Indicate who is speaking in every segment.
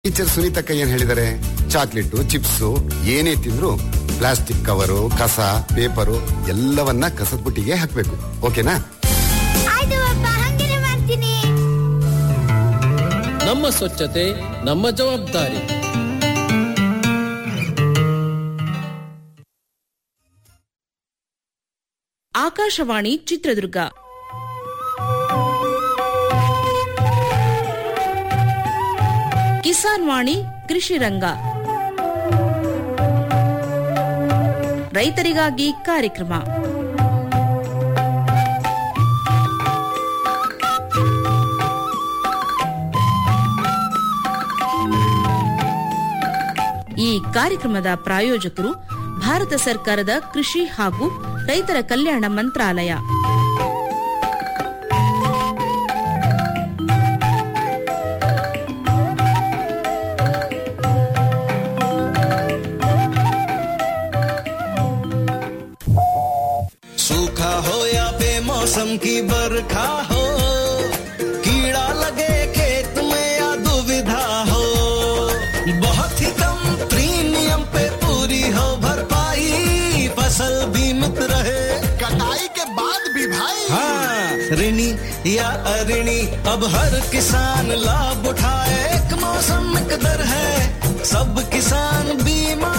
Speaker 1: Teacher ಸುನೀತಕ್ಕ ಏನ್ ಹೇಳಿದಾರೆ chocolate chips ಏನೇ ತಿಂದ್ರು ಪ್ಲಾಸ್ಟಿಕ್ ಕವರು ಕಸ ಪೇಪರು ಎಲ್ಲವನ್ನ ಕಸದ ಬುಟ್ಟಿಗೆ ಹಾಕ್ಬೇಕು ಓಕೆನಾ
Speaker 2: ಆಯ್ತು ಅಪ್ಪ ಹಂಗೇನೆ ಮಾಡ್ತೀನಿ
Speaker 3: ನಮ್ಮ ಸ್ವಚ್ಛತೆ ನಮ್ಮ ಜವಾಬ್ದಾರಿ
Speaker 4: ಆಕಾಶವಾಣಿ ಚಿತ್ರದುರ್ಗ ಕಿಸಾನ್ ವಾಣಿ ಕೃಷಿ ರಂಗ ರೈತರಿಗಾಗಿ ಕಾರ್ಯಕ್ರಮ ಈ ಕಾರ್ಯಕ್ರಮದ ಪ್ರಾಯೋಜಕರು ಭಾರತ ಸರ್ಕಾರದ ಕೃಷಿ ಹಾಗೂ ರೈತರ ಕಲ್ಯಾಣ ಮಂತ್ರಾಲಯ
Speaker 5: सूखा हो या बेमौसम की बरखा हो कीड़ा लगे खेत में या दुविधा हो बहुत ही कम प्रीमियम पे पूरी हो भरपाई फसल बीमित रहे
Speaker 1: कटाई के बाद भी भाई
Speaker 5: हाँ ऋणी या अऋणी अब हर किसान लाभ उठाए एक मौसम एक दर है सब किसान बीमा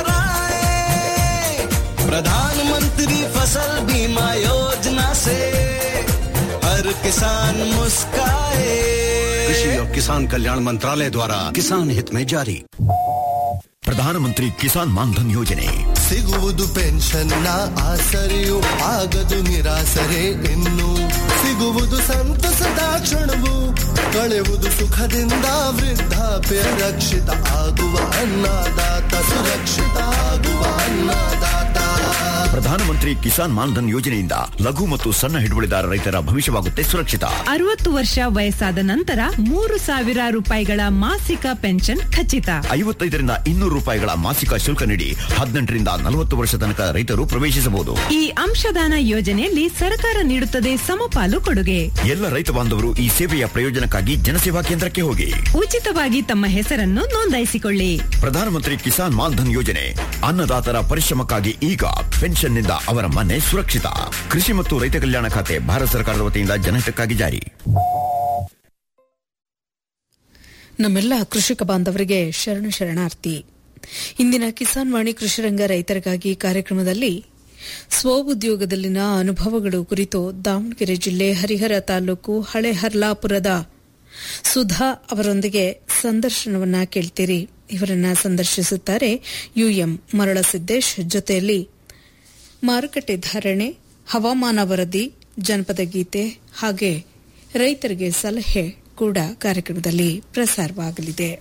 Speaker 5: कराए प्रधानमंत्री फसल बीमा योजना से हर किसान मुस्काए
Speaker 6: कृषि और किसान कल्याण मंत्रालय द्वारा किसान हित में जारी
Speaker 7: ಪ್ರಧಾನಮಂತ್ರಿ ಕಿಸಾನ್ ಮಾನ್ಧನ್ ಯೋಜನೆ
Speaker 8: ಸಿಗುವುದು ಪೆನ್ಷನ್ನ ಆಸರೆಯು ಆಗದು ನಿರಾಸರೆ ಇನ್ನು ಸಿಗುವುದು ಸಂತಸದ ಕ್ಷಣವು ಕಳೆವುದು ಸುಖದಿಂದ ವೃದ್ಧಾಪ್ಯ ರಕ್ಷಿತ ಆಗುವ ಅನ್ನದಾತ ಸುರಕ್ಷಿತ ಆಗುವ ಅನ್ನದಾತ
Speaker 7: ಪ್ರಧಾನಮಂತ್ರಿ ಕಿಸಾನ್ ಮಾನ್ಧನ್ ಯೋಜನೆಯಿಂದ ಲಘು ಮತ್ತು ಸಣ್ಣ ಹಿಡುವಳಿದಾರ ರೈತರ ಭವಿಷ್ಯವಾಗುತ್ತೆ ಸುರಕ್ಷಿತ
Speaker 9: ಅರವತ್ತು ವರ್ಷ ವಯಸ್ಸಾದ ನಂತರ ಮೂರು ಸಾವಿರ ರೂಪಾಯಿಗಳ ಮಾಸಿಕ ಪೆನ್ಷನ್ ಖಚಿತ
Speaker 7: ಐವತ್ತೈದರಿಂದ ಇನ್ನೂರು ರೂಪಾಯಿಗಳ ಮಾಸಿಕ ಶುಲ್ಕ ನೀಡಿ ಹದಿನೆಂಟರಿಂದ ನಲವತ್ತು ವರ್ಷ ತನಕ ರೈತರು ಪ್ರವೇಶಿಸಬಹುದು
Speaker 9: ಈ ಅಂಶದಾನ ಯೋಜನೆಯಲ್ಲಿ ಸರ್ಕಾರ ನೀಡುತ್ತದೆ ಸಮಪಾಲು ಕೊಡುಗೆ
Speaker 7: ಎಲ್ಲ ರೈತ ಬಾಂಧವರು ಈ ಸೇವೆಯ ಪ್ರಯೋಜನಕ್ಕಾಗಿ ಜನಸೇವಾ ಕೇಂದ್ರಕ್ಕೆ ಹೋಗಿ
Speaker 9: ಉಚಿತವಾಗಿ ತಮ್ಮ ಹೆಸರನ್ನು ನೋಂದಾಯಿಸಿಕೊಳ್ಳಿ
Speaker 7: ಪ್ರಧಾನಮಂತ್ರಿ ಕಿಸಾನ್ ಮಾನ್ಧನ್ ಯೋಜನೆ ಅನ್ನದಾತರ ಪರಿಶ್ರಮಕ್ಕಾಗಿ ಈಗ ಪೆನ್ಷನ್ನಿಂದ ಅವರ ಮನೆ ಸುರಕ್ಷಿತ ಕೃಷಿ ಮತ್ತು ರೈತ ಕಲ್ಯಾಣ ಖಾತೆ ಭಾರತ ಸರ್ಕಾರದ ವತಿಯಿಂದ ಜನಹಿತಕ್ಕಾಗಿ ಜಾರಿ
Speaker 10: ನಮ್ಮೆಲ್ಲ ಕೃಷಿಕ ಬಾಂಧವರಿಗೆ ಶರಣ ಶರಣಾರ್ಥಿ ಇಂದಿನ ಕಿಸಾನ್ ವಾಣಿ ಕೃಷಿರಂಗ ರೈತರಿಗಾಗಿ ಕಾರ್ಯಕ್ರಮದಲ್ಲಿ ಸ್ವಉದ್ಯೋಗದಲ್ಲಿನ ಅನುಭವಗಳು ಕುರಿತು ದಾವಣಗೆರೆ ಜಿಲ್ಲೆ ಹರಿಹರ ತಾಲೂಕು ಹಳೆ ಹರ್ಲಾಪುರದ ಸುಧಾ ಅವರೊಂದಿಗೆ ಸಂದರ್ಶನವನ್ನ ಕೇಳ್ತೀರಿ ಇವರನ್ನ ಸಂದರ್ಶಿಸುತ್ತಾರೆ ಯುಎಂ ಮರಳಸಿದ್ದೇಶ್ ಜೊತೆಯಲ್ಲಿ ಮಾರುಕಟ್ಟೆ ಧಾರಣೆ ಹವಾಮಾನ ವರದಿ ಜನಪದ ಗೀತೆ ಹಾಗೆ ರೈತರಿಗೆ ಸಲಹೆ ಕೂಡ ಕಾರ್ಯಕ್ರಮದಲ್ಲಿ ಪ್ರಸಾರವಾಗಲಿದೆ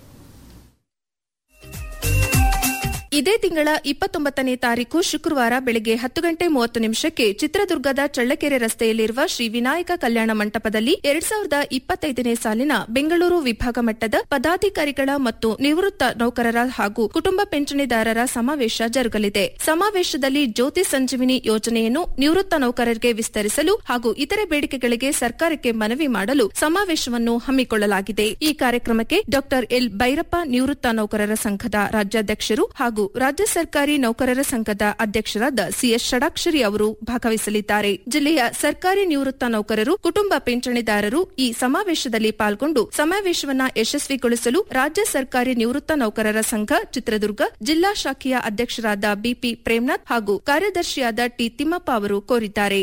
Speaker 11: ಇದೇ ತಿಂಗಳ ಇಪ್ಪತ್ತೊಂಬತ್ತನೇ ತಾರೀಕು ಶುಕ್ರವಾರ ಬೆಳಗ್ಗೆ ಹತ್ತು ಗಂಟೆ ಮೂವತ್ತು ನಿಮಿಷಕ್ಕೆ ಚಿತ್ರದುರ್ಗದ ಚಳ್ಳಕೆರೆ ರಸ್ತೆಯಲ್ಲಿರುವ ಶ್ರೀ ವಿನಾಯಕ ಕಲ್ಯಾಣ ಮಂಟಪದಲ್ಲಿ ಎರಡ್ ಸಾವಿರದ ಇಪ್ಪತ್ತೈದನೇ ಸಾಲಿನ ಬೆಂಗಳೂರು ವಿಭಾಗ ಮಟ್ಟದ ಪದಾಧಿಕಾರಿಗಳ ಮತ್ತು ನಿವೃತ್ತ ನೌಕರರ ಹಾಗೂ ಕುಟುಂಬ ಪಿಂಚಣಿದಾರರ ಸಮಾವೇಶ ಜರುಗಲಿದೆ ಸಮಾವೇಶದಲ್ಲಿ ಜ್ಯೋತಿ ಸಂಜೀವಿನಿ ಯೋಜನೆಯನ್ನು ನಿವೃತ್ತ ನೌಕರರಿಗೆ ವಿಸ್ತರಿಸಲು ಹಾಗೂ ಇತರೆ ಬೇಡಿಕೆಗಳಿಗೆ ಸರ್ಕಾರಕ್ಕೆ ಮನವಿ ಮಾಡಲು ಸಮಾವೇಶವನ್ನು ಹಮ್ಮಿಕೊಳ್ಳಲಾಗಿದೆ ಈ ಕಾರ್ಯಕ್ರಮಕ್ಕೆ ಡಾ ಎಲ್ ಭೈರಪ್ಪ ನಿವೃತ್ತ ನೌಕರರ ಸಂಘದ ರಾಜ್ಯಾಧ್ಯಕ್ಷರು ಹಾಗೂ ರಾಜ್ಯ ಸರ್ಕಾರಿ ನೌಕರರ ಸಂಘದ ಅಧ್ಯಕ್ಷರಾದ ಸಿಎಸ್ ಷಡಾಕ್ಷರಿ ಅವರು ಭಾಗವಹಿಸಲಿದ್ದಾರೆ ಜಿಲ್ಲೆಯ ಸರ್ಕಾರಿ ನಿವೃತ್ತ ನೌಕರರು ಕುಟುಂಬ ಪಿಂಚಣಿದಾರರು ಈ ಸಮಾವೇಶದಲ್ಲಿ ಪಾಲ್ಗೊಂಡು ಸಮಾವೇಶವನ್ನ ಯಶಸ್ವಿಗೊಳಿಸಲು ರಾಜ್ಯ ಸರ್ಕಾರಿ ನಿವೃತ್ತ ನೌಕರರ ಸಂಘ ಚಿತ್ರದುರ್ಗ ಜಿಲ್ಲಾ ಶಾಖೆಯ ಅಧ್ಯಕ್ಷರಾದ ಬಿಪಿ ಪ್ರೇಮ್ನಾಥ್ ಹಾಗೂ ಕಾರ್ಯದರ್ಶಿಯಾದ ಟಿ ತಿಮ್ಮಪ್ಪ ಅವರು ಕೋರಿದ್ದಾರೆ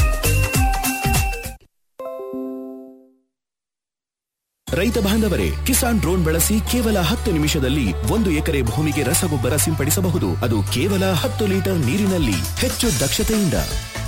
Speaker 12: ರೈತ ಬಾಂಧವರೇ ಕಿಸಾನ್ ಡ್ರೋನ್ ಬಳಸಿ ಕೇವಲ ಹತ್ತು ನಿಮಿಷದಲ್ಲಿ ಒಂದು ಎಕರೆ ಭೂಮಿಗೆ ರಸಗೊಬ್ಬರ ಸಿಂಪಡಿಸಬಹುದು ಅದು ಕೇವಲ ಹತ್ತು ಲೀಟರ್ ನೀರಿನಲ್ಲಿ ಹೆಚ್ಚು ದಕ್ಷತೆಯಿಂದ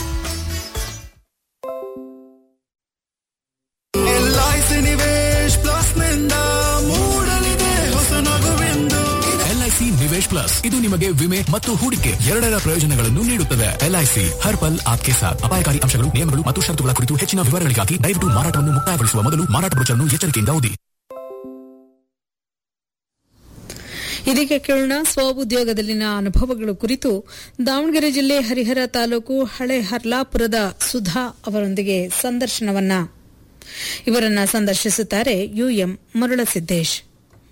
Speaker 8: ಎಲ್ಐಸಿ ನಿವೇಶ್ ಪ್ಲಸ್ ನಿಂದ ಮೂಡಲಿದೆ ಹೊಸ ನಗುವೆಂದು
Speaker 13: ಎಲ್ಐಸಿ ನಿವೇಶ್ ಪ್ಲಸ್ ಇದು ನಿಮಗೆ ವಿಮೆ ಮತ್ತು ಹೂಡಿಕೆ ಎರಡರ ಪ್ರಯೋಜನಗಳನ್ನು ನೀಡುತ್ತದೆ ಎಲ್ಐಸಿ ಹರ್ ಪಲ್ ಆಪ್ಕೆ ಸಾಥ್ ಅಪಾಯಕಾರಿ ಅಂಶಗಳು ನಿಯಮಗಳು ಮತ್ತು ಷರತ್ತುಗಳ ಕುರಿತು ಹೆಚ್ಚಿನ ವಿವರಗಳಿಗಾಗಿ ದಯವಿಟ್ಟು ಮಾರಾಟವನ್ನು ಮುಕ್ತಾಯಗೊಳಿಸುವ ಮೊದಲು ಮಾರಾಟ ಬ್ರೋಚರ್ನ್ನು ಎಚ್ಚರಿಕೆಯಿಂದ ಓದಿ
Speaker 10: ಇದೀಗ ಕೇಳೋಣ ಸ್ವಉದ್ಯೋಗದಲ್ಲಿನ ಅನುಭವಗಳು ಕುರಿತು ದಾವಣಗೆರೆ ಜಿಲ್ಲೆ ಹರಿಹರ ತಾಲೂಕು ಹಳೆ ಹರ್ಲಾಪುರದ ಸುಧಾ ಅವರೊಂದಿಗೆ ಸಂದರ್ಶನವನ್ನ ಇವರನ್ನ ಸಂದರ್ಶಿಸುತ್ತಾರೆ ಯುಎಂ ಮರುಳಸಿದ್ದೇಶ್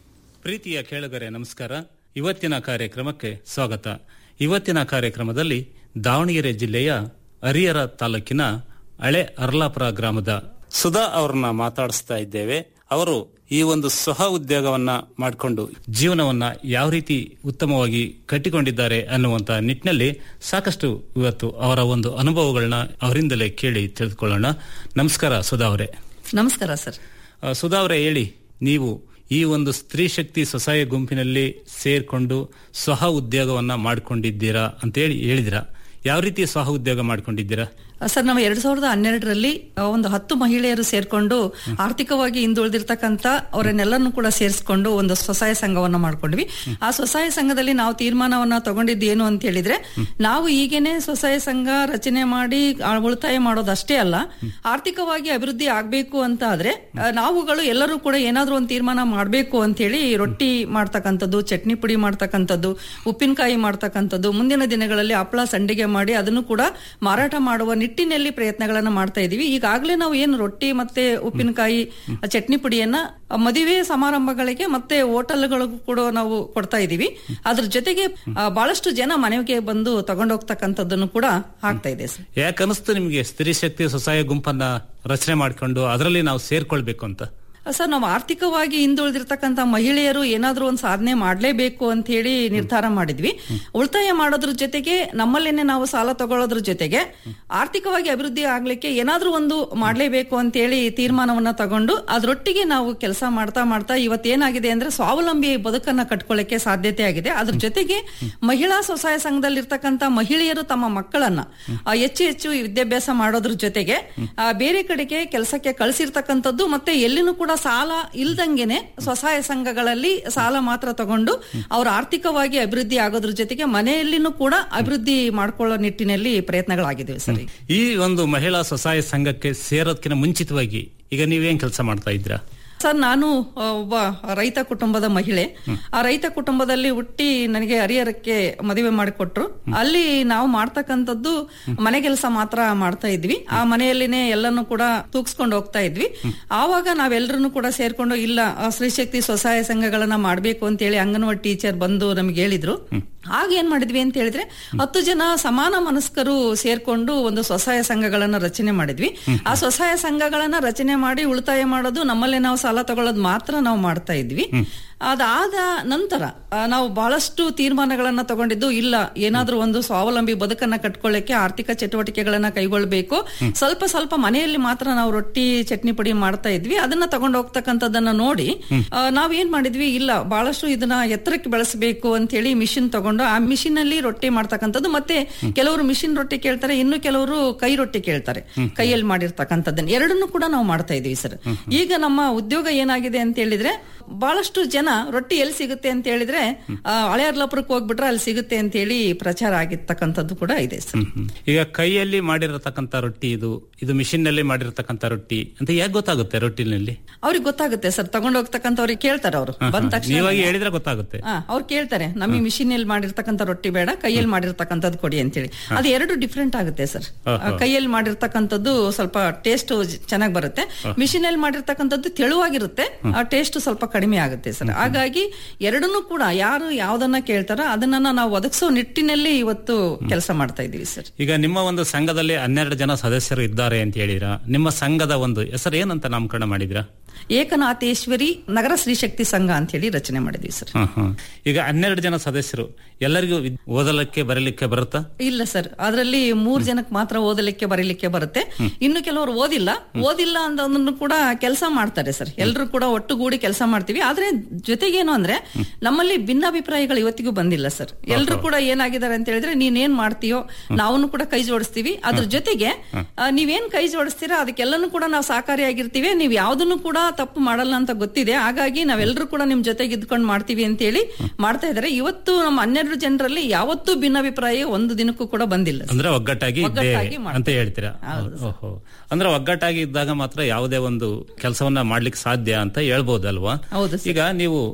Speaker 14: ಪ್ರೀತಿಯ ಕೇಳುಗರೆ ನಮಸ್ಕಾರ ಇವತ್ತಿನ ಕಾರ್ಯಕ್ರಮಕ್ಕೆ ಸ್ವಾಗತ ಇವತ್ತಿನ ಕಾರ್ಯಕ್ರಮದಲ್ಲಿ ದಾವಣಗೆರೆ ಜಿಲ್ಲೆಯ ಹರಿಹರ ತಾಲೂಕಿನ ಹಳೆ ಅರ್ಲಾಪುರ ಗ್ರಾಮದ ಸುಧಾ ಅವ್ರನ್ನ ಮಾತಾಡಿಸ್ತಾ ಇದ್ದೇವೆ ಅವರು ಈ ಒಂದು ಸ್ವಹ ಉದ್ಯೋಗವನ್ನ ಮಾಡಿಕೊಂಡು ಜೀವನವನ್ನ ಯಾವ ರೀತಿ ಉತ್ತಮವಾಗಿ ಕಟ್ಟಿಕೊಂಡಿದ್ದಾರೆ ಅನ್ನುವಂತ ನಿಟ್ಟಿನಲ್ಲಿ ಸಾಕಷ್ಟು ಇವತ್ತು ಅವರ ಒಂದು ಅನುಭವಗಳನ್ನ ಅವರಿಂದಲೇ ಕೇಳಿ ತಿಳಿದುಕೊಳ್ಳೋಣ ನಮಸ್ಕಾರ ಸುಧಾ ಅವರೇ
Speaker 15: ನಮಸ್ಕಾರ ಸರ್
Speaker 14: ಆ, ಸುಧಾ ಅವರೇ ಹೇಳಿ ನೀವು ಈ ಒಂದು ಸ್ತ್ರೀ ಶಕ್ತಿ ಸ್ವಸಹಾಯ ಗುಂಪಿನಲ್ಲಿ ಸೇರ್ಕೊಂಡು ಸ್ವಹ ಉದ್ಯೋಗವನ್ನ ಮಾಡ್ಕೊಂಡಿದ್ದೀರಾ ಅಂತ ಹೇಳಿ ಹೇಳಿದಿರಾ ಯಾವ ರೀತಿ ಸ್ವಹ ಉದ್ಯೋಗ ಮಾಡ್ಕೊಂಡಿದ್ದೀರಾ
Speaker 15: ಸರ್ ನಾವು ಎರಡ್ ಸಾವಿರದ ಹನ್ನೆರಡರಲ್ಲಿ ಒಂದು ಹತ್ತು ಮಹಿಳೆಯರು ಸೇರ್ಕೊಂಡು ಆರ್ಥಿಕವಾಗಿ ಹಿಂದುಳಿದಿರ್ತಕ್ಕಂಥ ಅವರನ್ನೆಲ್ಲರನ್ನು ಕೂಡ ಸೇರಿಸ್ಕೊಂಡು ಒಂದು ಸ್ವಸಹಾಯ ಸಂಘವನ್ನ ಮಾಡ್ಕೊಂಡ್ವಿ ಆ ಸ್ವಸಹಾಯ ಸಂಘದಲ್ಲಿ ನಾವು ತೀರ್ಮಾನವನ್ನ ತಗೊಂಡಿದ್ದು ಏನು ಅಂತ ಹೇಳಿದ್ರೆ ನಾವು ಈಗೇನೆ ಸ್ವಸಹಾಯ ಸಂಘ ರಚನೆ ಮಾಡಿ ಆ ಉಳಿತಾಯ ಮಾಡೋದಷ್ಟೇ ಅಲ್ಲ ಆರ್ಥಿಕವಾಗಿ ಅಭಿವೃದ್ಧಿ ಆಗ್ಬೇಕು ಅಂತ ಆದ್ರೆ ಆ, ನಾವುಗಳು ಎಲ್ಲರೂ ಕೂಡ ಏನಾದ್ರೂ ಒಂದು ತೀರ್ಮಾನ ಮಾಡ್ಬೇಕು ಅಂತ ಹೇಳಿ ರೊಟ್ಟಿ ಮಾಡ್ತಕ್ಕಂಥದ್ದು ಚಟ್ನಿ ಪುಡಿ ಮಾಡ್ತಕ್ಕಂಥದ್ದು ಉಪ್ಪಿನಕಾಯಿ ಮಾಡ್ತಕ್ಕಂಥದ್ದು ಮುಂದಿನ ದಿನಗಳಲ್ಲಿ ಹಪ್ಪಳ ಸಂಡಿಗೆ ಮಾಡಿ ಅದನ್ನು ಕೂಡ ಮಾರಾಟ ಮಾಡುವ ನಿಟ್ಟಿನಲ್ಲಿ ಪ್ರಯತ್ನಗಳನ್ನ ಮಾಡ್ತಾ ಇದೀವಿ ಈಗಾಗಲೇ ನಾವು ಏನು ರೊಟ್ಟಿ ಮತ್ತೆ ಉಪ್ಪಿನಕಾಯಿ ಚಟ್ನಿ ಪುಡಿಯನ್ನ ಮದುವೆ ಸಮಾರಂಭಗಳಿಗೆ ಮತ್ತೆ ಹೋಟೆಲ್ಗಳಿಗೂ ಕೂಡ ನಾವು ಕೊಡ್ತಾ ಇದೀವಿ ಅದ್ರ ಜೊತೆಗೆ ಆ, ಬಹಳಷ್ಟು ಜನ ಮನೆಗೆ ಬಂದು ತಗೊಂಡೋಗ್ತಕ್ಕಂಥದ್ದನ್ನು ಕೂಡ ಆಗ್ತಾ ಇದೆ ಸರ್
Speaker 14: ಯಾಕನ್ನಿಸ್ತು ನಿಮಗೆ ಸ್ತ್ರೀ ಶಕ್ತಿ ಸ್ವಸಹಾಯ ಗುಂಪನ್ನ ರಚನೆ ಮಾಡ್ಕೊಂಡು ಅದರಲ್ಲಿ ನಾವು ಸೇರ್ಕೊಳ್ಬೇಕು ಅಂತ
Speaker 15: ಸರ್ ನಾವು ಆರ್ಥಿಕವಾಗಿ ಹಿಂದುಳಿದಿರ್ತಕ್ಕಂಥ ಮಹಿಳೆಯರು ಏನಾದ್ರೂ ಒಂದು ಸಾಧನೆ ಮಾಡಲೇಬೇಕು ಅಂತ ಹೇಳಿ ನಿರ್ಧಾರ ಮಾಡಿದ್ವಿ ಉಳಿತಾಯ ಮಾಡೋದ್ರ ಜೊತೆಗೆ ನಮ್ಮಲ್ಲೇನೆ ನಾವು ಸಾಲ ತಗೊಳ್ಳೋದ್ರ ಜೊತೆಗೆ ಆರ್ಥಿಕವಾಗಿ ಅಭಿವೃದ್ಧಿ ಆಗ್ಲಿಕ್ಕೆ ಏನಾದ್ರೂ ಒಂದು ಮಾಡಲೇಬೇಕು ಅಂತ ಹೇಳಿ ತೀರ್ಮಾನವನ್ನ ತಗೊಂಡು ಅದ್ರೊಟ್ಟಿಗೆ ನಾವು ಕೆಲಸ ಮಾಡ್ತಾ ಮಾಡ್ತಾ ಇವತ್ತೇನಾಗಿದೆ ಅಂದ್ರೆ ಸ್ವಾವಲಂಬಿ ಬದುಕನ್ನ ಕಟ್ಕೊಳ್ಳಕ್ಕೆ ಸಾಧ್ಯತೆ ಆಗಿದೆ ಅದ್ರ ಜೊತೆಗೆ ಮಹಿಳಾ ಸ್ವಸಹಾಯ ಸಂಘದಲ್ಲಿರ್ತಕ್ಕಂಥ ಮಹಿಳೆಯರು ತಮ್ಮ ಮಕ್ಕಳನ್ನ ಆ, ಹೆಚ್ಚು ಹೆಚ್ಚು ವಿದ್ಯಾಭ್ಯಾಸ ಮಾಡೋದ್ರ ಜೊತೆಗೆ ಆ, ಬೇರೆ ಕಡೆಗೆ ಕೆಲಸಕ್ಕೆ ಕಳಿಸಿರ್ತಕ್ಕಂಥದ್ದು ಮತ್ತೆ ಎಲ್ಲಿನೂ ಕೂಡ ಸಾಲ ಇಲ್ದಂಗೆನೆ ಸ್ವಸಹಾಯ ಸಂಘಗಳಲ್ಲಿ ಸಾಲ ಮಾತ್ರ ತಗೊಂಡು ಅವ್ರ ಆರ್ಥಿಕವಾಗಿ ಅಭಿವೃದ್ಧಿ ಆಗೋದ್ರ ಜೊತೆಗೆ ಮನೆಯಲ್ಲಿನೂ ಕೂಡ ಅಭಿವೃದ್ಧಿ ಮಾಡ್ಕೊಳ್ಳೋ ನಿಟ್ಟಿನಲ್ಲಿ ಪ್ರಯತ್ನಗಳಾಗಿದ್ದೇವೆ ಸರ್ ಈಗ.
Speaker 14: ಈ ಒಂದು ಮಹಿಳಾ ಸ್ವಸಹಾಯ ಸಂಘಕ್ಕೆ ಸೇರೋದಕ್ಕಿಂತ ಮುಂಚಿತವಾಗಿ ಈಗ ನೀವೇನ್ ಕೆಲಸ ಮಾಡ್ತಾ ಇದ್ದೀರಾ
Speaker 15: ಸರ್ ನಾನು ಆ, ಒಬ್ಬ ರೈತ ಕುಟುಂಬದ ಮಹಿಳೆ ಆ ರೈತ ಕುಟುಂಬದಲ್ಲಿ ಹುಟ್ಟಿ ನನಗೆ ಹರಿಹರಕ್ಕೆ ಮದುವೆ ಮಾಡಿಕೊಟ್ರು ಅಲ್ಲಿ ನಾವು ಮಾಡ್ತಕ್ಕಂಥದ್ದು ಮನೆ ಕೆಲಸ ಮಾತ್ರ ಮಾಡ್ತಾ ಇದ್ವಿ ಆ ಮನೆಯಲ್ಲಿನೇ ಎಲ್ಲಾನು ಕೂಡ ತೂಗಿಸ್ಕೊಂಡು ಹೋಗ್ತಾ ಇದ್ವಿ ಆವಾಗ ನಾವೆಲ್ಲರೂ ಕೂಡ ಸೇರ್ಕೊಂಡು ಇಲ್ಲ ಆ, ಸ್ತ್ರೀಶಕ್ತಿ ಸ್ವಸಹಾಯ ಸಂಘಗಳನ್ನ ಮಾಡ್ಬೇಕು ಅಂತ ಹೇಳಿ ಅಂಗನವಾಡಿ ಟೀಚರ್ ಬಂದು ನಮ್ಗೆ ಹೇಳಿದ್ರು ಆಗ ಏನ್ ಮಾಡಿದ್ವಿ ಅಂತ ಹೇಳಿದ್ರೆ ಹತ್ತು ಜನ ಸಮಾನ ಮನಸ್ಕರು ಸೇರ್ಕೊಂಡು ಒಂದು ಸ್ವಸಹಾಯ ಸಂಘಗಳನ್ನ ರಚನೆ ಮಾಡಿದ್ವಿ ಆ ಸ್ವಸಹಾಯ ಸಂಘಗಳನ್ನ ರಚನೆ ಮಾಡಿ ಉಳಿತಾಯ ಮಾಡೋದು ನಮ್ಮಲ್ಲೇ ನಾವು ಸಾಲ ತಗೊಳ್ಳೋದು ಮಾತ್ರ ನಾವು ಮಾಡ್ತಾ ಇದ್ವಿ ಅದಾದ ನಂತರ ಆ, ನಾವು ಬಹಳಷ್ಟು ತೀರ್ಮಾನಗಳನ್ನ ತಗೊಂಡಿದ್ದು ಇಲ್ಲ ಏನಾದ್ರೂ ಒಂದು ಸ್ವಾವಲಂಬಿ ಬದುಕನ್ನ ಕಟ್ಕೊಳ್ಳಿಕ್ಕೆ ಆರ್ಥಿಕ ಚಟುವಟಿಕೆಗಳನ್ನ ಕೈಗೊಳ್ಬೇಕು ಸ್ವಲ್ಪ ಸ್ವಲ್ಪ ಮನೆಯಲ್ಲಿ ಮಾತ್ರ ನಾವು ರೊಟ್ಟಿ ಚಟ್ನಿ ಪುಡಿ ಮಾಡ್ತಾ ಇದ್ವಿ ಅದನ್ನ ತಗೊಂಡು ಹೋಗ್ತಕ್ಕಂಥದ್ದನ್ನ ನೋಡಿ ಆ, ನಾವ್ ಏನ್ ಮಾಡಿದ್ವಿ ಇಲ್ಲ ಬಹಳಷ್ಟು ಇದನ್ನ ಎತ್ತರಕ್ಕೆ ಬೆಳೆಸಬೇಕು ಅಂತ ಹೇಳಿ ಮಿಷಿನ್ ತಗೊಂಡು ಆ ಮಿಷಿನ್ ಅಲ್ಲಿ ರೊಟ್ಟಿ ಮಾಡ್ತಕ್ಕಂಥದ್ದು ಮತ್ತೆ ಕೆಲವರು ಮಿಷಿನ್ ರೊಟ್ಟಿ ಕೇಳ್ತಾರೆ ಇನ್ನು ಕೆಲವರು ಕೈ ರೊಟ್ಟಿ ಕೇಳ್ತಾರೆ ಕೈಯಲ್ಲಿ ಮಾಡಿರ್ತಕ್ಕಂಥದ್ದನ್ನ ಎರಡನ್ನೂ ಕೂಡ ನಾವು ಮಾಡ್ತಾ ಇದೀವಿ ಸರ್ ಈಗ ನಮ್ಮ ಉದ್ಯೋಗ ಏನಾಗಿದೆ ಅಂತ ಹೇಳಿದ್ರೆ ಬಹಳಷ್ಟು ಜನ ರೊಟ್ಟಿ ಎಲ್ಲಿ ಸಿಗುತ್ತೆ ಅಂತ ಹೇಳಿದ್ರೆ ಆ, ಹಳೆ ಅರ್ಲಾಪುರಕ್ಕೆ ಹೋಗ್ಬಿಟ್ರೆ ಅಲ್ಲಿ ಸಿಗುತ್ತೆ ಅಂತ ಹೇಳಿ ಪ್ರಚಾರ ಆಗಿರ್ತಕ್ಕಂಥದ್ದು ಕೂಡ ಇದೆ ಸರ್
Speaker 14: ಈಗ ಕೈಯಲ್ಲಿ ಮಾಡಿರತಕ್ಕಂತ ರೊಟ್ಟಿ ಇದು ಇದು ಮಿಷಿನ್ ನಲ್ಲಿ ಮಾಡಿರತಕ್ಕಂತ ರೊಟ್ಟಿ ಅಂತ ಯಾಕೆ ಗೊತ್ತಾಗುತ್ತೆ ರೊಟ್ಟಿನಲ್ಲಿ
Speaker 15: ಅವ್ರಿಗೆ ಗೊತ್ತಾಗುತ್ತೆ ಸರ್ ತಗೊಂಡು ಹೋಗ್ತಕ್ಕಂಥವ್ರಿಗೆ ಕೇಳ್ತಾರೆ ಅವರು ಬಂದ ತಕ್ಷಣ
Speaker 14: ನೀವಾಗಿ ಹೇಳಿದ್ರೆ ಗೊತ್ತಾಗುತ್ತೆ
Speaker 15: ಆ, ಅವ್ರು ಕೇಳ್ತಾರೆ ನಮಗೆ ಮಿಷಿನ್ ಅಲ್ಲಿ ಮಾಡಿರ್ತಕ್ಕಂಥ ರೊಟ್ಟಿ ಬೇಡ ಕೈಯಲ್ಲಿ ಮಾಡಿರ್ತಕ್ಕಂಥದ್ದು ಕೊಡಿ ಅಂತೇಳಿ ಅದು ಎರಡು ಡಿಫ್ರೆಂಟ್ ಆಗುತ್ತೆ ಸರ್
Speaker 14: ಹಾ, ಹಾ.
Speaker 15: ಕೈಯಲ್ಲಿ ಮಾಡಿರ್ತಕ್ಕಂಥದ್ದು ಸ್ವಲ್ಪ ಟೇಸ್ಟ್ ಚೆನ್ನಾಗಿ ಬರುತ್ತೆ
Speaker 14: ಹಾ.
Speaker 15: ಮಿಷಿನ್ ಅಲ್ಲಿ ಮಾಡಿರ್ತಕ್ಕಂಥದ್ದು ತೆಳುವಾಗಿರುತ್ತೆ ಆ ಟೇಸ್ಟ್ ಸ್ವಲ್ಪ ಕಡಿಮೆ ಆಗುತ್ತೆ ಸರ್ ಹಾಗಾಗಿ ಎರಡನ್ನೂ ಕೂಡ ಯಾರು ಯಾವ್ದನ್ನ ಕೇಳ್ತಾರೋ ಅದನ್ನ ನಾವು ಒದಗಿಸೋ ನಿಟ್ಟಿನಲ್ಲಿ ಇವತ್ತು ಕೆಲಸ ಮಾಡ್ತಾ ಇದೀವಿ ಸರ್
Speaker 14: ಈಗ ನಿಮ್ಮ ಒಂದು ಸಂಘದಲ್ಲಿ ಹನ್ನೆರಡು ಜನ ಸದಸ್ಯರು ಇದ್ದಾರೆ ಅಂತ ಹೇಳಿದ್ರ ನಿಮ್ಮ ಸಂಘದ ಒಂದು ಹೆಸರು ಏನಂತ ನಾಮಕರಣ ಮಾಡಿದ್ರಾ
Speaker 15: ಏಕನಾಥೇಶ್ವರಿ ನಗರ ಸ್ತ್ರೀಶಕ್ತಿ ಸಂಘ ಅಂತ ಹೇಳಿ ರಚನೆ ಮಾಡಿದ್ವಿ ಸರ್
Speaker 14: ಹ್ಮ್, ಹ್ಮ್. ಈಗ ಹನ್ನೆರಡು ಜನ ಸದಸ್ಯರು ಎಲ್ಲರಿಗೂ ವಿದ್- ಓದಲಿಕ್ಕೆ ಬರಲಿಕ್ಕೆ ಬರುತ್ತಾ
Speaker 15: ಇಲ್ಲ ಸರ್ ಅದರಲ್ಲಿ ಮೂರ್ ಜನಕ್ಕೆ ಮಾತ್ರ ಓದಲಿಕ್ಕೆ ಬರೀಲಿಕ್ಕೆ ಬರುತ್ತೆ ಇನ್ನು ಕೆಲವರು ಓದಿಲ್ಲ ಓದಿಲ್ಲ ಅನ್ನೋದನ್ನು ಕೂಡ ಕೆಲಸ ಮಾಡ್ತಾರೆ ಸರ್ ಎಲ್ಲರೂ ಕೂಡ ಒಟ್ಟುಗೂಡಿ ಕೆಲಸ ಮಾಡ್ತೀವಿ ಆದ್ರೆ ಜೊತೆಗೇನು ಅಂದ್ರೆ ನಮ್ಮಲ್ಲಿ ಭಿನ್ನಾಭಿಪ್ರಾಯಗಳು ಇವತ್ತಿಗೂ ಬಂದಿಲ್ಲ ಸರ್ ಎಲ್ಲರೂ ಕೂಡ ಏನಾಗಿದ್ದಾರೆ ಅಂತ ಹೇಳಿದ್ರೆ ನೀನೇನ್ ಮಾಡ್ತೀಯೋ ನಾವು ಕೂಡ ಕೈ ಜೋಡಿಸ್ತೀವಿ ಅದ್ರ ಜೊತೆಗೆ ಆ, ನೀವೇನ್ ಕೈ ಜೋಡಿಸ್ತೀರಾ ಅದಕ್ಕೆಲ್ಲನೂ ಕೂಡ ನಾವು ಸಹಕಾರಿಯಾಗಿರ್ತೀವಿ ನೀವು ಯಾವ್ದನ್ನು ಕೂಡ ತಪ್ಪು ಮಾಡಲ್ಲ ಅಂತ ಗೊತ್ತಿದೆ ಹಾಗಾಗಿ ನಾವೆಲ್ಲರೂ ಕೂಡ ನಿಮ್ ಜೊತೆಗೆ ಇದ್ಕೊಂಡು ಮಾಡ್ತೀವಿ ಅಂತ ಹೇಳಿ ಮಾಡ್ತಾ ಇದಾರೆ ಇವತ್ತು ನಮ್ಮ ಹನ್ನೆರಡು ಜನರಲ್ಲಿ ಯಾವತ್ತೂ ಭಿನ್ನಾಭಿಪ್ರಾಯ ಒಂದು ದಿನಕ್ಕೂ ಕೂಡ ಬಂದಿಲ್ಲ ಸರ್.
Speaker 14: ಅಂದ್ರೆ ಒಗ್ಗಟ್ಟಾಗಿ ಇದ್ದೇವೆ
Speaker 15: ಒಗ್ಗಟ್ಟಾಗಿ ಮಾಡ್ತೀವಿ.
Speaker 14: ಅಂತ ಹೇಳ್ತೀರಾ ಓಹೋ ಅಂದ್ರೆ ಒಗ್ಗಟ್ಟಾಗಿ ಇದ್ದಾಗ ಮಾತ್ರ ಯಾವುದೇ ಒಂದು ಕೆಲಸವನ್ನ ಮಾಡ್ಲಿಕ್ಕೆ ಸಾಧ್ಯ ಅಂತ ಹೇಳ್ಬೋದಲ್ವಾ
Speaker 15: ಹೌದು
Speaker 14: ಈಗ ನೀವು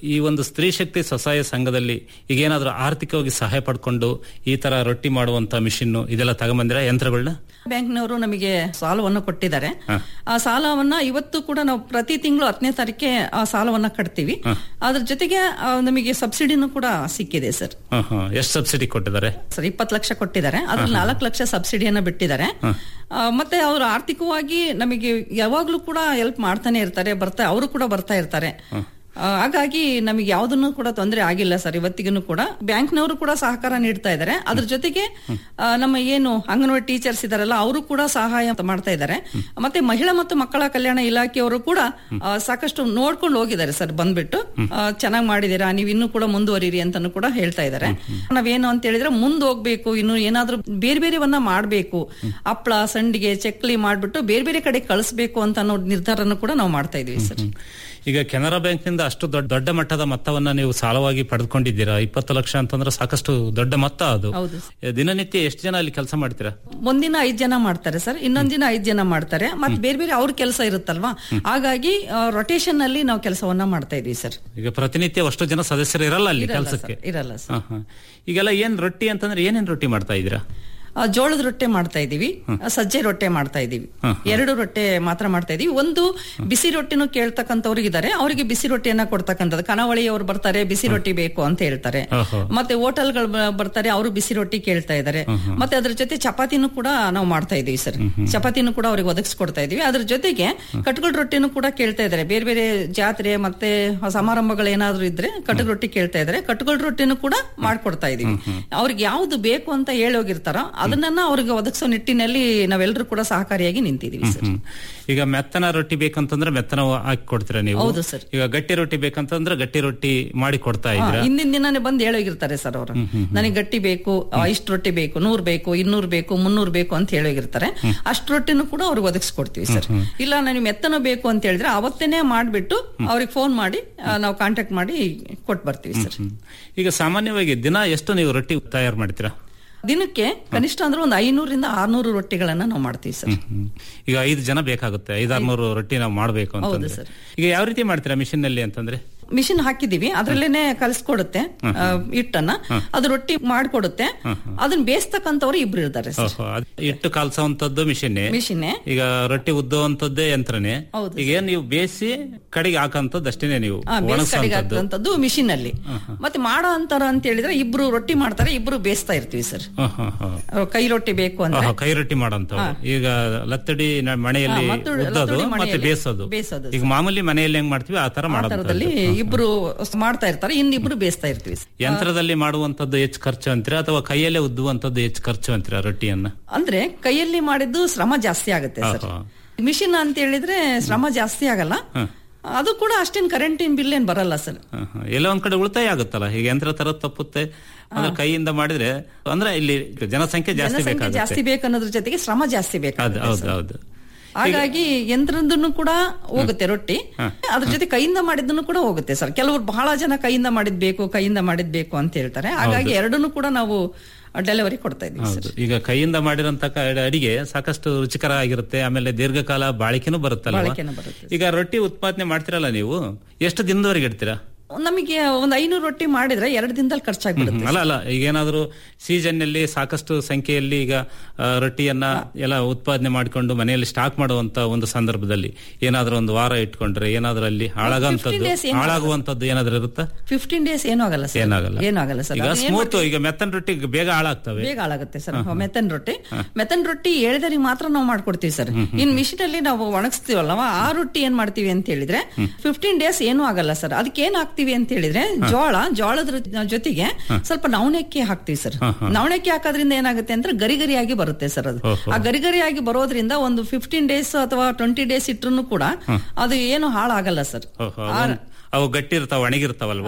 Speaker 14: ಈ ಒಂದು ಸ್ತ್ರೀ ಶಕ್ತಿ ಸ್ವಸಹಾಯ ಸಂಘದಲ್ಲಿ ಈಗ ಏನಾದ್ರೂ ಆರ್ಥಿಕವಾಗಿ ಸಹಾಯ ಪಡ್ಕೊಂಡು ಈ ತರ ರೊಟ್ಟಿ ಮಾಡುವಂತ ಮಿಷಿನ್ ಇದೆಲ್ಲ ತಗೊಂಬಂದಿರ ಯಂತ್ರಗಳನ್ನ
Speaker 15: ಬ್ಯಾಂಕ್ನವರು ನಮಗೆ ಸಾಲವನ್ನು ಕೊಟ್ಟಿದ್ದಾರೆ
Speaker 14: ಹ.
Speaker 15: ಆ ಸಾಲವನ್ನ ಇವತ್ತು ಕೂಡ ನಾವು ಪ್ರತಿ ತಿಂಗಳು ಹತ್ತನೇ ತಾರೀಕೆ ಆ ಸಾಲವನ್ನ ಕಟ್ತೀವಿ
Speaker 14: ಹ.
Speaker 15: ಅದ್ರ ಜೊತೆಗೆ ಆ, ನಮಗೆ ಸಬ್ಸಿಡಿನೂ ಕೂಡ ಸಿಕ್ಕಿದೆ ಸರ್
Speaker 14: ಎಷ್ಟು ಸಬ್ಸಿಡಿ ಕೊಟ್ಟಿದ್ದಾರೆ
Speaker 15: ಸರ್ ಇಪ್ಪತ್ತು ಲಕ್ಷ ಕೊಟ್ಟಿದ್ದಾರೆ ಅದ್ರಲ್ಲಿ ನಾಲ್ಕು ಲಕ್ಷ ಸಬ್ಸಿಡಿಯನ್ನ ಬಿಟ್ಟಿದ್ದಾರೆ ಆ, ಮತ್ತೆ ಅವರು ಆರ್ಥಿಕವಾಗಿ ನಮಗೆ ಯಾವಾಗ್ಲೂ ಕೂಡ ಹೆಲ್ಪ್ ಮಾಡ್ತಾನೆ ಇರ್ತಾರೆ ಬರ್ತಾ ಅವರು ಕೂಡ ಬರ್ತಾ ಇರ್ತಾರೆ ಆ, ಹಾಗಾಗಿ ನಮಗೆ ಯಾವ್ದನ್ನು ಕೂಡ ತೊಂದರೆ ಆಗಿಲ್ಲ ಸರ್ ಇವತ್ತಿಗೂ ಕೂಡ ಬ್ಯಾಂಕ್ನವರು ಕೂಡ ಸಹಕಾರ ನೀಡ್ತಾ ಇದ್ದಾರೆ ಅದ್ರ ಜೊತೆಗೆ ಆ, ನಮ್ಮ ಏನು ಅಂಗನವಾಡಿ ಟೀಚರ್ಸ್ ಇದಾರಲ್ಲ ಅವರು ಕೂಡ ಸಹಾಯ ಮಾಡ್ತಾ ಇದ್ದಾರೆ ಮತ್ತೆ ಮಹಿಳಾ ಮತ್ತು ಮಕ್ಕಳ ಕಲ್ಯಾಣ ಇಲಾಖೆಯವರು ಕೂಡ ಆ, ಸಾಕಷ್ಟು ನೋಡ್ಕೊಂಡು ಹೋಗಿದ್ದಾರೆ ಸರ್ ಬಂದ್ಬಿಟ್ಟು ಚೆನ್ನಾಗಿ ಮಾಡಿದೀರಾ ನೀವು ಇನ್ನೂ ಕೂಡ ಮುಂದುವರಿರಿ ಅಂತಾನು ಕೂಡ ಹೇಳ್ತಾ ಇದ್ದಾರೆ ನಾವೇನು ಅಂತ ಹೇಳಿದ್ರೆ ಮುಂದೆ ಹೋಗ್ಬೇಕು ಇನ್ನು ಏನಾದ್ರೂ ಬೇರೆ ಬೇರೆವನ್ನ ಮಾಡ್ಬೇಕು ಹಪ್ಳ ಸಂಡಿಗೆ ಚಕ್ಲಿ ಮಾಡ್ಬಿಟ್ಟು ಬೇರೆ ಬೇರೆ ಕಡೆ ಕಳಿಸ್ಬೇಕು ಅಂತ ಅನ್ನೋ ನಿರ್ಧಾರನ ಕೂಡ ನಾವು ಮಾಡ್ತಾ ಇದೀವಿ ಸರ್
Speaker 14: ಈಗ ಕೆನರಾ ಬ್ಯಾಂಕ್ನಿಂದ ಅಷ್ಟು ದೊಡ್ಡ ದೊಡ್ಡ ಮಟ್ಟದ ಮೊತ್ತವನ್ನ ನೀವು ಸಾಲವಾಗಿ ಪಡೆದುಕೊಂಡಿದ್ದೀರಾ ಇಪ್ಪತ್ತು ಲಕ್ಷ ಅಂತಂದ್ರೆ ಸಾಕಷ್ಟು ದೊಡ್ಡ ಮೊತ್ತ ಅದು
Speaker 15: ಹೌದು
Speaker 14: ದಿನನಿತ್ಯ ಎಷ್ಟು ಜನ ಅಲ್ಲಿ ಕೆಲಸ ಮಾಡ್ತೀರಾ
Speaker 15: ಒಂದಿನ ಐದ್ ಜನ ಮಾಡ್ತಾರೆ ಸರ್ ಇನ್ನೊಂದ್ ದಿನ ಐದ್ ಜನ ಮಾಡ್ತಾರೆ ಮತ್ತೆ ಬೇರೆ ಬೇರೆ ಅವ್ರ ಕೆಲಸ ಇರುತ್ತಲ್ವಾ ಹಾಗಾಗಿ ರೊಟೇಷನ್ ಅಲ್ಲಿ ನಾವು ಕೆಲಸವನ್ನ ಮಾಡ್ತಾ ಇದೀವಿ ಸರ್
Speaker 14: ಈಗ ಪ್ರತಿನಿತ್ಯ ಅಷ್ಟು ಜನ ಸದಸ್ಯರು ಇರಲ್ಲ ಅಲ್ಲಿ
Speaker 15: ಇರಲ್ಲ
Speaker 14: ಕೆಲಸಕ್ಕೆ
Speaker 15: ಸರ್, ಇರಲ್ಲ ಸರ್
Speaker 14: ಹ, ಹ. ಈಗೆಲ್ಲ ಏನ್ ರೊಟ್ಟಿ ಅಂತಂದ್ರೆ ಏನೇನ್ ರೊಟ್ಟಿ ಮಾಡ್ತಾ ಇದ್ದೀರಾ
Speaker 15: ಆ, ಜೋಳದ ರೊಟ್ಟೆ ಮಾಡ್ತಾ ಇದೀವಿ ಆ, ಸಜ್ಜೆ ರೊಟ್ಟೆ ಮಾಡ್ತಾ ಇದೀವಿ ಎರಡು ರೊಟ್ಟೆ ಮಾತ್ರ ಮಾಡ್ತಾ ಇದೀವಿ ಒಂದು ಬಿಸಿ ರೊಟ್ಟಿನೂ ಕೇಳ್ತಕ್ಕಂಥವ್ರಿಗೆ ಇದಾರೆ ಅವರಿಗೆ ಬಿಸಿ ರೊಟ್ಟಿಯನ್ನ ಕೊಡ್ತಕ್ಕಂಥದ್ದು ಕಣವಳಿ ಅವ್ರು ಬರ್ತಾರೆ ಬಿಸಿ ರೊಟ್ಟಿ ಬೇಕು ಅಂತ ಹೇಳ್ತಾರೆ
Speaker 14: ಓಹೋ.
Speaker 15: ಮತ್ತೆ ಹೋಟೆಲ್ಗಳು ಬರ್ತಾರೆ ಅವರು ಬಿಸಿ ರೊಟ್ಟಿ ಕೇಳ್ತಾ ಇದ್ದಾರೆ ಮತ್ತೆ ಅದ್ರ ಜೊತೆ ಚಪಾತಿನೂ ಕೂಡ ನಾವು ಮಾಡ್ತಾ ಇದೀವಿ ಸರ್ ಚಪಾತಿನೂ ಕೂಡ ಅವ್ರಿಗೆ ಒದಗಿಸ್ಕೊಡ್ತಾ ಇದೀವಿ ಅದ್ರ ಜೊತೆಗೆ ಕಟ್ಗಳ ರೊಟ್ಟಿನೂ ಕೂಡ ಕೇಳ್ತಾ ಇದ್ದಾರೆ ಬೇರೆ ಬೇರೆ ಜಾತ್ರೆ ಮತ್ತೆ ಸಮಾರಂಭಗಳು ಏನಾದ್ರು ಇದ್ರೆ ಕಟಕ್ ರೊಟ್ಟಿ ಕೇಳ್ತಾ ಇದ್ದಾರೆ ಕಟ್ಗಳ ರೊಟ್ಟಿನೂ ಕೂಡ ಮಾಡ್ಕೊಡ್ತಾ ಇದೀವಿ ಅವ್ರಿಗೆ ಯಾವ್ದು ಬೇಕು ಅಂತ ಹೇಳೋಗಿರ್ತಾರೋ ಅದನ್ನ ಅವ್ರಿಗೆ ಒದಗಿಸೋ ನಿಟ್ಟಿನಲ್ಲಿ ನಾವೆಲ್ಲರೂ ಕೂಡ ಸಹಕಾರಿಯಾಗಿ ನಿಂತಿದೀವಿ ಸರ್
Speaker 14: ಹ್ಮ್. ಈಗ ಮೆತ್ತನ ರೊಟ್ಟಿ ಬೇಕಂತಂದ್ರೆ ಮೆತ್ತನ ಹಾಕಿ ಕೊಡ್ತೀರಾ ನೀವು
Speaker 15: ಹೌದು ಸರ್.
Speaker 14: ಈಗ ಗಟ್ಟಿ ರೊಟ್ಟಿ ಬೇಕಂತಂದ್ರೆ ಗಟ್ಟಿ ರೊಟ್ಟಿ ಮಾಡಿ ಕೊಡ್ತಾ
Speaker 15: ಹಾ,
Speaker 14: ಇದ್ದೀರಾ
Speaker 15: ಹಿಂದಿನ ದಿನಾನೇ ಬಂದು ಹೇಳೋಗಿರ್ತಾರೆ ಸರ್ ಅವರು ನನಗೆ ಗಟ್ಟಿ ಬೇಕು ಆ, ಇಷ್ಟು ರೊಟ್ಟಿ ಬೇಕು ನೂರ್ ಬೇಕು ಇನ್ನೂರ್ ಬೇಕು ಮುನ್ನೂರ್ ಬೇಕು ಅಂತ ಹೇಳೋಗಿರ್ತಾರೆ ಅಷ್ಟು ರೊಟ್ಟಿನೂ ಕೂಡ ಅವ್ರಿಗೆ ಒದಗಿಸ್ಕೊಡ್ತೀವಿ ಸರ್ ಇಲ್ಲ ನನಗೆ ಮೆತ್ತನ ಬೇಕು ಅಂತ ಹೇಳಿದ್ರೆ ಅವತ್ತೇನೆ ಮಾಡ್ಬಿಟ್ಟು ಅವ್ರಿಗೆ ಫೋನ್ ಮಾಡಿ ಆ, ನಾವು ಕಾಂಟ್ಯಾಕ್ಟ್ ಮಾಡಿ ಕೊಟ್ಟು ಬರ್ತೀವಿ ಸರ್
Speaker 14: ಹ್ಮ್. ಈಗ ಸಾಮಾನ್ಯವಾಗಿ ದಿನ ಎಷ್ಟು ನೀವು ರೊಟ್ಟಿ ತಯಾರು ಮಾಡ್ತೀರಾ
Speaker 15: ದಿನಕ್ಕೆ ಕನಿಷ್ಠ ಅಂದ್ರೆ ಒಂದು ಐನೂರಿಂದ ಆರ್ನೂರು ರೊಟ್ಟಿಗಳನ್ನ ನಾವು ಮಾಡ್ತೀವಿ ಸರ್
Speaker 14: ಹ್ಮ್. ಈಗ ಐದು ಜನ ಬೇಕಾಗುತ್ತೆ ಐದಾರ್ನೂರು ರೊಟ್ಟಿ ನಾವು ಮಾಡಬೇಕು ಅಂತಂದ್ರೆ
Speaker 15: ಸರ್.
Speaker 14: ಈಗ ಯಾವ ರೀತಿ ಮಾಡ್ತೀರಾ ಮಿಷಿನ್ ನಲ್ಲಿ ಅಂತಂದ್ರೆ
Speaker 15: ಮಿಷಿನ್ ಹಾಕಿದೀವಿ ಅದ್ರಲ್ಲೇನೆ ಕಲಿಸ್ಕೊಡುತ್ತೆ ಆ, ಹಿಟ್ಟನ್ನ ಅದು ರೊಟ್ಟಿ ಮಾಡ್ಕೊಡುತ್ತೆ ಅದನ್ನ ಬೇಯಿಸ್ತಕ್ಕಂಥವ್ರು ಇಬ್ರು ಇರ್ತಾರೆ ಸರ್
Speaker 14: ಓಹೋ, ಅದ್ ಇಟ್ಟು ಕಾಲ್ಸೋವಂಥದ್ದು ಮಿಷಿನ್ನೇ
Speaker 15: ಮಿಷಿನ್ನೇ
Speaker 14: ಈಗ ರೊಟ್ಟಿ ಉದ್ದೋವಂಥದ್ದೇ ಯಂತ್ರನೇ
Speaker 15: ಹೌದು
Speaker 14: ಈಗ ಏನ್ ನೀವು ಬೇಯಿಸಿ ಕಡೆಗೆ ಹಾಕಂತದ್ದು ಅಷ್ಟೇನೆ ನೀವು
Speaker 15: ಆ, ಬೇಸ್ ಕಡೆಗೆ
Speaker 14: ಒಣಗ್ಸೋಂಥದ್ದು.
Speaker 15: ಹಾಕುವಂಥದ್ದು ಮಿಷಿನ್ ಅಲ್ಲಿ ಮತ್ತೆ ಮಾಡೋ ಅಂತಾರ ಅಂತ ಹೇಳಿದ್ರೆ ಇಬ್ರು ರೊಟ್ಟಿ ಮಾಡ್ತಾರೆ ಇಬ್ರು ಬೇಯಿಸ್ತಾ ಇರ್ತೀವಿ ಸರ್
Speaker 14: ಹ, ಹ, ಹ.
Speaker 15: ಅವ್ರು ಕೈ ರೊಟ್ಟಿ ಬೇಕು ಅಂದ್ರೆ
Speaker 14: ಆಹಾ, ಕೈ ರೊಟ್ಟಿ ಮಾಡೋಂಥವು ಈಗ ಲತ್ತಡಿ ನ- ಮನೆಯಲ್ಲಿ
Speaker 15: ಹಾ, ಮತ್ತು
Speaker 14: ಉದ್ದೋದು
Speaker 15: ಲತ್ತಡಿ
Speaker 14: ಮತ್ತೆ
Speaker 15: ಮಣೆಯಲ್ಲಿ
Speaker 14: ಬೇಯಿಸೋದು
Speaker 15: ಬೇಯ್ಸೋದು
Speaker 14: ಈಗ ಮಾಮೂಲಿ ಮನೆಯಲ್ಲಿ ಹೆಂಗ್ ಮಾಡ್ತೀವಿ ಆ ತರ
Speaker 15: ಆ ತರದಲ್ಲಿ
Speaker 14: ಮಾಡೋದು
Speaker 15: ಇಬ್ರು ಮಾಡ್ತಾ ಇರ್ತಾರೆ ಇನ್ನಿಬ್ರು ಬೇಯಿಸ್ತಾ ಇರ್ತೀವಿ ಸರ್.
Speaker 14: ಯಂತ್ರದಲ್ಲಿ ಮಾಡುವಂತದ್ದು ಹೆಚ್ಚು ಖರ್ಚು ಅಂತೀರಾ ಅಥವಾ ಕೈಯಲ್ಲೇ ಉದ್ದುವಂತದ್ದು ಹೆಚ್ಚು ಖರ್ಚು ಅಂತೀರಾ ರೊಟ್ಟಿಯನ್ನ
Speaker 15: ಅಂದ್ರೆ ಕೈಯಲ್ಲಿ ಮಾಡಿದ್ದು ಶ್ರಮ ಜಾಸ್ತಿ ಆಗುತ್ತೆ ಸರ್
Speaker 14: ಆಹಾ.
Speaker 15: ಮಿಷಿನ್ ಅಂತ ಹೇಳಿದ್ರೆ ಶ್ರಮ ಜಾಸ್ತಿ ಆಗಲ್ಲ ಅದು ಕೂಡ ಅಷ್ಟೇನ್ ಕರೆಂಟಿನ ಬಿಲ್ ಏನ್ ಬರಲ್ಲ ಸರ್
Speaker 14: ಹ, ಹ. ಎಲ್ಲ ಒಂದ್ ಕಡೆ ಉಳಿತಾಯ ಆಗುತ್ತಲ್ಲ ಈಗ ಯಂತ್ರ ತರ ತಪ್ಪುತ್ತೆ ಅಂದ್ರೆ ಕೈಯಿಂದ ಮಾಡಿದ್ರೆ ಅಂದ್ರೆ ಇಲ್ಲಿ ಜನಸಂಖ್ಯೆ ಜಾಸ್ತಿ
Speaker 15: ಜನಸಂಖ್ಯೆ ಜಾಸ್ತಿ
Speaker 14: ಬೇಕಾಗುತ್ತೆ
Speaker 15: ಬೇಕನ್ನೋದ್ರ ಜೊತೆಗೆ ಶ್ರಮ ಜಾಸ್ತಿ
Speaker 14: ಹೌದು
Speaker 15: ಬೇಕಾಗುತ್ತೆ
Speaker 14: ಹೌದು
Speaker 15: ಸರ್.
Speaker 14: ಹೌದು
Speaker 15: ಹಾಗಾಗಿ ಯಂತ್ರದನ್ನು ಕೂಡ ಹೋಗುತ್ತೆ ರೊಟ್ಟಿ ಅದ್ರ ಜೊತೆ ಕೈಯಿಂದ ಮಾಡಿದ್ದನ್ನು ಕೂಡ ಹೋಗುತ್ತೆ ಸರ್ ಕೆಲವರು ಬಹಳ ಜನ ಕೈಯಿಂದ ಮಾಡಿದ್ ಬೇಕು ಕೈಯಿಂದ ಮಾಡಿದ್ ಬೇಕು ಅಂತ ಹೇಳ್ತಾರೆ ಹಾಗಾಗಿ ಎರಡನ್ನೂ ಕೂಡ ನಾವು ಡೆಲಿವರಿ ಕೊಡ್ತಾ ಇದೀವಿ ಸರ್
Speaker 14: ಹೌದು ಈಗ ಕೈಯಿಂದ ಮಾಡಿರಂತ ಅಡಿಗೆ ಸಾಕಷ್ಟು ರುಚಿಕರ ಆಗಿರುತ್ತೆ ಆಮೇಲೆ ದೀರ್ಘಕಾಲ ಬಾಳಿಕೆನೂ ಬರುತ್ತಲ್ಲ
Speaker 15: ಬಾಳಿಕೆನೂ ಬರುತ್ತೆ.
Speaker 14: ಈಗ ರೊಟ್ಟಿ ಉತ್ಪಾದನೆ ಮಾಡ್ತಿರಲ್ಲ ನೀವು ಎಷ್ಟು ದಿನದವರೆಗೆ ಇಡ್ತೀರಾ
Speaker 15: ನಮಗೆ ಒಂದ್ ಐನೂರು ರೊಟ್ಟಿ ಮಾಡಿದ್ರೆ ಎರಡು ದಿನದಲ್ಲಿ ಖರ್ಚಾಗ್ಬಿಡುತ್ತೆ
Speaker 14: ಅಲ್ಲ ಅಲ್ಲ ಈಗ ಏನಾದ್ರು ಸೀಸನ್ ನಲ್ಲಿ ಸಾಕಷ್ಟು ಸಂಖ್ಯೆಯಲ್ಲಿ ಈಗ ಆ, ರೊಟ್ಟಿಯನ್ನ ಎಲ್ಲ ಉತ್ಪಾದನೆ ಮಾಡಿಕೊಂಡು ಮನೆಯಲ್ಲಿ ಸ್ಟಾಕ್ ಮಾಡುವಂತ ಒಂದು ಸಂದರ್ಭದಲ್ಲಿ ಏನಾದ್ರೂ ಒಂದು ವಾರ ಇಟ್ಕೊಂಡ್ರೆ ಏನಾದ್ರೂ ಅಲ್ಲಿ ಹಾಳಾಗುವಂತದ್ದು
Speaker 15: 15 days ಏನು
Speaker 14: ಹಾಳಾಗುವಂತದ್ದು ಏನಾದ್ರೂ ಇರುತ್ತಾ
Speaker 15: ಫಿಫ್ಟೀನ್ ಡೇಸ್ ಏನೂ ಆಗಲ್ಲ ಸರ್
Speaker 14: ಏನಾಗಲ್ಲ
Speaker 15: ಏನೂ ಆಗಲ್ಲ ಸರ್
Speaker 14: ಈಗ
Speaker 15: ಅದು ಏನ್
Speaker 14: ಸ್ಮೂತ್ ಈಗ ಮೆತ್ತನ್ ರೊಟ್ಟಿ ಬೇಗ ಹಾಳಾಗ್ತವೆ
Speaker 15: ಬೇಗ ಹಾಳಾಗುತ್ತೆ ಸರ್ ಮೆತ್ತನ್ ರೊಟ್ಟಿ ಮೆತ್ತನ್ ರೊಟ್ಟಿ ಎಳೆದರಿಗೆ ಮಾತ್ರ ನಾವು ಮಾಡ್ಕೊಡ್ತೀವಿ ಸರ್ ಇನ್ ಮಿಷಿನ್ ಅಲ್ಲಿ ನಾವು ಒಣಗಿಸ್ತೀವಲ್ಲವ ಆ ರೊಟ್ಟಿ ಏನ್ ಮಾಡ್ತೀವಿ ಅಂತ ಹೇಳಿದ್ರೆ ಫಿಫ್ಟೀನ್ ಡೇಸ್ ಏನೂ ಆಗಲ್ಲ ಸರ್ ಅದಕ್ಕೆ ಏನ್ ಹಾಕ್ತಿವಿ ಅಂತ ಹೇಳಿದ್ರೆ ಜೋಳ ಜೋಳದ ರ- ಜೊತೆಗೆ ಸ್ವಲ್ಪ ನವಣಕ್ಕಿ ಹಾಕ್ತಿವಿ ಸರ್ ನವಣಕ್ಕಿ ಹಾಕೋದ್ರಿಂದ ಏನಾಗುತ್ತೆ ಅಂದ್ರೆ ಗರಿ ಗರಿಯಾಗಿ ಬರುತ್ತೆ ಸರ್ ಅದು
Speaker 14: ಓಹೋ.
Speaker 15: ಆ ಗರಿ ಗರಿಯಾಗಿ ಬರೋದ್ರಿಂದ ಒಂದು ಫಿಫ್ಟೀನ್ ಡೇಸ್ ಅಥವಾ ಟ್ವೆಂಟಿ ಡೇಸ್ ಇಟ್ರು ಕೂಡ ಅದು ಏನು ಹಾಳಾಗಲ್ಲ ಸರ್
Speaker 14: ಓಹೋ, ಅದೊಂದು- ಅವು ಗಟ್ಟಿ ಇರ್ತಾವ ಒಣಗಿರ್ತಾವಲ್ವಾ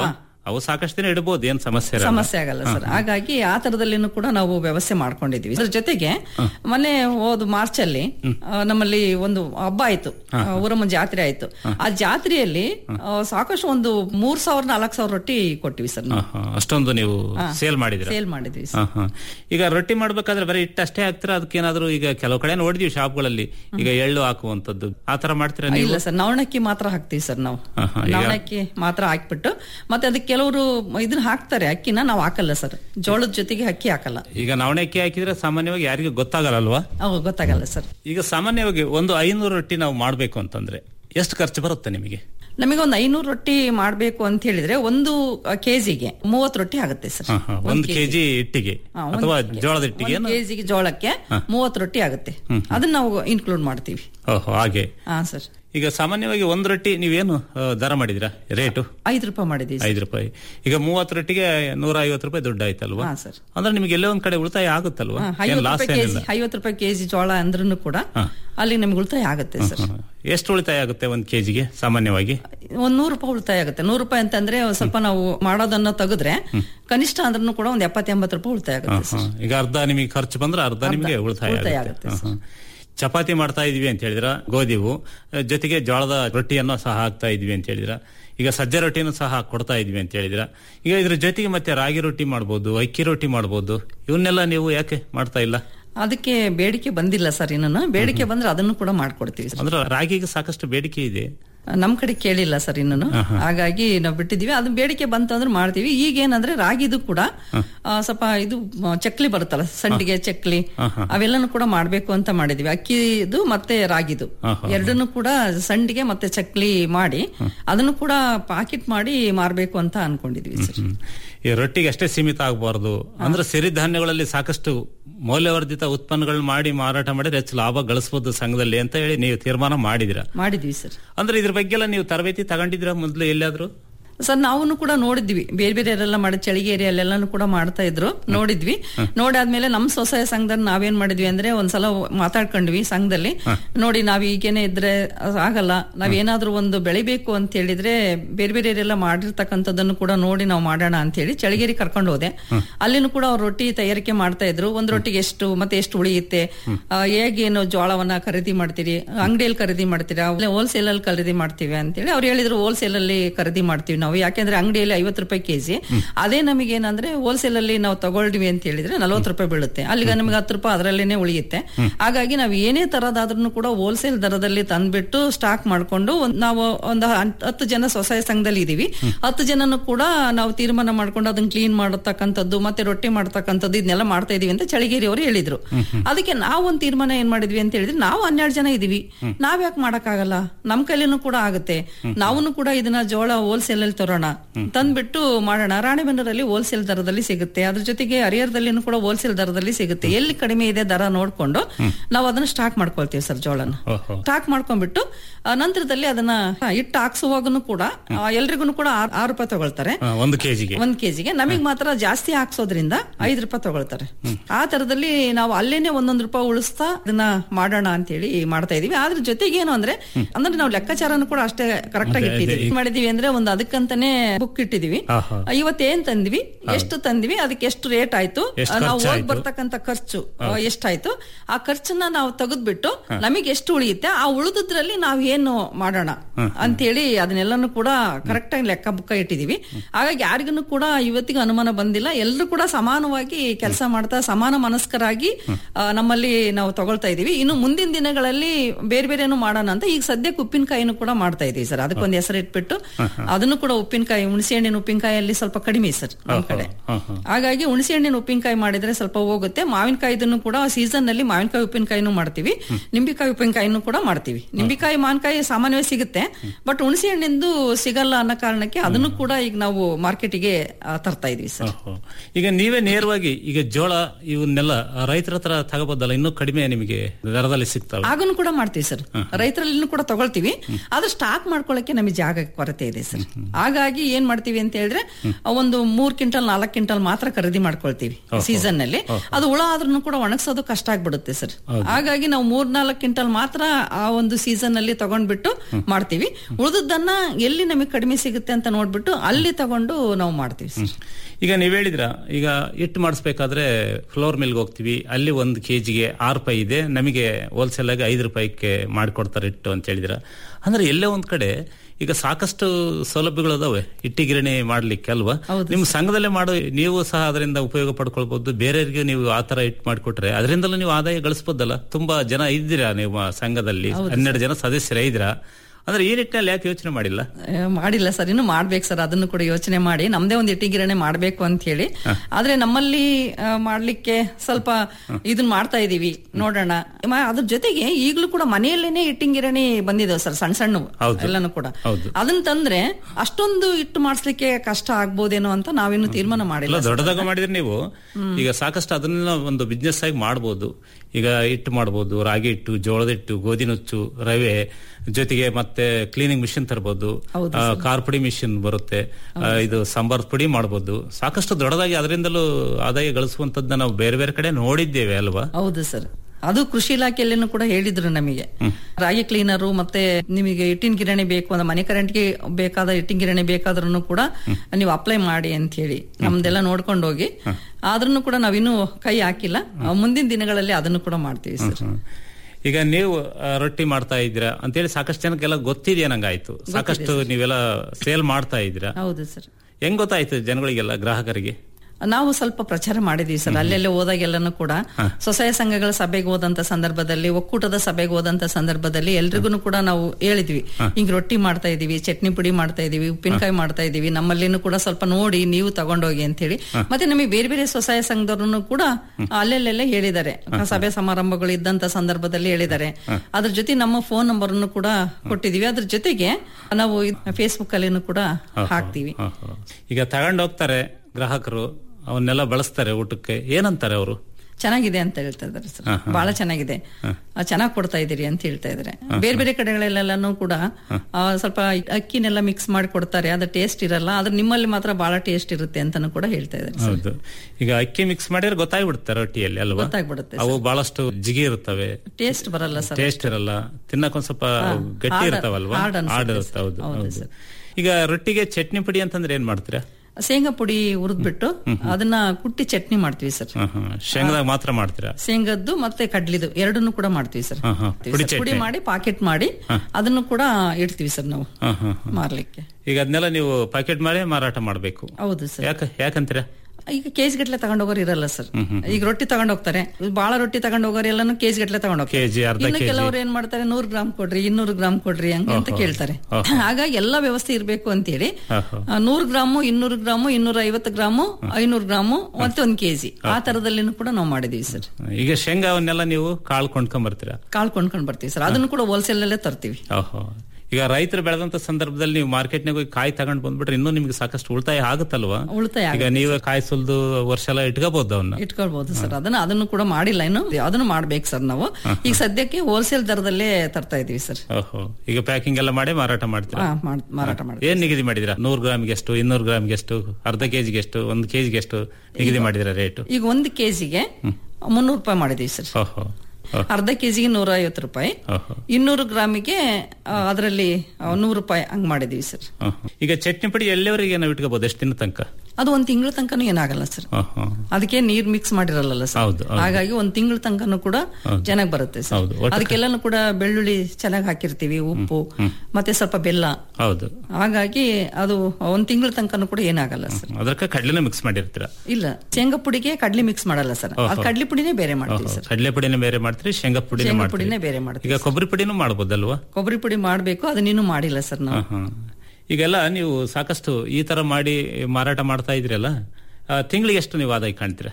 Speaker 14: ಅವು ಸಾಕಷ್ಟು ದಿನ ಇಡಬಹುದು ಏನ್ ಸಮಸ್ಯೆ ಇರಲ್ಲ.
Speaker 15: ಸಮಸ್ಯೆ ಆಗಲ್ಲ ಸರ್
Speaker 14: ಹಾ, ಹಾ.
Speaker 15: ಹಾಗಾಗಿ ಆ ತರದಲ್ಲಿನೂ ಕೂಡ ನಾವು ವ್ಯವಸ್ಥೆ ಮಾಡ್ಕೊಂಡಿದೀವಿ ಅದ್ರ ಜೊತೆಗೆ ಮೊನ್ನೆ ಹೋದ ಮಾರ್ಚ್ ಅಲ್ಲಿ ಆ, ನಮ್ಮಲ್ಲಿ ಒಂದು ಹಬ್ಬ ಆಯ್ತು
Speaker 14: ಹಾ,
Speaker 15: ಆ, ಊರಮ್ಮ ಜಾತ್ರೆ ಆಯ್ತು ಆ ಜಾತ್ರೆಯಲ್ಲಿ ಆ, ಸಾಕಷ್ಟು ಒಂದು ಮೂರ್ ಸಾವಿರ ನಾಲ್ಕು ಸಾವಿರ ರೊಟ್ಟಿ ಕೊಟ್ಟಿವಿ ಸರ್
Speaker 14: ಹಾ, ಹಾ. ಅಷ್ಟೊಂದು ನೀವು
Speaker 15: ಹಾ.
Speaker 14: ಸೇಲ್ ಮಾಡಿದ್ರ
Speaker 15: ಸೇಲ್ ಮಾಡಿದ್ವಿ
Speaker 14: ಹಾ, ಹಾ. ಈಗ ರೊಟ್ಟಿ ಮಾಡ್ಬೇಕಾದ್ರೆ ಬರೀ ಹಿಟ್ಟು ಅಷ್ಟೇ ಹಾಕ್ತೀರಾ ಅದಕ್ಕೇನಾದ್ರೂ ಈಗ ಕೆಲವು ಕಡೆ ನೋಡಿದೀವಿ ಶಾಪ್ಗಳಲ್ಲಿ ಈಗ ಎಳ್ಳು ಹಾಕುವಂತದ್ದು ಆ ತರ ಮಾಡ್ತೀರಾ ನೀವು
Speaker 15: ಇಲ್ಲ ಸರ್ ನವಣಕ್ಕಿ ಮಾತ್ರ ಹಾಕ್ತಿವಿ ಸರ್ ನಾವು
Speaker 14: ಹಾ, ಹಾ. ಈಗ-
Speaker 15: ನವಣಕ್ಕಿ ಮಾತ್ರ ಹಾಕ್ಬಿಟ್ಟು ಮತ್ತೆ ಅದಕ್ಕೆ ಕೆಲವರು ಇದನ್ನ ಹಾಕ್ತಾರೆ ಅಕ್ಕಿನ ನಾವು ಹಾಕಲ್ಲ ಸರ್ ಜೋಳದ ಜೊತೆಗೆ ಅಕ್ಕಿ ಹಾಕಲ್ಲ
Speaker 14: ಈಗ ನವಣಕ್ಕಿ ಹಾಕಿದ್ರೆ ಸಾಮಾನ್ಯವಾಗಿ ಯಾರಿಗೂ ಗೊತ್ತಾಗಲ್ಲಲ್ವಾ
Speaker 15: ಅವು ಗೊತ್ತಾಗಲ್ಲ ಸರ್
Speaker 14: ಈಗ ಸಾಮಾನ್ಯವಾಗಿ ಒಂದು ಐನೂರು ರೊಟ್ಟಿ ನಾವು ಮಾಡ್ಬೇಕು ಅಂತಂದ್ರೆ ಎಷ್ಟು ಖರ್ಚು ಬರುತ್ತೆ ನಿಮಗೆ
Speaker 15: ನಮಗೆ ಒಂದು ಐನೂರು ರೊಟ್ಟಿ ಮಾಡ್ಬೇಕು ಅಂತ ಹೇಳಿದ್ರೆ ಒಂದು ಕೆಜಿಗೆ ಮೂವತ್ತು ರೊಟ್ಟಿ ಆಗುತ್ತೆ ಸರ್
Speaker 14: ಹಾ, ಹಾ. ಒಂದ್ ಕೆಜಿ ಹಿಟ್ಟಿಗೆ
Speaker 15: ಹಾ, ಒಂದ್
Speaker 14: ಅಥವಾ
Speaker 15: ಕೆಜಿ.
Speaker 14: ಜೋಳದ ಹಿಟ್ಟಿಗೆ
Speaker 15: ಒಂದ್ ಕೆಜಿಗೆ ಜೋಳಕ್ಕೆ
Speaker 14: ಹಾ.
Speaker 15: ಮೂವತ್ತು ರೊಟ್ಟಿ ಆಗುತ್ತೆ
Speaker 14: ಹ್ಮ್.
Speaker 15: ಅದನ್ನ ನಾವು ಇನ್ಕ್ಲೂಡ್ ಮಾಡ್ತೀವಿ
Speaker 14: ಓಹೋ ಹಾಗೆ
Speaker 15: ಹಾ ಸರ್
Speaker 14: ಈಗ ಸಾಮಾನ್ಯವಾಗಿ ಒಂದ್ ರೊಟ್ಟಿ ನೀವೇನು ಆ, ದರ ಮಾಡಿದಿರಾ ರೇಟು
Speaker 15: ಐದು ರೂಪಾಯಿ ಮಾಡಿದೀವಿ ಸರ್.
Speaker 14: ಐದು ರೂಪಾಯಿ ಈಗ ಮೂವತ್ತು ರೊಟ್ಟಿಗೆ ನೂರ ಐವತ್ತು ರೂಪಾಯಿ ದುಡ್ಡು ಆಯ್ತಲ್ವಾ
Speaker 15: ಹಾ, ಸರ್.
Speaker 14: ಅಂದ್ರೆ ನಿಮ್ಗೆ ಎಲ್ಲೋ ಒಂದ್ ಕಡೆ ಉಳಿತಾಯ ಆಗುತ್ತಲ್ವಾ
Speaker 15: ಹಾ,
Speaker 14: ಏನ್
Speaker 15: ಐವತ್ತು
Speaker 14: ಲಾಸ್
Speaker 15: ರೂಪಾಯಿ ಕೆಜಿ
Speaker 14: ಏನಿಲ್ಲ
Speaker 15: ಐವತ್ತು ರೂಪಾಯಿ ಕೆಜಿ ಜೋಳ ಅಂದ್ರೂ ಕೂಡ ಅಲ್ಲಿ ನಮ್ಗೆ ಉಳಿತಾಯ ಆಗುತ್ತೆ ಸರ್
Speaker 14: ಹಾ. ಎಷ್ಟು ಉಳಿತಾಯ ಆಗುತ್ತೆ ಒಂದ್ ಕೆಜಿಗೆ ಸಾಮಾನ್ಯವಾಗಿ
Speaker 15: ಒಂದ್ ನೂರು ರೂಪಾಯಿ ಉಳಿತಾಯ ಆಗುತ್ತೆ ನೂರು ರೂಪಾಯಿ ಅಂತಂದ್ರೆ ಒಂದ್ ಸ್ವಲ್ಪ ನಾವು ಮಾಡೋದನ್ನ ತೆಗೆದ್ರೆ ಕನಿಷ್ಠ ಅಂದ್ರೂ ಕೂಡ ಒಂದ್ ಎಪ್ಪತ್ತ ಎಂಬತ್ತು ರೂಪಾಯಿ ಉಳಿತಾಯ
Speaker 14: ಹಾ,
Speaker 15: ಆಗುತ್ತೆ
Speaker 14: ಹಾ. ಈಗ ಅರ್ಧ ನಿಮಗೆ ಖರ್ಚು ಬಂದ್ರೆ ಅರ್ಧ ನಿಮಗೆ ಉಳಿತಾಯ
Speaker 15: ಉಳಿತಾಯ
Speaker 14: ಆಗುತ್ತೆ
Speaker 15: ಆಗುತ್ತೆ
Speaker 14: ಹಾ, ಹಾ. ಚಪಾತಿ ಮಾಡ್ತಾ ಇದೀವಿ ಅಂತ ಹೇಳಿದ್ರ ಗೋಧಿವು ಅಹ್, ಜೊತೆಗೆ ಜೋಳದ ರೊಟ್ಟಿಯನ್ನು ಸಹ ಹಾಕ್ತಾ ಇದೀವಿ ಅಂತ ಹೇಳಿದ್ರ ಈಗ ಸಜ್ಜೆ ರೊಟ್ಟಿನೂ ಸಹ ಕೊಡ್ತಾ ಇದೀವಿ ಅಂತ ಹೇಳಿದ್ರ ಈಗ ಇದ್ರ ಜೊತೆಗೆ ಮತ್ತೆ ರಾಗಿ ರೊಟ್ಟಿ ಮಾಡ್ಬೋದು ಅಕ್ಕಿ ರೊಟ್ಟಿ ಮಾಡ್ಬೋದು ಇವನ್ನೆಲ್ಲ ನೀವು ಯಾಕೆ ಮಾಡ್ತಾ ಇಲ್ಲ
Speaker 15: ಅದಕ್ಕೆ ಬೇಡಿಕೆ ಬಂದಿಲ್ಲ ಸರ್ ಇನ್ನೂ ಬೇಡಿಕೆ ಬಂದ್ರೆ ಅದನ್ನು ಕೂಡ ಮಾಡ್ಕೊಡ್ತೀವಿ ಸರ್
Speaker 14: ಅಂದ್ರೆ ರಾಗಿಗೆ ಸಾಕಷ್ಟು ಬೇಡಿಕೆ ಇದೆ
Speaker 15: ನಮ್ ಕಡೆ ಕೇಳಿಲ್ಲ ಸರ್ ಇನ್ನೂ
Speaker 14: ಆಹಾ.
Speaker 15: ಹಾಗಾಗಿ ನಾವು ಬಿಟ್ಟಿದೀವಿ ಅದು ಬೇಡಿಕೆ ಬಂತು ಅಂದ್ರೆ ಮಾಡ್ತೀವಿ ಈಗ ಏನಂದ್ರೆ ರಾಗಿದು ಕೂಡ ಆ, ಸ್ವಲ್ಪ ಇದು ಆ, ಚಕ್ಲಿ ಬರುತ್ತಲ್ಲ ಸಂಡಿಗೆ ಚಕ್ಲಿ
Speaker 14: ಆಹಾ.
Speaker 15: ಅವೆಲ್ಲನೂ ಕೂಡ ಮಾಡ್ಬೇಕು ಅಂತ ಮಾಡಿದೀವಿ ಅಕ್ಕಿದು ಮತ್ತೆ ರಾಗಿದು
Speaker 14: ಆಹಾ.
Speaker 15: ಎರಡನ್ನು ಕೂಡ ಸಂಡಿಗೆ ಮತ್ತೆ ಚಕ್ಲಿ ಮಾಡಿ ಅದನ್ನು ಕೂಡ ಪಾಕೆಟ್ ಮಾಡಿ ಮಾರ್ಬೇಕು ಅಂತ ಅನ್ಕೊಂಡಿದೀವಿ ಸರ್
Speaker 14: ಹ್ಮ್. ಈ ರೊಟ್ಟಿಗೆ ಅಷ್ಟೇ ಸೀಮಿತ ಆಗಬಾರ್ದು ಅಂದ್ರೆ ಸಿರಿಧಾನ್ಯಗಳಲ್ಲಿ ಸಾಕಷ್ಟು ಮೌಲ್ಯವರ್ಧಿತ ಉತ್ಪನ್ನಗಳನ್ನ ಮಾಡಿ ಮಾರಾಟ ಮಾಡಿದ್ರೆ ಹೆಚ್ಚು ಲಾಭ ಗಳಿಸಬಹುದು ಸಂಘದಲ್ಲಿ ಅಂತ ಹೇಳಿ ನೀವು ತೀರ್ಮಾನ ಮಾಡಿದಿರ
Speaker 15: ಮಾಡಿದ್ವಿ ಸರ್
Speaker 14: ಅಂದ್ರೆ ಇದ್ರ ಬಗ್ಗೆ ಎಲ್ಲ ನೀವು ತರಬೇತಿ ತಗೊಂಡಿದ್ದೀರಾ ಮೊದಲು ಎಲ್ಲಾದ್ರೂ
Speaker 15: ಸರ್ ನಾವು ಕೂಡ ನೋಡಿದ್ವಿ ಬೇರೆ ಬೇರೆ ಎಲ್ಲ ಮಾಡಿ ಚಳಿಗೇರಿ ಅಲ್ಲೆಲ್ಲಾನು ಕೂಡ ಮಾಡ್ತಾ ಇದ್ರು ನೋಡಿದ್ವಿ ನೋಡಾದ್ಮೇಲೆ ನಮ್ಮ ಸ್ವಸಹಾಯ ಸಂಘದಲ್ಲಿ ನಾವೇನ್ ಮಾಡಿದ್ವಿ ಅಂದ್ರೆ ಒಂದ್ಸಲ ಮಾತಾಡ್ಕೊಂಡ್ವಿ ಸಂಘದಲ್ಲಿ ನೋಡಿ ನಾವ್ ಈಗೇನೆ ಇದ್ರೆ ಅದ್ ಆಗಲ್ಲ ನಾವೇನಾದ್ರೂ ಒಂದು ಬೆಳಿಬೇಕು ಅಂತ ಹೇಳಿದ್ರೆ ಬೇರೆ ಬೇರೆ ಎಲ್ಲ ಮಾಡಿರ್ತಕ್ಕಂಥದ್ದನ್ನು ಕೂಡ ನೋಡಿ ನಾವು ಮಾಡೋಣ ಅಂತ ಹೇಳಿ ಚಳಿಗೇರಿ ಕರ್ಕೊಂಡು ಹೋದೆ ಅಲ್ಲಿನೂ ಕೂಡ ಅವ್ರು ರೊಟ್ಟಿ ತಯಾರಿಕೆ ಮಾಡ್ತಾ ಇದ್ರು ಒಂದ್ ರೊಟ್ಟಿಗೆ ಎಷ್ಟು ಮತ್ತೆ ಎಷ್ಟು ಉಳಿಯುತ್ತೆ ಆ, ಹೇಗೇನು ಜೋಳವನ್ನ ಖರೀದಿ ಮಾಡ್ತೀರಿ ಅಂಗಡಿಯಲ್ಲಿ ಖರೀದಿ ಮಾಡ್ತೀರಾ ಹೋಲ್ಸೇಲ್ ಅಲ್ಲಿ ಖರೀದಿ ಮಾಡ್ತೀವಿ ಅಂತೇಳಿ ಅವ್ರು ಹೇಳಿದ್ರು ಹೋಲ್ಸೇಲ್ ಅಲ್ಲಿ ಖರೀದಿ ಮಾಡ್ತೀವಿ ನಾವು ಯಾಕೆಂದ್ರೆ ಅಂಗಡಿಯಲ್ಲಿ ಐವತ್ತು ರೂಪಾಯಿ ಕೆಜಿ ಅದೇ ನಮಗೆ ಏನಂದ್ರೆ ಹೋಲ್ಸೇಲ್ ಅಲ್ಲಿ ನಾವು ತಗೊಳ್ತೀವಿ ಅಂತ ಹೇಳಿದ್ರೆ ನಲ್ವತ್ತು ರೂಪಾಯಿ ಬೀಳುತ್ತೆ ಅಲ್ಲಿಗೆ ನಮಗೆ ಹತ್ತು ರೂಪಾಯಿ ಅದರಲ್ಲೇನೆ ಉಳಿಯುತ್ತೆ ಹಾಗಾಗಿ ನಾವು ಏನೇ ತರದಾದ್ರೂ ಕೂಡ ಹೋಲ್ಸೇಲ್ ದರದಲ್ಲಿ ತಂದ್ಬಿಟ್ಟು ಸ್ಟಾಕ್ ಮಾಡ್ಕೊಂಡು ಒಂದ್- ನಾವು ಒಂದು ಹತ್ತು ಜನ ಸ್ವಸಹಾಯ ಸಂಘದಲ್ಲಿ ಇದೀವಿ ಹತ್ತು ಜನನು ಕೂಡ ನಾವು ತೀರ್ಮಾನ ಮಾಡ್ಕೊಂಡು ಅದನ್ನ ಕ್ಲೀನ್ ಮಾಡತಕ್ಕಂಥದ್ದು ಮತ್ತೆ ರೊಟ್ಟಿ ಮಾಡ್ತಕ್ಕಂಥದ್ದು ಇದನ್ನೆಲ್ಲ ಮಾಡ್ತಾ ಇದೀವಿ ಅಂತ ಚಳಿಗೇರಿ ಅವರು ಹೇಳಿದ್ರು ಅದಕ್ಕೆ ನಾವು ಒಂದು ತೀರ್ಮಾನ ಏನ್ ಮಾಡಿದ್ವಿ ಅಂತ ಹೇಳಿದ್ರೆ ನಾವು ಹನ್ನೆರಡು ಜನ ಇದೀವಿ ನಾವ್ ಯಾಕೆ ಮಾಡಕ್ಕಾಗಲ್ಲ ನಮ್ ಕೈಲಿನೂ ಕೂಡ ಆಗುತ್ತೆ ನಾವು ಕೂಡ ಇದನ್ನ ಜೋಳ ಹೋಲ್ಸೇಲ್ ಅಲ್ಲಿ ತರೋಣ ತಂದ್ಬಿಟ್ಟು ಮಾಡೋಣ ರಾಣೆಬೆನ್ನೂರಲ್ಲಿ ಹೋಲ್ಸೇಲ್ ದರದಲ್ಲಿ ಸಿಗುತ್ತೆ ಅದ್ರ ಜೊತೆಗೆ ಹರಿಹರದಲ್ಲಿನೂ ಕೂಡ ಹೋಲ್ಸೇಲ್ ದರದಲ್ಲಿ ಸಿಗುತ್ತೆ ಎಲ್ಲಿ ಕಡಿಮೆ ಇದೆ ದರ ನೋಡ್ಕೊಂಡು ನಾವು ಅದನ್ನ ಸ್ಟಾಕ್ ಮಾಡ್ಕೊಳ್ತೀವಿ ಸರ್ ಜೋಳನ
Speaker 14: ಓಹೋ
Speaker 15: ಸ್ಟಾಕ್ ಮಾಡ್ಕೊಂಡ್ಬಿಟ್ಟು ಆ, ನಂತರದಲ್ಲಿ ಅದನ್ನ ಹಿಟ್ಟು ಹಾಕ್ಸುವಾಗನು ಕೂಡ ಎಲ್ರಿಗೂ ಕೂಡ ಆರ್- ಆರು ರೂಪಾಯಿ ತಗೊಳ್ತಾರೆ
Speaker 14: ಹಾ, ಒಂದು ಕೆಜಿಗೆ
Speaker 15: ಒಂದ್ ಕೆಜಿಗೆ ನಮಗ್ ಮಾತ್ರ ಜಾಸ್ತಿ ಹಾಕ್ಸೋದ್ರಿಂದ ಐದು ರೂಪಾಯಿ ತಗೊಳ್ತಾರೆ ಆ ತರದಲ್ಲಿ ನಾವು ಅಲ್ಲೇನೆ ಒಂದೊಂದು ರೂಪಾಯಿ ಉಳಿಸ್ತಾ ಇದನ್ನ ಮಾಡೋಣ ಅಂತ ಹೇಳಿ ಮಾಡ್ತಾ ಇದೀವಿ ಅದ್ರ ಜೊತೆಗೆ ಏನು ಅಂದ್ರೆ ಅಂದ್ರೆ ನಾವು ಲೆಕ್ಕಾಚಾರನು ಕೂಡ ಅಷ್ಟೇ ಕರೆಕ್ಟ್ ಆಗಿ
Speaker 14: ಅದೇ, ಅದೇ.
Speaker 15: ಇಟ್ಟಿದ್ದೀವಿ ಏನ್ ಮಾಡಿದೀವಿ ಅಂದ್ರೆ ಒಂದು ಅದಕ್ಕಂತಾನೆ ಬುಕ್ ಇಟ್ಟಿದೀವಿ
Speaker 14: ಆಹಾ.
Speaker 15: ಇವತ್ತೇನ್ ತಂದ್ವಿ ಎಷ್ಟು ತಂದ್ವಿ ಅದಕ್ಕೆ ಎಷ್ಟು ರೇಟ್ ಆಯ್ತು
Speaker 14: ಎಷ್ಟು
Speaker 15: ನಾವು
Speaker 14: ಖರ್ಚಾಯ್ತು?
Speaker 15: ಹೋಗಿ ಬರ್ತಕ್ಕಂತ ಖರ್ಚು ಆ, ಎಷ್ಟಾಯ್ತು ಆ ಖರ್ಚನ್ನ ನಾವು ತೆಗೆದ್ಬಿಟ್ಟು ನಮಗೆ ಎಷ್ಟು ಉಳಿಯುತ್ತೆ ಆ ಉಳಿದ್ರಲ್ಲಿ ನಾವ್ ಏನು ಮಾಡೋಣ ಅಂತೇಳಿ ಅದನ್ನೆಲ್ಲನೂ ಕೂಡ ಕರೆಕ್ಟ್ ಆಗಿ ಲೆಕ್ಕ ಬುಕ್ಕ ಇಟ್ಟಿದೀವಿ ಹಾಗಾಗಿ ಯಾರಿಗೂ ಕೂಡ ಇವತ್ತಿಗೂ ಅನುಮಾನ ಬಂದಿಲ್ಲ ಎಲ್ಲರೂ ಕೂಡ ಸಮಾನವಾಗಿ ಕೆಲಸ ಮಾಡ್ತಾ ಸಮಾನ ಮನಸ್ಕರಾಗಿ ಆ, ನಮ್ಮಲ್ಲಿ ನಾವು ತಗೊಳ್ತಾ ಇದೀವಿ ಇನ್ನು ಮುಂದಿನ ದಿನಗಳಲ್ಲಿ ಬೇರೆ ಬೇರೆನು ಮಾಡೋಣ ಅಂತ ಈಗ ಸದ್ಯಕ್ಕೆ ಉಪ್ಪಿನಕಾಯಿನೂ ಕೂಡ ಮಾಡ್ತಾ ಇದೀವಿ ಸರ್ ಅದಕ್ಕೊಂದು ಹೆಸರು ಇಟ್ಬಿಟ್ಟು ಅದನ್ನು ಕೂಡ ಉಪ್ಪಿನಕಾಯಿ ಹುಣಸೆ ಹಣ್ಣಿನ ಉಪ್ಪಿನಕಾಯಲ್ಲಿ ಸ್ವಲ್ಪ ಕಡಿಮೆ ಸರ್ ನಮ್ ಕಡೆ
Speaker 14: ಹಾ, ಹಾ.
Speaker 15: ಹಾಗಾಗಿ ಹುಣಸೆ ಹಣ್ಣಿನ ಉಪ್ಪಿನಕಾಯಿ ಮಾಡಿದ್ರೆ ಸ್ವಲ್ಪ ಹೋಗುತ್ತೆ ಮಾವಿನಕಾಯಿದನ್ನು ಕೂಡ ಸೀಸನ್ ನಲ್ಲಿ ಮಾವಿನಕಾಯಿ ಉಪ್ಪಿನಕಾಯಿನೂ ಮಾಡ್ತೀವಿ ನಿಂಬಿಕಾಯಿ ಉಪ್ಪಿನಕಾಯಿನೂ ಕೂಡ ಮಾಡ್ತೀವಿ ನಿಂಬಿಕಾಯಿ ಮಾವಿನಕಾಯಿ ಸಾಮಾನ್ಯವಾಗಿ ಸಿಗುತ್ತೆ ಬಟ್ ಹುಣಸೆ ಹಣ್ಣಿಂದು ಸಿಗಲ್ಲ ಅನ್ನೋ ಕಾರಣಕ್ಕೆ ಅದನ್ನು ಕೂಡ ಈಗ ನಾವು ಮಾರ್ಕೆಟಿಗೆ ತರ್ತಾ ಇದೀವಿ ಸರ್
Speaker 14: ಓಹೋ. ಈಗ ನೀವೇ ನೇರವಾಗಿ ಈಗ ಜೋಳ ಇವನ್ನೆಲ್ಲ ರೈತರ ಹತ್ರ ತಗೋಬೋದಲ್ಲ ಇನ್ನೂ ಕಡಿಮೆ ನಿಮಗೆ ದರದಲ್ಲಿ ಸಿಗ್ತವೆ
Speaker 15: ಆಗನು ಕೂಡ ಮಾಡ್ತೀವಿ ಸರ್ ರೈತರಲ್ಲಿ ಕೂಡ ತಗೊಳ್ತೀವಿ ಆದ್ರೆ ಸ್ಟಾಕ್ ಮಾಡ್ಕೊಳ್ಳಕ್ಕೆ ನಮಗೆ ಜಾಗ ಕೊರತೆ ಇದೆ ಸರ್ ಹಾಗಾಗಿ ಏನ್ ಮಾಡ್ತೀವಿ ಅಂತ ಹೇಳಿದ್ರೆ ಒಂದು ಮೂರ್ ಕ್ವಿಂಟಲ್ ನಾಲ್ಕು ಕ್ವಿಂಟಲ್ ಮಾತ್ರ ಖರೀದಿ ಮಾಡ್ಕೊಳ್ತೀವಿ
Speaker 16: ಓಹೋ.
Speaker 15: ಸೀಸನ್ ನಲ್ಲಿ
Speaker 16: ಓಹೋ.
Speaker 15: ಅದು ಹುಳ ಆದ್ರೂ ಕೂಡ ಒಣಗ್ಸೋದು ಕಷ್ಟ ಆಗ್ಬಿಡುತ್ತೆ ಸರ್ ಹಾಗಾಗಿ ನಾವು ಮೂರ್ ನಾಲ್ಕು ಕ್ವಿಂಟಲ್ ಮಾತ್ರ ಆ ಒಂದು ಸೀಸನ್ ಅಲ್ಲಿ ತಗೊಂಡ್ಬಿಟ್ಟು ಮಾಡ್ತೀವಿ ಉಳಿದದ್ದನ್ನ ಎಲ್ಲಿ ನಮಗೆ ಕಡಿಮೆ ಸಿಗುತ್ತೆ ಅಂತ ನೋಡ್ಬಿಟ್ಟು ಅಲ್ಲಿ ತಗೊಂಡು ನಾವು ಮಾಡ್ತೀವಿ ಸರ್
Speaker 14: ಈಗ ನೀವ್ ಹೇಳಿದ್ರ ಈಗ ಹಿಟ್ಟು ಮಾಡಿಸ್ಬೇಕಾದ್ರೆ ಫ್ಲೋರ್ ಮಿಲ್ಗೆ ಹೋಗ್ತೀವಿ ಅಲ್ಲಿ ಒಂದು ಕೆಜಿಗೆ ಆರು ರೂಪಾಯಿ ಇದೆ ನಮಗೆ ಹೋಲ್ಸೇಲ್ ಆಗಿ ಐದು ರೂಪಾಯಿಗೆ ಮಾಡಿಕೊಡ್ತಾರೆ ಹಿಟ್ಟು ಅಂತ ಹೇಳಿದ್ರ ಅಂದ್ರೆ ಎಲ್ಲೇ ಒಂದ್ ಕಡೆ ಈಗ ಸಾಕಷ್ಟು ಸೌಲಭ್ಯಗಳು ಅದಾವೆ ಹಿಟ್ಟಿ ಗಿರಣಿ ಮಾಡ್ಲಿಕ್ಕೆ ಅಲ್ವಾ ನಿಮ್ ಸಂಘದಲ್ಲೇ ಮಾಡೋ ನೀವು ಸಹ ಅದರಿಂದ ಉಪಯೋಗ ಪಡ್ಕೊಳ್ಬಹುದು ಬೇರೆಯವರಿಗೆ ನೀವು ಆ ತರ ಹಿಟ್ಟು ಮಾಡಿಕೊಟ್ರೆ ಅದರಿಂದಲೂ ನೀವು ಆದಾಯ ಗಳಿಸಬಹುದಲ್ಲ ತುಂಬಾ ಜನ ಇದ್ದೀರಾ ನಿಮ್ಮ ಸಂಘದಲ್ಲಿ ಹನ್ನೆರಡು ಜನ ಸದಸ್ಯರೇ ಇದ್ದೀರಾ ಅಂದ್ರೆ ಈ ನಿಟ್ಟಿನಲ್ಲಿ ಯಾಕೆ ಯೋಚನೆ ಮಾಡಿಲ್ಲ
Speaker 15: ಏ, ಮಾಡಿಲ್ಲ ಸರ್ ಇನ್ನು ಮಾಡ್ಬೇಕು ಸರ್ ಅದನ್ನು ಕೂಡ ಯೋಚನೆ ಮಾಡಿ ನಮ್ದೇ ಒಂದು ಇಟ್ಟಿಗಿರಣೆ ಮಾಡ್ಬೇಕು ಅಂತ ಹೇಳಿ ಆದ್ರೆ ನಮ್ಮಲ್ಲಿ ಆ, ಮಾಡ್ಲಿಕ್ಕೆ ಸ್ವಲ್ಪ ಇದನ್ನ ಮಾಡ್ತಾ ಇದೀವಿ ನೋಡೋಣ ಮ- ಅದ್ರ ಜೊತೆಗೆ ಈಗಲೂ ಕೂಡ ಮನೆಯಲ್ಲೇನೆ ಇಟ್ಟಿಂಗಿರಣಿ ಬಂದಿದಾವೆ ಸರ್ ಸಣ್ಣ ಸಣ್ಣ
Speaker 14: ಹೌದು.
Speaker 15: ಎಲ್ಲಾನು ಕೂಡ
Speaker 14: ಹೌದು
Speaker 15: ಅದನ್ನ ತಂದ್ರೆ ಅಷ್ಟೊಂದು ಇಟ್ಟು ಮಾಡಿಸ್ಲಿಕ್ಕೆ ಕಷ್ಟ ಆಗ್ಬೋದೇನೋ ಅಂತ ನಾವಿನ್ನು ತೀರ್ಮಾನ ಮಾಡಿಲ್ಲ
Speaker 14: ಇಲ್ಲ
Speaker 15: ಸರ್.
Speaker 14: ದೊಡ್ಡದಾಗ ಮಾಡಿದ್ರೆ ನೀವು ಈಗ ಸಾಕಷ್ಟು ಅದನ್ನ ಒಂದು ಬಿಸ್ನೆಸ್ ಆಗಿ ಮಾಡ್ಬೋದು ಈಗ ಹಿಟ್ಟು ಮಾಡ್ಬೋದು ರಾಗಿ ಹಿಟ್ಟು ಜೋಳದ ಹಿಟ್ಟು ಗೋಧಿ ನುಚ್ಚು ರವೆ ಜೊತೆಗೆ ಮತ್ತೆ ಕ್ಲೀನಿಂಗ್ ಮಿಷಿನ್ ತರಬಹುದು ಖಾರ ಪುಡಿ ಮಿಷಿನ್ ಬರುತ್ತೆ ಆ, ಇದು ಸಾಂಬಾರ್ ಪುಡಿ ಮಾಡಬಹುದು ಸಾಕಷ್ಟು ದೊಡ್ಡದಾಗಿ ಅದರಿಂದಲೂ ಆದಾಯ ಗಳಿಸುವಂತದ್ದನ್ನ ನಾವು ಬೇರೆ ಬೇರೆ ಕಡೆ ನೋಡಿದ್ದೇವೆ ಅಲ್ವಾ
Speaker 15: ಹೌದು ಸರ್ ಅದು ಕೃಷಿ ಇಲಾಖೆಯಲ್ಲೇನು ಕೂಡ ಹೇಳಿದ್ರು ನಮಗೆ ರಾಗಿ ಕ್ಲೀನರು ಮತ್ತೆ ನಿಮಗೆ ಇಟ್ಟಿನ ಗಿರಣಿ ಬೇಕು ಅಂದ್ರೆ ಮನೆ ಕರೆಂಟ್ಗೆ ಬೇಕಾದ ಇಟ್ಟಿನ ಗಿರಣಿ ಬೇಕಾದ್ರೂ ಕೂಡ ನೀವು ಅಪ್ಲೈ ಮಾಡಿ ಅಂತ ಹೇಳಿ ನಮ್ದೆಲ್ಲ ನೋಡ್ಕೊಂಡು ಹೋಗಿ ಆದ್ರೂ ಕೂಡ ನಾವಿನ್ನೂ ಕೈ ಹಾಕಿಲ್ಲ ಆ, ಮುಂದಿನ ದಿನಗಳಲ್ಲಿ ಅದನ್ನು ಕೂಡ ಮಾಡ್ತೀವಿ ಸರ್
Speaker 14: ಈಗ ನೀವು ಆ, ರೊಟ್ಟಿ ಮಾಡ್ತಾ ಇದ್ದೀರಾ ಅಂತೇಳಿ ಸಾಕಷ್ಟು ಜನಕ್ಕೆಲ್ಲ ಗೊತ್ತಿದೆಯಾ ನಂಗಾಯ್ತು ಸಾಕಷ್ಟು ನೀವೆಲ್ಲ ಸೇಲ್ ಮಾಡ್ತಾ ಇದ್ದೀರಾ
Speaker 15: ಹೌದು ಸರ್
Speaker 14: ಹೆಂಗ್ ಗೊತ್ತಾಯ್ತು ಜನಗಳಿಗೆಲ್ಲ ಗ್ರಾಹಕರಿಗೆ
Speaker 15: ನಾವು ಸ್ವಲ್ಪ ಪ್ರಚಾರ ಮಾಡಿದೀವಿ ಸರ್ ಅಲ್ಲೆಲ್ಲ ಹೋದಾಗೆಲ್ಲನೂ ಕೂಡ ಸ್ವಸಹಾಯ ಸಂಘಗಳ ಸಭೆಗೆ ಹೋದಂತ ಸಂದರ್ಭದಲ್ಲಿ ಒಕ್ಕೂಟದ ಸಭೆಗೆ ಹೋದಂತ ಸಂದರ್ಭದಲ್ಲಿ ಎಲ್ರಿಗೂ ಕೂಡ ನಾವು ಹೇಳಿದ್ವಿ ಹಿಂಗ್ ರೊಟ್ಟಿ ಮಾಡ್ತಾ ಇದೀವಿ ಚಟ್ನಿ ಪುಡಿ ಮಾಡ್ತಾ ಇದೀವಿ ಉಪ್ಪಿನಕಾಯಿ ಮಾಡ್ತಾ ಇದೀವಿ ನಮ್ಮಲ್ಲಿನೂ ಕೂಡ ಸ್ವಲ್ಪ ನೋಡಿ ನೀವು ತಗೊಂಡೋಗಿ ಅಂತ ಹೇಳಿ ಮತ್ತೆ ನಮಗೆ ಬೇರೆ ಬೇರೆ ಸ್ವಸಹಾಯ ಸಂಘದವ್ರನ್ನು ಕೂಡ ಅಲ್ಲೆಲ್ಲೆಲ್ಲ ಹೇಳಿದ್ದಾರೆ ಸಭೆ ಸಮಾರಂಭಗಳು ಇದ್ದಂತ ಸಂದರ್ಭದಲ್ಲಿ ಹೇಳಿದ್ದಾರೆ ಅದ್ರ ಜೊತೆ ನಮ್ಮ ಫೋನ್ ನಂಬರ್ ಅನ್ನು ಕೂಡ ಕೊಟ್ಟಿದೀವಿ ಅದ್ರ ಜೊತೆಗೆ ನಾವು ಫೇಸ್ಬುಕ್ ಅಲ್ಲಿನೂ ಕೂಡ ಹಾಕ್ತಿವಿ
Speaker 14: ಹ, ಹ. ಈಗ ತಗೊಂಡ್ ಹೋಗ್ತಾರೆ ಗ್ರಾಹಕರು ಅವನ್ನೆಲ್ಲ ಬಳಸ್ತಾರೆ ಊಟಕ್ಕೆ ಏನಂತಾರೆ ಅವರು
Speaker 15: ಚೆನ್ನಾಗಿದೆ ಅಂತ ಹೇಳ್ತಾ ಇದಾರೆ ಸರ್
Speaker 14: ಹಾ, ಹಾ.
Speaker 15: ಬಹಳ ಚೆನ್ನಾಗಿದೆ ಚೆನ್ನಾಗಿ ಕೊಡ್ತಾ ಇದೀರಿ ಅಂತ ಹೇಳ್ತಾ ಇದಾರೆ ಬೇರೆ ಬೇರೆ ಕಡೆಗಳಲ್ಲೆಲ್ಲಾನು ಕೂಡ ಆ, ಸ್ವಲ್ಪ ಅಕ್ಕಿನೆಲ್ಲ ಮಿಕ್ಸ್ ಮಾಡಿ ಕೊಡ್ತಾರೆ ಅದು ಟೇಸ್ಟ್ ಇರಲ್ಲ ಆದ್ರೆ ನಿಮ್ಮಲ್ಲಿ ಮಾತ್ರ ಬಹಳ ಟೇಸ್ಟ್ ಇರುತ್ತೆ ಅಂತಾನು ಕೂಡ ಹೇಳ್ತಾ ಇದಾರೆ ಸರ್.
Speaker 14: ಹೌದು ಈಗ ಅಕ್ಕಿ ಮಿಕ್ಸ್ ಮಾಡಿದ್ರೆ ಗೊತ್ತಾಗ್ಬಿಡುತ್ತೆ ರೊಟ್ಟಿಯಲ್ಲಿ ಅಲ್ವಾ
Speaker 15: ಗೊತ್ತಾಗ್ಬಿಡುತ್ತೆ
Speaker 14: ಅವು ಬಹಳಷ್ಟು ಜಿಗಿ ಇರ್ತವೆ
Speaker 15: ಟೇಸ್ಟ್ ಬರಲ್ಲ ಸರ್
Speaker 14: ಟೇಸ್ಟ್ ಇರಲ್ಲ ತಿನ್ನಕ್ ಸ್ವಲ್ಪ ಗಟ್ಟಿ
Speaker 15: hard-
Speaker 14: ಇರ್ತಾವಲ್ವಾ
Speaker 15: hard ಅನ್ಸುತ್ತೆ
Speaker 14: ಹಾರ್ಡ್ ಇರುತ್ತೆ ಹೌದು
Speaker 15: ಹೌದು
Speaker 14: ಹೌದು ಈಗ ರೊಟ್ಟಿಗೆ ಚಟ್ನಿ ಪುಡಿ ಅಂತಂದ್ರೆ ಏನ್ ಮಾಡ್ತೀರಾ
Speaker 15: ಶೇಂಗಾ ಪುಡಿ ಹುರಿದ್ಬಿಟ್ಟು ಅದನ್ನ ಕುಟ್ಟಿ ಚಟ್ನಿ ಮಾಡ್ತೀವಿ ಸರ್
Speaker 14: ಹ, ಹ. ಶೇಂಗಾದಾಗ ಮಾತ್ರ ಮಾಡ್ತೀರಾ
Speaker 15: ಶೇಂಗದ್ದು ಮತ್ತೆ ಕಡ್ಲಿದು ಎರಡನ್ನು ಕೂಡ ಮಾಡ್ತೀವಿ ಸರ್
Speaker 14: ಹ, ಹ.
Speaker 15: ಮಾಡ್ತೀವಿ
Speaker 14: ಪುಡಿ
Speaker 15: ಸರ್. ಪುಡಿ
Speaker 14: ಚಟ್ನಿ.
Speaker 15: ಮಾಡಿ ಪಾಕೆಟ್ ಮಾಡಿ ಅದನ್ನು ಕೂಡ ಇಡ್ತೀವಿ ಸರ್ ನಾವು
Speaker 14: ಹ, ಹ, ಹ.
Speaker 15: ಮಾರ್ಲಿಕ್ಕೆ
Speaker 14: ಈಗ ಅದನ್ನೆಲ್ಲ ನೀವು ಪ್ಯಾಕೆಟ್ ಮಾಡಿ ಮಾರಾಟ ಮಾಡ್ಬೇಕು
Speaker 15: ಹೌದು ಸರ್
Speaker 14: ಯಾಕ ಯಾಕಂತೀರಾ
Speaker 15: ಈಗ ಕೇಜ್ ಗಟ್ಲೆ ತಗೊಂಡ್ ಹೋಗೋರು ಇರಲ್ಲ ಸರ್ ಈಗ ರೊಟ್ಟಿ ತಗೊಂಡ್ ಹೋಗ್ತಾರೆ ಬಹಳ ರೊಟ್ಟಿ ತಗೊಂಡ್ ಹೋಗೋರು ಎಲ್ಲಾನು ಕೇಜ್ ಗಟ್ಲೆ ತಗೊಂಡ್ ಹೋಗ್ತಾರೆ
Speaker 14: ಕೆಜಿ ಅರ್ಧ
Speaker 15: ಇನ್ನು
Speaker 14: ಕೆಜಿ
Speaker 15: ಕೆಲವರು ಏನ್ ಮಾಡ್ತಾರೆ ನೂರ್ ಗ್ರಾಮ್ ಕೊಡ್ರಿ ಇನ್ನೂರು ಗ್ರಾಮ್ ಕೊಡ್ರಿ ಹಂಗೆ ಅಂತ
Speaker 14: ಓಹೋ.
Speaker 15: ಕೇಳ್ತಾರೆ
Speaker 14: ಓಹೋ.
Speaker 15: ಹಾಗಾಗಿ ಎಲ್ಲಾ ವ್ಯವಸ್ಥೆ ಇರ್ಬೇಕು ಅಂತೇಳಿ
Speaker 14: ಓಹೋ.
Speaker 15: ನೂರು ಗ್ರಾಮು ಇನ್ನೂರು ಗ್ರಾಮು ಇನ್ನೂರ ಐವತ್ತು ಗ್ರಾಮು ಐನೂರು ಗ್ರಾಮು ಮತ್ತೆ ಒಂದ್ ಕೆಜಿ ಆ ತರದಲ್ಲಿನೂ ಕೂಡ ನಾವು ಮಾಡಿದೀವಿ ಸರ್
Speaker 14: ಈಗ ಶೇಂಗಾವನ್ನೆಲ್ಲ ನೀವು ಕಾಳು ಕೊಂಡ್ಕೊಂಡ್ ಬರ್ತೀರಾ
Speaker 15: ಕಾಳು ಕೊಂಡ್ಕೊಂಡ್ ಬರ್ತೀವಿ ಸರ್ ಅದನ್ನು ಕೂಡ ಹೋಲ್ಸೇಲ್ ಅಲ್ಲೇ ತರ್ತೀವಿ
Speaker 14: ಓಹೋ ಈಗ ರೈತರು ಬೆಳೆದಂತ ಸಂದರ್ಭದಲ್ಲಿ ನೀವು ಮಾರ್ಕೆಟ್ನಾಗ ಹೋಗಿ ಕಾಯಿ ತಗೊಂಡ್ ಬಂದ್ಬಿಟ್ರೆ ಇನ್ನೂ ನಿಮ್ಗೆ ಸಾಕಷ್ಟು ಉಳಿತಾಯ ಆಗುತ್ತಲ್ವಾ
Speaker 15: ಉಳಿತಾಯ
Speaker 14: ಈಗ
Speaker 15: ಆಗುತ್ತೆ
Speaker 14: ನೀವೇ ಕಾಯಿ ಸುಲ್ದು ವರ್ಷ ಎಲ್ಲ ಇಟ್ಕೋಬಹುದು ಅವನ್ನ
Speaker 15: ಇಟ್ಕೊಳ್ಬಹುದು ಸರ್ ಅದನ್ನ ಅದನ್ನು ಕೂಡ ಮಾಡಿಲ್ಲ ಇನ್ನು ಅದನ್ನು ಮಾಡ್ಬೇಕು ಸರ್ ನಾವು ಈಗ ಸದ್ಯಕ್ಕೆ ಹೋಲ್ಸೇಲ್ ದರದಲ್ಲೇ ತರ್ತಾ ಇದೀವಿ ಸರ್
Speaker 14: ಓಹೋ ಈಗ ಪ್ಯಾಕಿಂಗ್ ಎಲ್ಲ ಮಾಡಿ ಮಾರಾಟ ಮಾಡ್ತೀರಾ
Speaker 15: ಹಾ, ಮಾಡ್- ಮಾರಾಟ ಮಾಡ್ತೀವಿ
Speaker 14: ಏನ್ ನಿಗದಿ ಮಾಡಿದಿರಾ ನೂರು ಗ್ರಾಮ್ಗೆ ಎಷ್ಟು ಇನ್ನೂರು ಗ್ರಾಮ್ಗೆ ಎಷ್ಟು ಅರ್ಧ ಕೆಜಿಗೆ ಎಷ್ಟು ಒಂದು ಕೆಜಿಗೆ ಎಷ್ಟು ನಿಗದಿ ಮಾಡಿದಿರಾ ರೇಟ್
Speaker 15: ಈಗ ಒಂದು ಕೆಜಿಗೆ ಮುನ್ನೂರು ರೂಪಾಯಿ ಮಾಡಿದೀವಿ ಸರ್
Speaker 14: ಓಹೋ
Speaker 15: ಅರ್ಧ ಕೆಜಿಗೆ ನೂರ ಐವತ್ತು ರೂಪಾಯಿ
Speaker 14: ಓಹೋ
Speaker 15: ಇನ್ನೂರು ಗ್ರಾಮಿಗೆ ಅದರಲ್ಲಿ ನೂರು ರೂಪಾಯಿ ಹಂಗ್ ಮಾಡಿದೀವಿ ಸರ್
Speaker 14: ಓಹೋ. ಈಗ ಚಟ್ನಿ ಪುಡಿ ಎಲ್ಲಿವರೆಗೆ ನಾವು ಇಟ್ಕೋಬಹುದು ಎಷ್ಟು ದಿನ ತನಕ
Speaker 15: ಅದು ಒಂದ್ ತಿಂಗಳ ತನಕನೂ ಏನಾಗಲ್ಲ ಸರ್
Speaker 14: ಓಹೋ.
Speaker 15: ಅದಕ್ಕೆ ನೀರ್ ಮಿಕ್ಸ್ ಮಾಡಿರಲ್ಲ ಸರ್
Speaker 14: ಹೌದು, ಹೌದು.
Speaker 15: ಹಾಗಾಗಿ ಒಂದ್ ತಿಂಗಳ ತನಕನೂ ಕೂಡ
Speaker 14: ಹೌದು.
Speaker 15: ಚೆನ್ನಾಗಿ ಬರುತ್ತೆ ಸರ್
Speaker 14: ಹೌದು. ಒಟ್ಟು
Speaker 15: ಅದಕ್ಕೆಲ್ಲನೂ ಕೂಡ ಬೆಳ್ಳುಳ್ಳಿ ಚೆನ್ನಾಗಿ ಹಾಕಿರ್ತೀವಿ ಉಪ್ಪು ಮತ್ತೆ ಸ್ವಲ್ಪ ಬೆಲ್ಲ
Speaker 14: ಹೌದು
Speaker 15: ಹಾಗಾಗಿ ಅದು ಒಂದ್ ತಿಂಗಳ ತನಕನೂ ಕೂಡ ಏನಾಗಲ್ಲ ಸರ್
Speaker 14: ಅದಕ್ಕೆ ಕಡ್ಲೆನ ಮಿಕ್ಸ್ ಮಾಡಿರ್ತೀರಾ
Speaker 15: ಇಲ್ಲ ಶೇಂಗಾ ಪುಡಿಗೆ ಕಡ್ಲಿ ಮಿಕ್ಸ್ ಮಾಡಲ್ಲ ಸರ್
Speaker 14: ಓಹೋ.
Speaker 15: ಅದು ಕಡ್ಲಿ ಪುಡಿನೇ ಬೇರೆ ಮಾಡ್ತೀವಿ
Speaker 14: ಓಹೋ.
Speaker 15: ಸರ್
Speaker 14: ಕಡ್ಲೆ ಪುಡಿನೇ ಬೇರೆ ಮಾಡ್ತೀರಿ ಶೇಂಗಾ ಪುಡಿನೇ
Speaker 15: ಶೇಂಗಾ
Speaker 14: ಮಾಡ್ತೀರಿ
Speaker 15: ಪುಡಿನೇ ಬೇರೆ ಮಾಡ್ತೀವಿ
Speaker 14: ಈಗ ಕೊಬ್ಬರಿ ಪುಡಿನೂ ಮಾಡ್ಬೋದಲ್ವಾ
Speaker 15: ಕೊಬ್ಬರಿ ಪುಡಿ ಮಾಡ್ಬೇಕು ಅದನ್ನೇನು ಮಾಡಿಲ್ಲ ಸರ್ ನಾವು
Speaker 14: ಹಾ, ಹಾ. ಈಗೆಲ್ಲ ನೀವು ಸಾಕಷ್ಟು ಈ ತರ ಮಾಡಿ ಮಾರಾಟ ಮಾಡ್ತಾ ಇದ್ರಲ್ಲ ತಿಂಗಳಿಗೆ ಎಷ್ಟು ನೀವು ಆದಾಯ ಕಾಣ್ತೀರಾ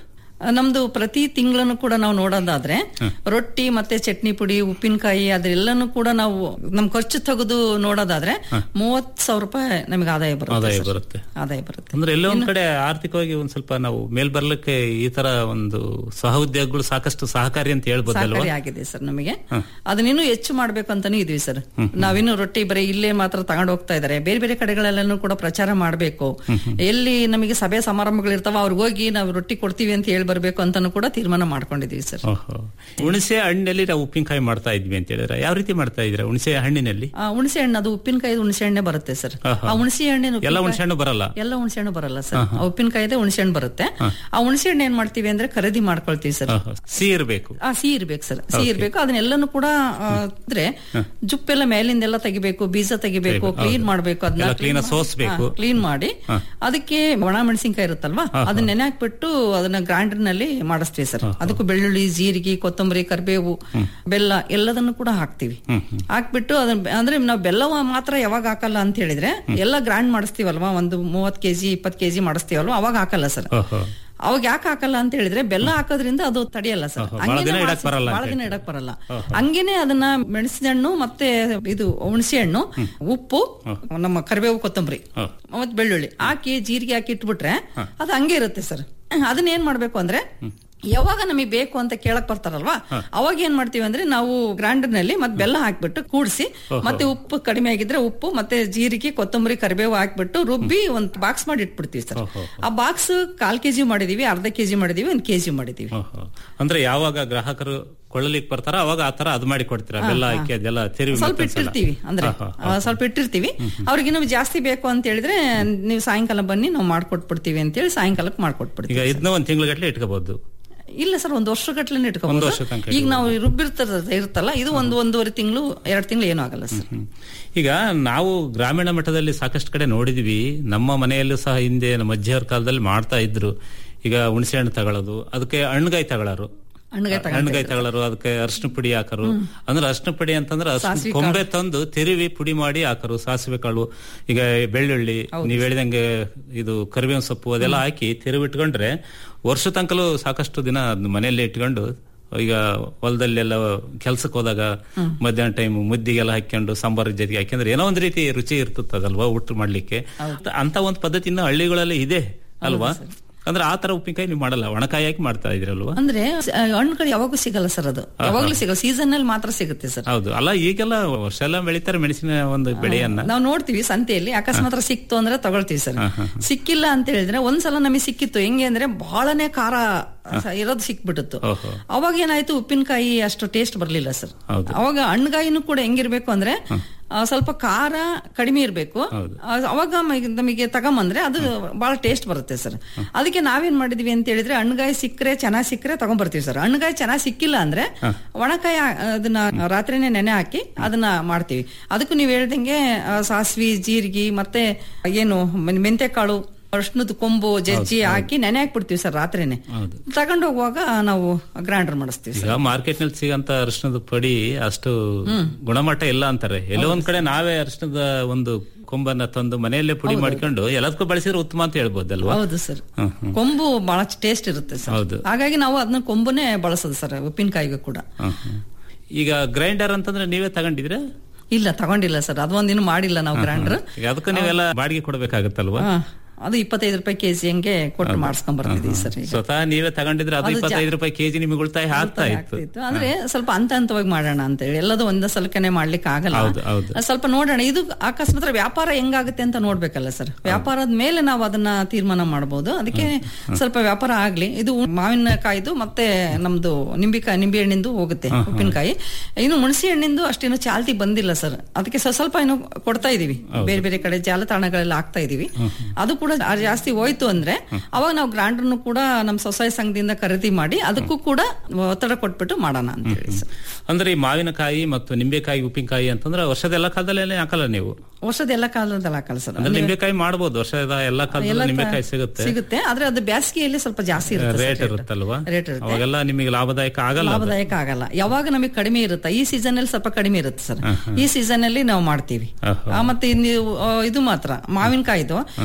Speaker 15: ನಮ್ದು ಪ್ರತಿ ತಿಂಗಳನ್ನು ಕೂಡ ನಾವು ನೋಡೋದಾದ್ರೆ ರೊಟ್ಟಿ ಮತ್ತೆ ಚಟ್ನಿ ಪುಡಿ ಉಪ್ಪಿನಕಾಯಿ ಅದೆಲ್ಲನೂ ಕೂಡ ನಾವು ನಮ್ ಖರ್ಚು ತೆಗೆದು ನೋಡೋದಾದ್ರೆ ಮೂವತ್ ಸಾವಿರ ರೂಪಾಯಿ ನಮಗೆ ಆದಾಯ ಬರುತ್ತೆ
Speaker 14: ಆದಾಯ
Speaker 15: ಸರ್.
Speaker 14: ಬರುತ್ತೆ
Speaker 15: ಆದಾಯ ಬರುತ್ತೆ
Speaker 14: ಅಂದ್ರೆ ಎಲ್ಲೋ ಒಂದ್ ಕಡೆ ಆರ್ಥಿಕವಾಗಿ ಒಂದ್ ಸ್ವಲ್ಪ ನಾವು ಮೇಲ್ ಬರ್ಲಿಕ್ಕೆ ಈ ತರ ಒಂದು ಸಹ ಉದ್ಯೋಗಗಳು ಸಾಕಷ್ಟು ಸಹಕಾರಿ ಅಂತ ಹೇಳ್ಬೋದಲ್ವಾ
Speaker 15: ಸಹಕಾರಿ ಆಗಿದೆ ಸರ್ ನಮಗೆ ಅದನ್ನಿನ್ನೂ ಹೆಚ್ಚು ಮಾಡ್ಬೇಕು ಅಂತಾನೆ ಇದೀವಿ ಸರ್ ನಾವಿನ್ನು ರೊಟ್ಟಿ ಬರೀ ಇಲ್ಲೇ ಮಾತ್ರ ತಗೊಂಡು ಹೋಗ್ತಾ ಇದಾರೆ ಬೇರೆ ಬೇರೆ ಕಡೆಗಳೆಲ್ಲನೂ ಕೂಡ ಪ್ರಚಾರ ಮಾಡ್ಬೇಕು ಎಲ್ಲಿ ನಮಗೆ ಸಭೆ ಸಮಾರಂಭಗಳು ಇರ್ತಾವ ಅವ್ರಿಗೆ ಹೋಗಿ ನಾವು ರೊಟ್ಟಿ ಕೊಡ್ತೀವಿ ಅಂತ ಹೇಳಿ ಬರ್ಬೇಕು ಅಂತಾನು ಕೂಡ ತೀರ್ಮಾನ ಮಾಡ್ಕೊಂಡಿದೀವಿ ಸರ್
Speaker 14: ಓಹೋ. ಹುಣಸೆ ಹಣ್ಣಿನಲ್ಲಿ ನಾವು ಉಪ್ಪಿನಕಾಯಿ ಮಾಡ್ತಾ ಇದ್ವಿ ಅಂತ ಹೇಳಿದ್ರೆ ಯಾವ ರೀತಿ ಮಾಡ್ತಾ ಇದ್ರ ಹುಣಸೆ ಹಣ್ಣಿನಲ್ಲಿ
Speaker 15: ಆ, ಹುಣಸೆ ಹಣ್ಣು ಅದು ಉಪ್ಪಿನಕಾಯಿ ಹುಣಸೆ ಹಣ್ಣೆ ಬರುತ್ತೆ ಸರ್
Speaker 14: ಆಹಾ.
Speaker 15: ಆ ಹುಣಸೆ ಹಣ್ಣಿನ
Speaker 14: ಎಲ್ಲ
Speaker 15: ಉಪ್ಪಿನಕಾಯಿ-
Speaker 14: ಹುಣಸೆ ಹಣ್ಣು ಬರಲ್ಲ
Speaker 15: ಎಲ್ಲ ಹುಣಸೆ ಹಣ್ಣು ಬರಲ್ಲ ಸರ್ ಆ ಉಪ್ಪಿನಕಾಯಿದೆ ಹುಣಸೆ ಹಣ್ಣು ಬರುತ್ತೆ ಆ ಹುಣಸೆ ಹಣ್ಣು ಏನ್ ಮಾಡ್ತೀವಿ ಅಂದ್ರೆ ಖರೀದಿ ಮಾಡ್ಕೊಳ್ತೀವಿ ಸರ್
Speaker 14: ಆಹಾ. ಸಿಹಿ ಇರಬೇಕು
Speaker 15: ಆ ಸಿಹಿ ಇರ್ಬೇಕು ಸರ್ ಸಿಹಿ ಇರ್ಬೇಕು ಅದನ್ನೆಲ್ಲನೂ ಕೂಡ ಆ, ಅಂದ್ರೆ ಜುಪ್ಪೆಲ್ಲ ಮೇಲಿಂದೆಲ್ಲ ತೆಗಿಬೇಕು ಬೀಜ ತೆಗಿಬೇಕು
Speaker 14: ಹೌದು.
Speaker 15: ಕ್ಲೀನ್ ಮಾಡ್ಬೇಕು ಅದನ್ನ
Speaker 14: ಎಲ್ಲ clean ಆಗಿ ಸೋಸ್ಬೇಕು.
Speaker 15: ಕ್ಲೀನ್ ಮಾಡಿ ಅದಕ್ಕೆ ಒಣ ಮೆಣಸಿನ್ಕಾಯಿ ಇರುತ್ತಲ್ವಾ ಅದನ್ನ ನೆನೆ ಹಾಕ್ಬಿಟ್ಟು ಅದನ್ನ ಗ್ರೈಂಡರ್ ನಲ್ಲಿ ಮಾಡಿಸ್ತೀವಿ ಸರ್ ಅದಕ್ಕೂ ಬೆಳ್ಳುಳ್ಳಿ ಜೀರಿಗೆ ಕೊತ್ತಂಬರಿ ಕರಿಬೇವು ಬೆಲ್ಲ ಎಲ್ಲದನ್ನು ಕೂಡ ಹಾಕ್ತಿವಿ ಹಾಕ್ಬಿಟ್ಟು ಅದನ್ನ ಅಂದ್ರೆ ನಾವು ಬೆಲ್ಲ ಮಾತ್ರ ಯಾವಾಗ ಹಾಕಲ್ಲ ಅಂತ ಹೇಳಿದ್ರೆ ಎಲ್ಲ ಗ್ರೈಂಡ್ ಮಾಡಿಸ್ತೀವಲ್ವಾ ಒಂದು ಮೂವತ್ ಕೆಜಿ ಇಪ್ಪತ್ ಕೆಜಿ ಮಾಡಿಸ್ತೀವಲ್ವಾ ಅವಾಗ ಹಾಕಲ್ಲ ಸರ್
Speaker 14: ಓಹೋ.
Speaker 15: ಅವಾಗ ಯಾಕೆ ಹಾಕಲ್ಲ ಅಂತ ಹೇಳಿದ್ರೆ ಬೆಲ್ಲ ಹಾಕೋದ್ರಿಂದ ಅದು ತಡೆಯಲ್ಲ ಸರ್
Speaker 14: ಓಹೋ, ಬಹಳ ದಿನ ಇಡಕ್ ಬರಲ್ಲ ಅಂತ
Speaker 15: ಬಹಳ ದಿನ
Speaker 14: ಹೇಳ್ತಾರೆ.
Speaker 15: ಇಡಕ್ ಬರಲ್ಲ ಹಂಗೇನೆ ಅದನ್ನ ಮೆಣಸಿನ ಹಣ್ಣು ಮತ್ತೆ ಇದು ಹುಣಸೆ ಹಣ್ಣು ಉಪ್ಪು ನಮ್ಮ ಕರಿಬೇವು ಕೊತ್ತಂಬರಿ ಮತ್ತೆ ಬೆಳ್ಳುಳ್ಳಿ ಹಾಕಿ ಜೀರಿಗೆ ಹಾಕಿ ಇಟ್ಬಿಟ್ರೆ ಅದು ಹಂಗೆ ಇರುತ್ತೆ ಸರ್ ಅದನ್ನ ಏನ್ ಮಾಡ್ಬೇಕು ಅಂದ್ರೆ ಯಾವಾಗ ನಮಗೆ ಬೇಕು ಅಂತ ಕೇಳಕ್ ಬರ್ತಾರಲ್ವಾ ಅವಾಗ ಏನ್ ಮಾಡ್ತೀವಿ ಅಂದ್ರೆ ನಾವು ಗ್ರೈಂಡರ್ ನಲ್ಲಿ ಮತ್ತೆ ಬೆಲ್ಲ ಹಾಕ್ಬಿಟ್ಟು ಕೂಡಿಸಿ ಮತ್ತೆ ಉಪ್ಪು ಕಡಿಮೆ ಆಗಿದ್ರೆ ಉಪ್ಪು ಮತ್ತೆ ಜೀರಿಗೆ ಕೊತ್ತಂಬರಿ ಕರಿಬೇವು ಹಾಕ್ಬಿಟ್ಟು ರುಬ್ಬಿ ಒಂದ್ ಬಾಕ್ಸ್ ಮಾಡಿ ಇಟ್ಬಿಡ್ತೀವಿ ಸರ್ ಆ ಬಾಕ್ಸ್ ಕಾಲ್ ಕೆಜಿ ಮಾಡಿದೀವಿ ಅರ್ಧ ಕೆಜಿ ಮಾಡಿದೀವಿ ಒಂದ್ ಕೆಜಿ ಮಾಡಿದೀವಿ
Speaker 14: ಓಹೋ. ಅಂದ್ರೆ ಯಾವಾಗ ಗ್ರಾಹಕರು ಕೊಳ್ಳಲಿಕ್ಕೆ ಬರ್ತಾರ ಅವಾಗ ಆತರ ಅದು ಮಾಡಿ ಕೊಡ್ತೀರಾ
Speaker 15: ಹಾ,
Speaker 14: ಬೆಲ್ಲ
Speaker 15: ಹಾ.
Speaker 14: ಹಾಕಿ ಅದೆಲ್ಲ ತಿರುವಿ
Speaker 15: ಸ್ವಲ್ಪ
Speaker 14: ಮತ್ತೊಂದ್ಸಲ.
Speaker 15: ಇಟ್ಟಿರ್ತೀವಿ ಅಂದ್ರೆ
Speaker 14: ಆಹಾ.
Speaker 15: ಆ, ಸ್ವಲ್ಪ ಇಟ್ಟಿರ್ತೀವಿ ಅವ್ರಿಗೆ ಇನ್ನೂ ಜಾಸ್ತಿ ಬೇಕು ಅಂತ ಹೇಳಿದ್ರೆ ನೀವು ಸಾಯಂಕಾಲ ಬನ್ನಿ ನಾವು ಮಾಡ್ಕೊಟ್ಬಿಡ್ತೀವಿ ಅಂತ ಹೇಳಿ ಸಾಯಂಕಾಲಕ್ಕೆ ಮಾಡ್ಕೊಟ್ಬಿಡ್ತೀವಿ
Speaker 14: ಈಗ ಇದನ್ನ ಒಂದ್ ತಿಂಗಳಗಟ್ಲೆ ಇಟ್ಕೋಬಹುದು
Speaker 15: ಇಲ್ಲ ಸರ್ ಒಂದು ವರ್ಷ ಗಟ್ಲೆ
Speaker 14: ಒಂದು
Speaker 15: ಇಟ್ಕೋಬಹುದು
Speaker 14: ವರ್ಷ ತನಕ
Speaker 15: ಈಗ ನಾವು ರುಬ್ಬಿರ್ತದ ಇರುತ್ತಲ್ಲ ಇದು ಒಂದು ಒಂದೂವರೆ ತಿಂಗಳು ಎರಡು ತಿಂಗಳು ಏನೂ ಆಗಲ್ಲ ಸರ್
Speaker 14: ಈಗ ನಾವು ಗ್ರಾಮೀಣ ಮಟ್ಟದಲ್ಲಿ ಸಾಕಷ್ಟು ಕಡೆ ನೋಡಿದ್ವಿ ನಮ್ಮ ಮನೆಯಲ್ಲೂ ಸಹ ಹಿಂದೆ ನಮ್ಮ ಅಜ್ಜಿಯವ್ರ ಕಾಲದಲ್ಲಿ ಮಾಡ್ತಾ ಇದ್ರು ಈಗ ಹುಣಸೆ ಹಣ್ಣು ತಗೊಳ್ಳೋದು ಅದಕ್ಕೆ ಹಣ್ಣುಗಾಯಿ ತಗೊಳ್ಳೋರು
Speaker 15: ಹಣ್ಣುಗಾಯಿ ತಗೊಳ್ತಾ
Speaker 14: ಹಣ್ಣುಗಾಯಿ ತಗೊಳ್ಳೋರು ಅದಕ್ಕೆ ಅರ್ಶಿನ ಪುಡಿ ಹಾಕರು ಅಂದ್ರೆ ಅರ್ಶಿನ ಪುಡಿ ಅಂತಂದ್ರೆ ಅರ್ಶಿನ
Speaker 15: ಸಾಸ್ವೆ
Speaker 14: ಕೊಂಬೆ ತಂದು ತಿರುವಿ ಪುಡಿ ಮಾಡಿ ಹಾಕರು ಸಾಸಿವೆ ಕಾಳು ಈಗ ಬೆಳ್ಳುಳ್ಳಿ ನೀವ್ ಹೇಳಿದಂಗೆ ಇದು ಕರಿಬೇವಿನ ಸೊಪ್ಪು ಅದೆಲ್ಲ ಹಾಕಿ ತಿರುವಿಟ್ಕೊಂಡ್ರೆ ವರ್ಷ ತನಕಲೂ ಸಾಕಷ್ಟು ದಿನ ಅದ್ನ ಮನೆಯಲ್ಲೇ ಇಟ್ಕೊಂಡು ಈಗ ಹೊಲದಲ್ಲೆಲ್ಲ ಕೆಲ್ಸಕ್ಕೆ ಹೋದಾಗ ಮಧ್ಯಾಹ್ನ ಟೈಮ್ ಮುದ್ದಿಗೆಲ್ಲ ಹಾಕೊಂಡು ಸಾಂಬಾರ್ ಜೊತೆಗೆ ಹಾಕಿದ್ರೆ ಏನೋ ಒಂದ್ ರೀತಿ ರುಚಿ ಇರ್ತದಲ್ವಾ ಊಟ ಮಾಡ್ಲಿಕ್ಕೆ ಅಂತ ಒಂದ್ ಪದ್ಧತಿ ಇನ್ನು ಹಳ್ಳಿಗಳಲ್ಲಿ ಇದೆ ಅಲ್ವಾ ಅಂದ್ರೆ ಆ ತರ ಉಪ್ಪಿನಕಾಯಿ ನೀವು ಮಾಡಲ್ಲ ಒಣಕಾಯಿ ಹಾಕಿ ಮಾಡ್ತಾ ಇದ್ರಲ್ವಾ
Speaker 15: ಅಂದ್ರೆ ಆ, ಹಣ್ಣುಗಳು ಯಾವಾಗೂ ಸಿಗಲ್ಲ ಸರ್ ಅದು ಯಾವಾಗ್ಲೂ ಸಿಗಲ್ಲ ಸೀಸನ್ ನಲ್ಲಿ ಮಾತ್ರ ಸಿಗುತ್ತೆ ಸರ್
Speaker 14: ಹೌದು ಅಲ್ಲ ಈಗೆಲ್ಲ ವರ್ಷ ಎಲ್ಲ ಬೆಳಿತಾರೆ ಮೆಣಸಿನ ಒಂದು ಬೆಳೆಯನ್ನ
Speaker 15: ನಾವು ನೋಡ್ತೀವಿ ಸಂತೆಯಲ್ಲಿ ಅಕಸ್ಮಾತ್ ಸಿಕ್ತು ಅಂದ್ರೆ ತಗೊಳ್ತೀವಿ ಸರ್ ಸಿಕ್ಕಿಲ್ಲ ಅಂತ ಹೇಳಿದ್ರೆ ಒಂದ್ಸಲ ನಮಗೆ ಸಿಕ್ಕಿತ್ತು ಹೆಂಗೆ ಅಂದ್ರೆ ಬಹಳನೇ ಖಾರ ಸ- ಇರೋದು ಸಿಕ್ಬಿಟ್ಟಿತ್ತು
Speaker 14: ಓಹೋ.
Speaker 15: ಅವಾಗ ಏನಾಯ್ತು ಉಪ್ಪಿನಕಾಯಿ ಅಷ್ಟು ಟೇಸ್ಟ್ ಬರ್ಲಿಲ್ಲ ಸರ್
Speaker 14: ಹೌದು.
Speaker 15: ಅವಾಗ ಹಣ್ಣುಗಾಯಿನೂ ಕೂಡ ಹೆಂಗಿರ್ಬೇಕು ಅಂದ್ರೆ ಆ, ಸ್ವಲ್ಪ ಖಾರ ಕಡಿಮೆ ಇರಬೇಕು ಅವಾಗ ಮ- ನಮಗೆ ತಗೊಂಬಂದ್ರೆ ಅದು ಬಹಳ ಟೇಸ್ಟ್ ಬರುತ್ತೆ ಸರ್ ಅದಕ್ಕೆ ನಾವೇನ್ ಮಾಡಿದ್ವಿ ಅಂತ ಹೇಳಿದ್ರೆ ಹಣ್ಣುಗಾಯಿ ಸಿಕ್ಕರೆ ಚೆನ್ನಾಗಿ ಸಿಕ್ಕರೆ ತಗೊಂಡ್ಬರ್ತೀವಿ ಸರ್ ಹಣ್ಣುಗಾಯಿ ಚೆನ್ನಾಗಿ ಸಿಕ್ಕಿಲ್ಲ ಅಂದ್ರೆ ಒಣಕಾಯಿ ಆ- ಅದನ್ನ ರಾತ್ರಿನೇ ನೆನೆ ಹಾಕಿ ಅದನ್ನ ಮಾಡ್ತೀವಿ ಅದಕ್ಕೂ ನೀವು ಹೇಳ್ದಂಗೆ ಆ, ಸಾಸ್ವಿ ಜೀರಿಗೆ ಮತ್ತೆ ಏನು ಮೆನ್- ಮೆಂತೆಕಾಳು ಅರ್ಶನದ ಕೊಂಬು ಜಜ್ಜಿ ಹಾಕಿ ನೆನೆ ಹಾಕ್ಬಿಡ್ತೀವಿ ಸರ್ ರಾತ್ರಿನೇ
Speaker 14: ಹೌದು
Speaker 15: ತಗೊಂಡು ಹೋಗುವಾಗ ನಾವು ಗ್ರೈಂಡರ್ ಮಾಡಿಸ್ತೀವಿ ಸರ್
Speaker 14: ಈಗ ಮಾರ್ಕೆಟ್ ನಲ್ಲಿ ಸಿಗಂತ ಅರಿಶಿಣದ ಪುಡಿ ಅಷ್ಟು ಗುಣಮಟ್ಟ ಇಲ್ಲ ಅಂತಾರೆ ಎಲ್ಲೋ ಒಂದ್ ಕಡೆ ನಾವೇ ಅರಿಶಿಣದ ಒಂದು ಕೊಂಬನ್ನ ತಂದು ಮನೆಯಲ್ಲೇ ಪುಡಿ ಮಾಡ್ಕೊಂಡು ಎಲ್ಲದಕ್ಕೂ ಬಳಸಿದ್ರೆ ಉತ್ತಮ ಅಂತ ಹೇಳ್ಬೋದಲ್ವಾ
Speaker 15: ಹೌದು ಸರ್
Speaker 14: ಹ್ಮ್, ಹ್ಮ್.
Speaker 15: ಕೊಂಬು ಬಹಳ ಟೇಸ್ಟ್ ಇರುತ್ತೆ ಸರ್
Speaker 14: ಹೌದು.
Speaker 15: ಹಾಗಾಗಿ ನಾವು ಅದನ್ನ ಕೊಂಬುನೇ ಬಳಸೋದು ಸರ್ ಉಪ್ಪಿನಕಾಯಿಗೂ ಕೂಡ
Speaker 14: ಹ್ಮ್, ಹ್ಮ್. ಈಗ ಗ್ರೈಂಡರ್ ಅಂತಂದ್ರೆ ನೀವೇ ತಗೊಂಡಿದ್ರೆ
Speaker 15: ಇಲ್ಲ ತಗೊಂಡಿಲ್ಲ ಸರ್ ಅದೊಂದಿನ ಮಾಡಿಲ್ಲ ನಾವು ಗ್ರೈಂಡರ್
Speaker 14: ಈಗ ಅದಕ್ಕೂ ನೀವೆಲ್ಲ ಬಾಡಿಗೆ ಕೊಡ್ಬೇಕಾಗತ್ತಲ್ವಾ
Speaker 15: ಅದು ಇಪ್ಪತ್ತೈದು ರೂಪಾಯಿ ಕೆಜಿ ಹಂಗೆ ಕೊಟ್ಟು ಮಾಡಿಸ್ಕೊಂಡ್ ಬರ್ತಿದೀವಿ ಸರ್ ಈಗ
Speaker 14: ಸ್ವತಃ ನೀವೇ ತಗೊಂಡಿದ್ರೆ ಅದು
Speaker 15: ಅದು ಜಾ-
Speaker 14: ಇಪ್ಪತ್ತೈದು ರೂಪಾಯಿ ಕೆಜಿ ನಿಮಗೆ ಉಳಿತಾಯ ಆಗ್ತಾ ಇತ್ತು
Speaker 15: ಆಗ್ತಿತ್ತು. ಅಂದ್ರೆ ಸ್ವಲ್ಪ ಹಂತ ಹಂತವಾಗಿ ಮಾಡೋಣ ಅಂತ ಹೇಳಿ ಎಲ್ಲದೂ ಒಂದೇ ಸಲಕನೆ ಮಾಡ್ಲಿಕ್ಕೆ ಆಗಲ್ಲ
Speaker 14: ಹೌದು, ಹೌದು.
Speaker 15: ಅದ್ ಸ್ವಲ್ಪ ನೋಡೋಣ ಇದು ಅಕಸ್ಮಾತ್ ವ್ಯಾಪಾರ ಹೆಂಗಾಗುತ್ತೆ ಅಂತ ನೋಡ್ಬೇಕಲ್ಲ ಸರ್ ವ್ಯಾಪಾರದ ಮೇಲೆ ನಾವು ಅದನ್ನ ತೀರ್ಮಾನ ಮಾಡಬಹುದು ಅದಕ್ಕೆ ಸ್ವಲ್ಪ ವ್ಯಾಪಾರ ಆಗ್ಲಿ ಇದು ಮಾವಿನಕಾಯ್ದು ಮತ್ತೆ ನಮ್ದು ನಿಂಬಿಕಾಯಿ ನಿಂಬೆ ಹಣ್ಣಿಂದು ಹೋಗುತ್ತೆ ಉಪ್ಪಿನಕಾಯಿ ಇನ್ನು ಹುಣಸೆ ಹಣ್ಣಿಂದು ಅಷ್ಟೇನು ಚಾಲ್ತಿ ಬಂದಿಲ್ಲ ಸರ್ ಅದಕ್ಕೆ ಸ್ವಲ್ಪ ಸ್ವಲ್ಪ ಏನೋ ಕೊಡ್ತಾ ಇದೀವಿ ಬೇರೆ ಬೇರೆ ಕಡೆ ಜಾಲತಾಣಗಳೆಲ್ಲ ಆಗ್ತಾ ಇದೀವಿ ಅದು ಕೂಡ ಆ ಜಾಸ್ತಿ ಹೋಯ್ತು ಅಂದ್ರೆ ಅವಾಗ ನಾವು ಗ್ರಾಂಡರ್ನು ಕೂಡ ನಮ್ಮ ಸ್ವಸಹಾಯ ಸಂಘದಿಂದ ಖರೀದಿ ಮಾಡಿ ಅದಕ್ಕೂ ಕೂಡ ಒತ್ತಡ ಕೊಟ್ಬಿಟ್ಟು ಮಾಡೋಣ ಅಂತ ಹೇಳಿ ಸರ್
Speaker 14: ಅಂದ್ರೆ ಈ ಮಾವಿನಕಾಯಿ ಮತ್ತು ನಿಂಬೆಕಾಯಿ ಉಪ್ಪಿನಕಾಯಿ ಅಂತಂದ್ರೆ ವರ್ಷದ ಎಲ್ಲಾ ಕಾಲದಲ್ಲಿ ಹಾಕಲ್ಲ ನೀವು
Speaker 15: ವರ್ಷದ ಎಲ್ಲ ಕಾಲದಲ್ಲಿ ಹಾಕಲ್ಲ ಸರ್
Speaker 14: ಅಂದ್ರೆ ನಿಂಬೆಕಾಯಿ ಮಾಡ್ಬೋದು ವರ್ಷದ ಎಲ್ಲಾ ಕಾಲದಲ್ಲಿ
Speaker 15: ಎಲ್ಲ
Speaker 14: ನಿಂಬೆಕಾಯಿ ಸಿಗುತ್ತೆ
Speaker 15: ಸಿಗುತ್ತೆ ಆದ್ರೆ ಅದು ಬೇಸಿಗೆಯಲ್ಲಿ ಸ್ವಲ್ಪ ಜಾಸ್ತಿ ಇರುತ್ತೆ
Speaker 14: ರೇಟ್
Speaker 15: sir, rate.
Speaker 14: ಇರುತ್ತಲ್ವಾ
Speaker 15: ರೇಟ್ ಇರುತ್ತೆ
Speaker 14: ಅವಾಗೆಲ್ಲ ನಿಮಗೆ ಲಾಭದಾಯಕ ಆಗಲ್ಲ ಅದು.
Speaker 15: ಲಾಭದಾಯಕ ಆಗಲ್ಲ ಯಾವಾಗ ನಮಗೆ ಕಡಿಮೆ ಇರುತ್ತೆ ಈ ಸೀಸನ್ ಅಲ್ಲಿ ಸ್ವಲ್ಪ ಕಡಿಮೆ ಇರುತ್ತೆ ಸರ್ ಈ ಸೀಸನ್ ಅಲ್ಲಿ ನಾವು ಮಾಡ್ತೀವಿ
Speaker 14: ಆಹಾ.
Speaker 15: ಆ, ಮತ್ತೆ ನೀವು ಆ, ಇದು ಮಾತ್ರ ಮಾವಿನಕಾಯ್ದು ಆ ಸೀಸನ್